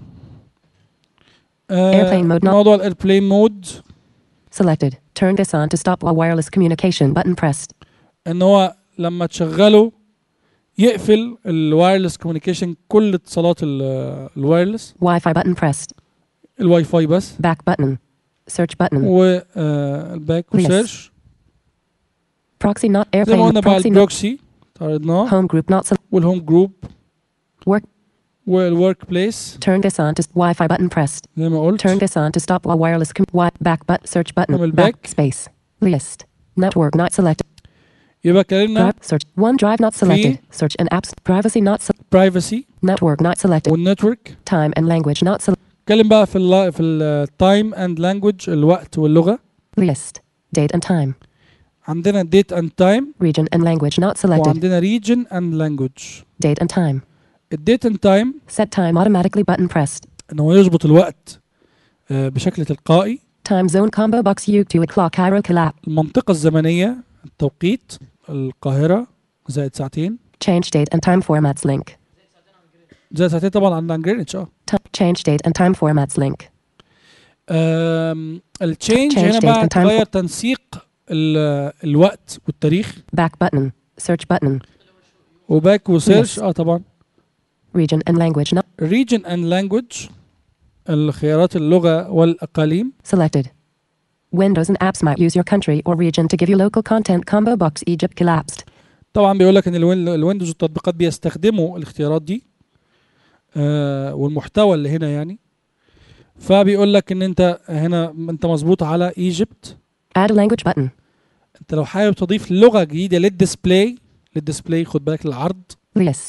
آه Airplane mode not- موضوع الايربلين مود Selected. Turn this on to stop while wireless communication button pressed. ان هو لما تشغله يقفل الوايرلس كوميونيكيشن كل اتصالات ال- الوايرلس Wi-Fi button pressed. الواي فاي بس Back button. Search button. والباك Yes. وسيرش Proxy not زي ما airplane. قلنا بقى Proxy not. البروكسي تعرضناه Home group not selected. والهوم جروب Work. والورك بليس Turn this on to Wi-Fi button pressed. زي ما قلت Turn this on to stop while wireless com- wi- back but search button نعمل back back. space list network not selected يبقى اتكلمنا drive search OneDrive not selected search and apps privacy not se- برايفسي network not selected والنتورك time and language not selected اتكلم بقى في ال في التايم اند لانجوج الوقت واللغه list date and time عندنا ديت اند تايم region and language not selected وعندنا ريجن اند لانجوج date and time الديت اند تايم set time automatically button pressed ان هو يظبط الوقت آه، بشكل تلقائي time zone combo box U2 o'clock Cairo collapse المنطقه الزمنيه التوقيت القاهره زائد ساعتين change date and time formats link زائد ساعتين طبعا عندنا جرينتش اه Ti- change date and time formats link آم، التشينج Change هنا date بقى and time تغير تنسيق ال- الوقت والتاريخ back button search button وباك وسيرش Yes. اه طبعا region and language not region and language الخيارات اللغة والأقاليم Selected. Windows and apps might use your country or region to give you local content combo box Egypt collapsed. طبعا بيقول لك ان الوين- الويندوز والتطبيقات بيستخدموا الاختيارات دي آه والمحتوى اللي هنا يعني فبيقول لك ان انت هنا انت مظبوط على ايجيبت Add a language button. انت لو حابب تضيف لغة جديدة للديسبلاي للديسبلاي خد بالك للعرض List.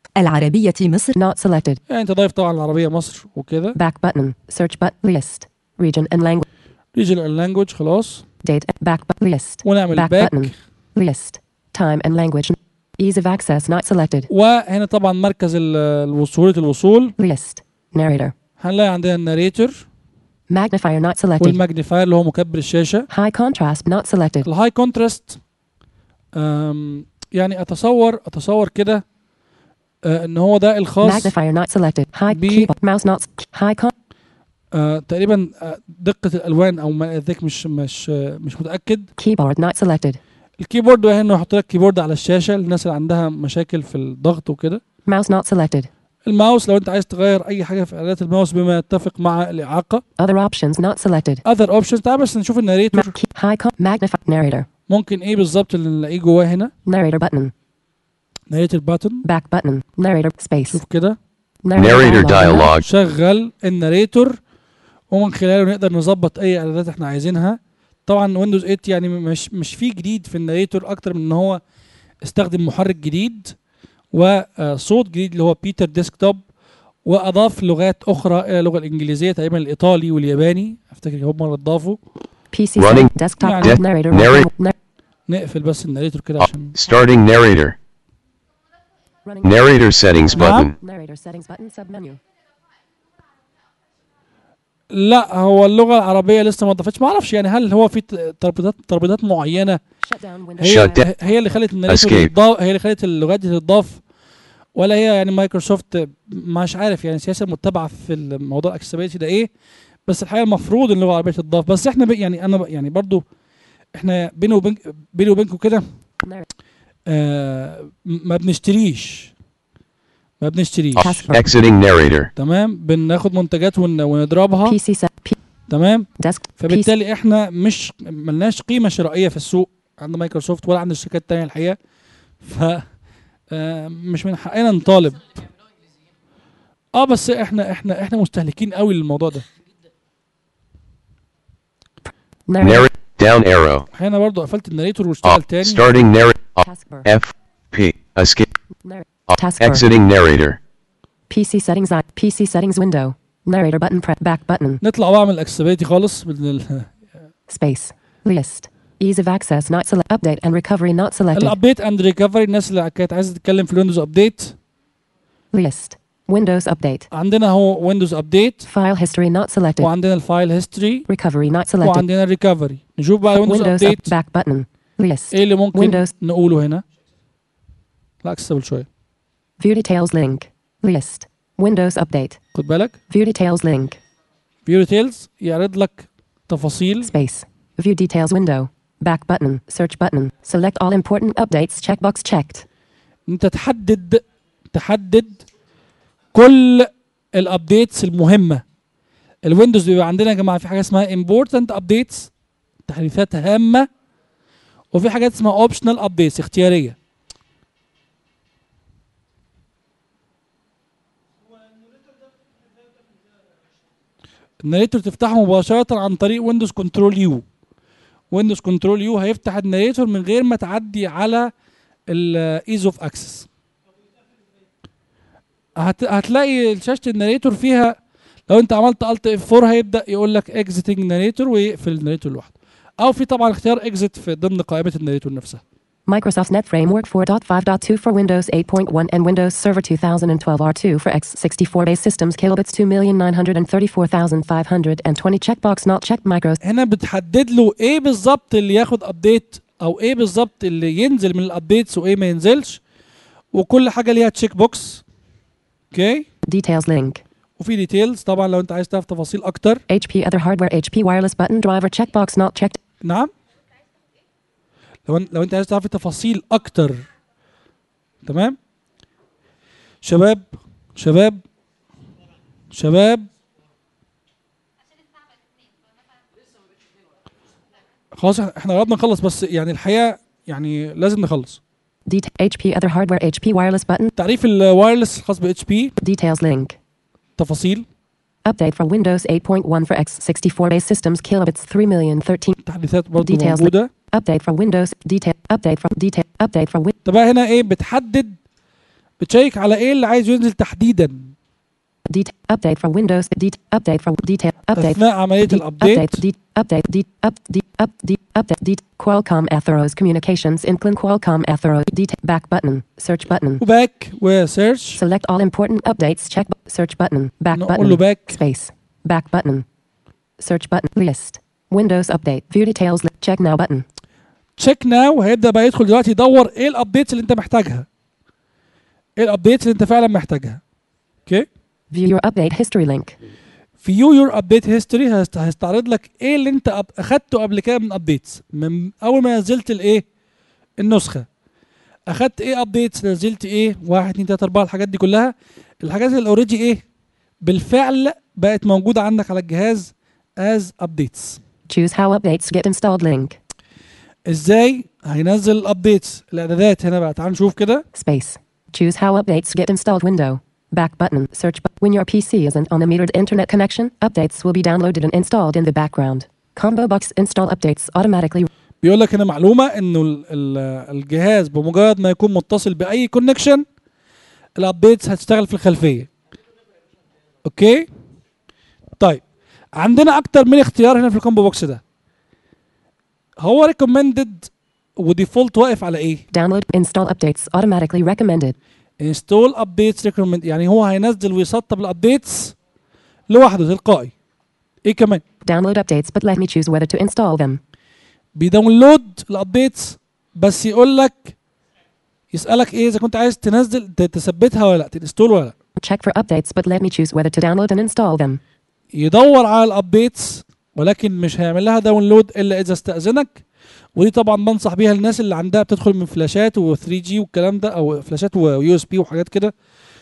العربية مصر Not selected. يعني انت ضايف طبعا العربيه مصر وكده Back button. Search button. List. Region and language. ريجنال لانجوج خلاص Date. Back button. List. ونعمل Back باك button. List. Time and language. Ease of access not selected. وهنا طبعا مركز ال- الوصول الوصول List. Narrator. هنلاقي عندنا الناريتور Magnifier not selected. والماجنيفاير اللي هو مكبر الشاشه High contrast not selected. الهاي كونتراست يعني اتصور اتصور كده آه، ان هو ده الخاص Magnifier not selected. High B. keyboard. Mouse not. High con. آه، تقريبا آه، دقه الالوان او ما ذاك مش مش آه، مش متاكد Keyboard not selected. الكيبورد بقى هنا يحط لك كيبورد على الشاشه للناس اللي عندها مشاكل في الضغط وكده Mouse not selected. الماوس لو انت عايز تغير اي حاجه في اعدادات الماوس بما يتفق مع الاعاقه Other options not selected. اذر اوبشنز تعال بس نشوف Ma- الناريتور key- high con. Magnify. Narrator. ممكن ايه بالظبط اللي نلاقيه جواه هنا Narrator button. ناريتور باتن Back button. Narrator space. شوف كده Narrator dialog. شغل الناريتور ومن خلاله نقدر نظبط اي اعدادات احنا عايزينها طبعا ويندوز 8 يعني مش مش فيه جديد في الناريتور اكتر من ان هو استخدم محرك جديد وصوت جديد اللي هو بيتر ديسكتوب واضاف لغات اخرى الى اللغه الانجليزيه تقريبا الايطالي والياباني افتكر هم اللي اضافوا PC Running. setting. Desktop. يعني- Narrator. Narrate. Nar- نقفل بس الناريتور كده عشان Starting narrator. running. Narrator settings نعم. button. Narrator settings button submenu. لا هو اللغه العربيه لسه ما اضافتش ما اعرفش يعني هل هو في ت- تربيطات تربيطات معينه Shut down window. هي Shut down. هي اللي خلت الناريتور Escape. يتضاف هي اللي خلت اللغات دي تتضاف ولا هي يعني مايكروسوفت مش عارف يعني السياسه المتبعه في الموضوع الاكسسبيلتي ده ايه بس الحقيقه المفروض ان اللغه العربيه تتضاف بس احنا ب- يعني انا ب- يعني برضو احنا بيني وبين بيني وبينكم كده Narrator. آه م- ما بنشتريش ما بنشتريش Taskbar. Exiting narrator. تمام بناخد منتجات ون- ونضربها PC set. P- تمام desk. PC. فبالتالي احنا مش ملناش قيمه شرائيه في السوق عند مايكروسوفت ولا عند الشركات التانية الحقيقه ف آه، مش من حقنا نطالب اه بس احنا احنا احنا مستهلكين قوي للموضوع ده Narrator. Narrate. Down arrow. هنا برضو قفلت الناريتور واشتغل Off. تاني Starting narrate. Taskbar. F. P. Escape. Narr- Off. Taskbar. Exiting narrator. PC settings. I- PC settings window. Narrator button. Press back button. نطلع بقى من الاكسبيلتي خالص من ال- Space. List. Ease of access not select. Update and recovery not selected. الابديت اند ريكفري الناس اللي كانت عايزه تتكلم في الويندوز ابديت List. Windows update. عندنا هو ويندوز ابديت File history not selected. وعندنا الفايل هيستوري Recovery not selected. وعندنا الريكفري نشوف بقى ويندوز Windows up ابديت back button. List. ايه اللي ممكن Windows. نقوله هنا لا اكسبل شويه View details link. List. Windows update. خد بالك View details link. فيو ديتيلز يعرض لك تفاصيل Space. View details window. Back button. Search button. Select all important updates. Checkbox checked. انت تحدد تحدد كل الابديتس المهمه الويندوز بيبقى عندنا يا جماعه في حاجه اسمها important updates تحديثات هامه وفي حاجات اسمها optional updates اختياريه الناريتور تفتحه مباشره عن طريق ويندوز كنترول يو ويندوز كنترول يو هيفتح الناريتور من غير ما تعدي على الايز اوف اكسس هت... هتلاقي شاشه الناريتور فيها لو انت عملت الت اف 4 هيبدا يقول لك اكزيتنج ناريتور ويقفل الناريتور لوحده او في طبعا اختيار اكزيت في ضمن قائمه الناريتور نفسها Microsoft Net Framework 4.5.2 for Windows 8.1 and Windows Server 2012 R2 for x64 based systems kilobits 2,934,520 checkbox not checked micros هنا بتحدد له ايه بالظبط اللي ياخد ابديت او ايه بالظبط اللي ينزل من الابديتس وايه ما ينزلش وكل حاجه ليها تشيك بوكس اوكي details link وفي ديتيلز طبعا لو انت عايز تعرف تفاصيل اكتر HP other hardware HP wireless button driver checkbox not checked نعم لو ان- لو انت عايز تعرف تفاصيل اكتر تمام شباب شباب شباب خلاص إح- احنا قربنا نخلص بس يعني الحقيقه يعني لازم نخلص Det- HP other hardware HP wireless button تعريف الوايرلس الخاص ب اتش بي details link تفاصيل update for Windows 8.1 for x64 based systems kilobits 3,013 تحديثات برضه Details. موجوده update for Windows detail update from detail update for Win- طب بقى هنا ايه بتحدد بتشيك على ايه اللي عايز ينزل تحديدا Det- update for Windows. Det- update for detail. Update. اثناء عمليه Det- الابديت Update. Det- update. Det- up. Det- up. Det- update. Det- Qualcomm Atheros Communications Inclin Qualcomm Athero. Det- back button. Search button. وباك وسيرش Select all important updates. Check bu- search button. Back نقول له button. باك Space. Back button. Search button. List. Windows update. View details. li- Check now button. تشيك ناو هيبدا بقى يدخل دلوقتي يدور ايه الابديتس اللي انت محتاجها ايه الابديتس اللي انت فعلا محتاجها اوكي View your update history link. فيو يور ابديت هيستوري هيستعرض لك ايه اللي انت أب- اخدته قبل كده من ابديتس من اول ما نزلت الايه النسخه اخدت ايه ابديتس نزلت ايه 1 2 3 4 الحاجات دي كلها الحاجات اللي اوريدي ايه بالفعل بقت موجوده عندك على الجهاز از ابديتس Choose how updates get installed link. ازاي هينزل الابديتس الاعدادات هنا بقى تعال نشوف كده Space. Choose how updates get installed window. Back button. Search bu- when your PC isn't on a metered internet connection, updates will be downloaded and installed in the background. Combo box install updates automatically. بيقول لك هنا معلومه انه ال- ال- الجهاز بمجرد ما يكون متصل باي كونكشن الابديتس هتشتغل في الخلفيه اوكي طيب عندنا اكتر من اختيار هنا في الكومبو بوكس ده هو ريكومندد وديفولت واقف على ايه Download install updates automatically recommended. انستول ابديتس ريكومند يعني هو هينزل ويسطب الابديتس لوحده تلقائي ايه كمان Download updates but let me choose whether to install them. بيداونلود الابديتس بس يقول لك يسالك ايه اذا كنت عايز تنزل ت- تثبتها ولا لا تنستول ولا لا Check for updates but let me choose whether to download and install them. يدور على الابديتس ولكن مش هيعمل لها داونلود الا اذا استاذنك ودي طبعا بنصح بيها الناس اللي عندها بتدخل من فلاشات و3 جي والكلام ده او فلاشات ويو اس بي وحاجات كده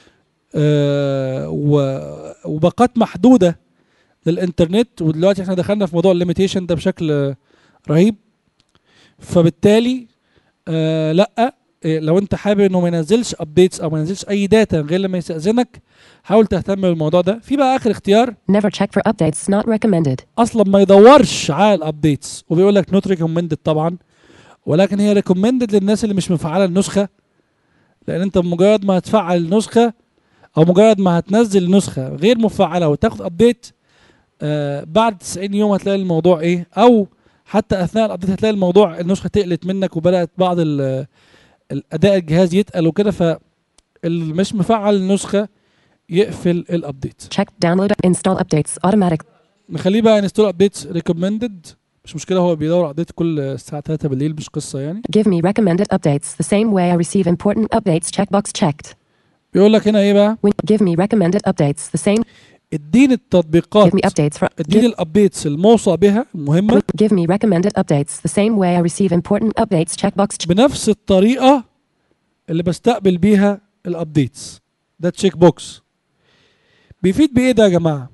آه و- وباقات محدوده للانترنت ودلوقتي احنا دخلنا في موضوع الليميتيشن ده بشكل آه، رهيب فبالتالي آه لا إيه، لو انت حابب انه ما ينزلش ابديتس او ما ينزلش اي داتا غير لما يستاذنك حاول تهتم بالموضوع ده في بقى اخر اختيار Never check for updates not recommended. اصلا ما يدورش على الابديتس وبيقول لك نوت ريكومندد طبعا ولكن هي ريكومندد للناس اللي مش مفعله النسخه لان انت بمجرد ما هتفعل النسخه او مجرد ما هتنزل النسخه غير مفعله وتاخد ابديت آه بعد 90 يوم هتلاقي الموضوع ايه او حتى اثناء الابديت هتلاقي الموضوع النسخه تقلت منك وبدات بعض ال- الاداء الجهاز يتقل وكده فاللي مش مفعل النسخه يقفل الابديت Check download install updates automatic. نخليه بقى انستول ابديتس ريكومندد مش مشكله هو بيدور على ابديت كل الساعه 3 بالليل مش قصه يعني Give me recommended updates the same way I receive important updates checkbox checked. بيقول لك هنا ايه بقى When give me recommended updates the same اديني التطبيقات give me updates for اديني give, الابديتس الموصى بها المهمه give me recommended updates the same way I receive important updates checkbox ch- بنفس الطريقه اللي بستقبل بيها الابديتس ده تشيك بوكس بيفيد بايه ده يا جماعه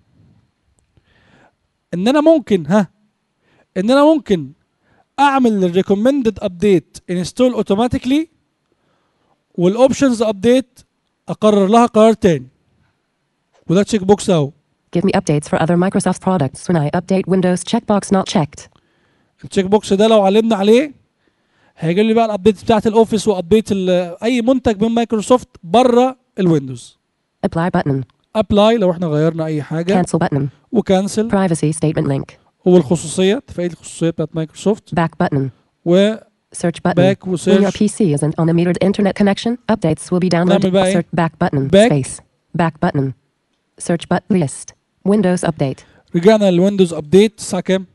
ان انا ممكن ها ان انا ممكن اعمل الريكومندد ابديت انستول اوتوماتيكلي والاوبشنز ابديت اقرر لها قرار تاني وده تشيك بوكس اهو give me updates for other Microsoft products when I update Windows checkbox not checked. التشيك بوكس ده لو علمنا عليه هيجيب لي بقى الابديت بتاعت الاوفيس وابديت ال- اي منتج من مايكروسوفت بره الويندوز Apply button. ابلاي لو احنا غيرنا اي حاجه Cancel button. وكانسل Privacy statement link. والخصوصيه تفعيل الخصوصيه بتاعت مايكروسوفت Back button. وباك Search button. When your وسيرش PC isn't on a metered internet connection, updates will be downloaded. نعمل بقى إيه؟ Search back button. Back. Space. Back button. Search button list. Windows update. رجعنا للويندوز ابديت الساعه كام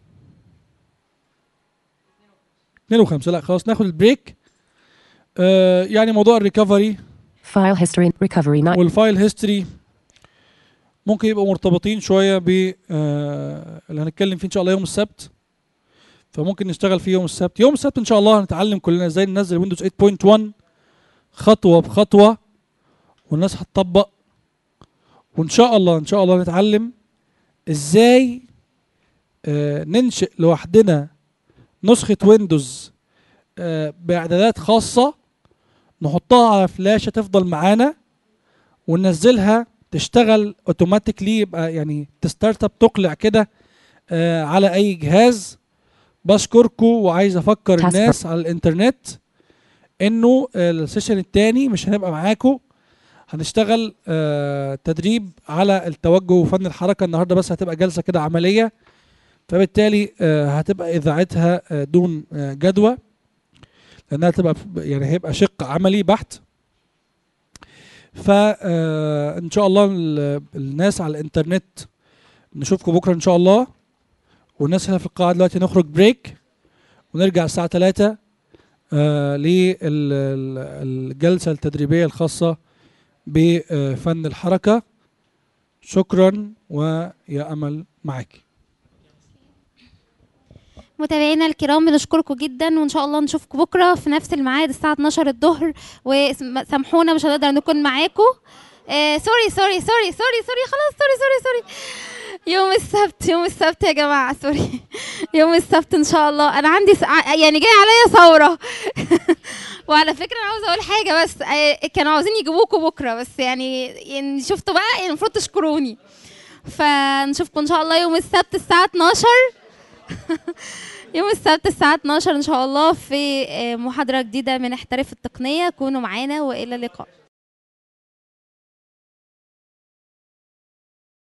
2 و5 لا خلاص ناخد البريك آه يعني موضوع الريكفري File history recovery not والفايل هيستوري ممكن يبقوا مرتبطين شويه ب آه، اللي هنتكلم فيه ان شاء الله يوم السبت فممكن نشتغل فيه يوم السبت يوم السبت ان شاء الله هنتعلم كلنا ازاي ننزل ويندوز 8.1 خطوه بخطوه والناس هتطبق وان شاء الله ان شاء الله نتعلم ازاي آه، ننشئ لوحدنا نسخه ويندوز آه، باعدادات خاصه نحطها على فلاشة تفضل معانا وننزلها تشتغل اوتوماتيكلي يبقى يعني تستارت اب تقلع كده آه على اي جهاز بشكركم وعايز افكر Task الناس على الانترنت انه آه، السيشن التاني مش هنبقى معاكم هنشتغل آه، تدريب على التوجه وفن الحركه النهارده بس هتبقى جلسه كده عمليه فبالتالي آه، هتبقى اذاعتها آه، دون آه، جدوى لانها تبقى يعني هيبقى شق عملي بحت فان شاء الله ال- الناس على الانترنت نشوفكم بكره ان شاء الله والناس هنا في القاعه دلوقتي نخرج بريك ونرجع الساعه 3 آه للجلسه التدريبيه الخاصه بفن الحركه شكرا ويا امل معاكي متابعينا الكرام بنشكركم جدا وان شاء الله نشوفكم بكره في نفس الميعاد الساعه 12 الظهر وسامحونا مش هنقدر نكون معاكم آه سوري سوري سوري سوري سوري خلاص سوري سوري سوري يوم السبت يوم السبت يا جماعه سوري يوم السبت ان شاء الله انا عندي س... ع- يعني جاي عليا ثوره وعلى فكره انا عاوزه اقول حاجه بس آه، كانوا عاوزين يجيبوكوا بكره بس يعني يعني شفتوا بقى يعني المفروض تشكروني فنشوفكم ان شاء الله يوم السبت الساعه 12 يوم السبت الساعة 12 إن شاء الله في آه، محاضرة جديدة من احترف التقنية كونوا معانا وإلى اللقاء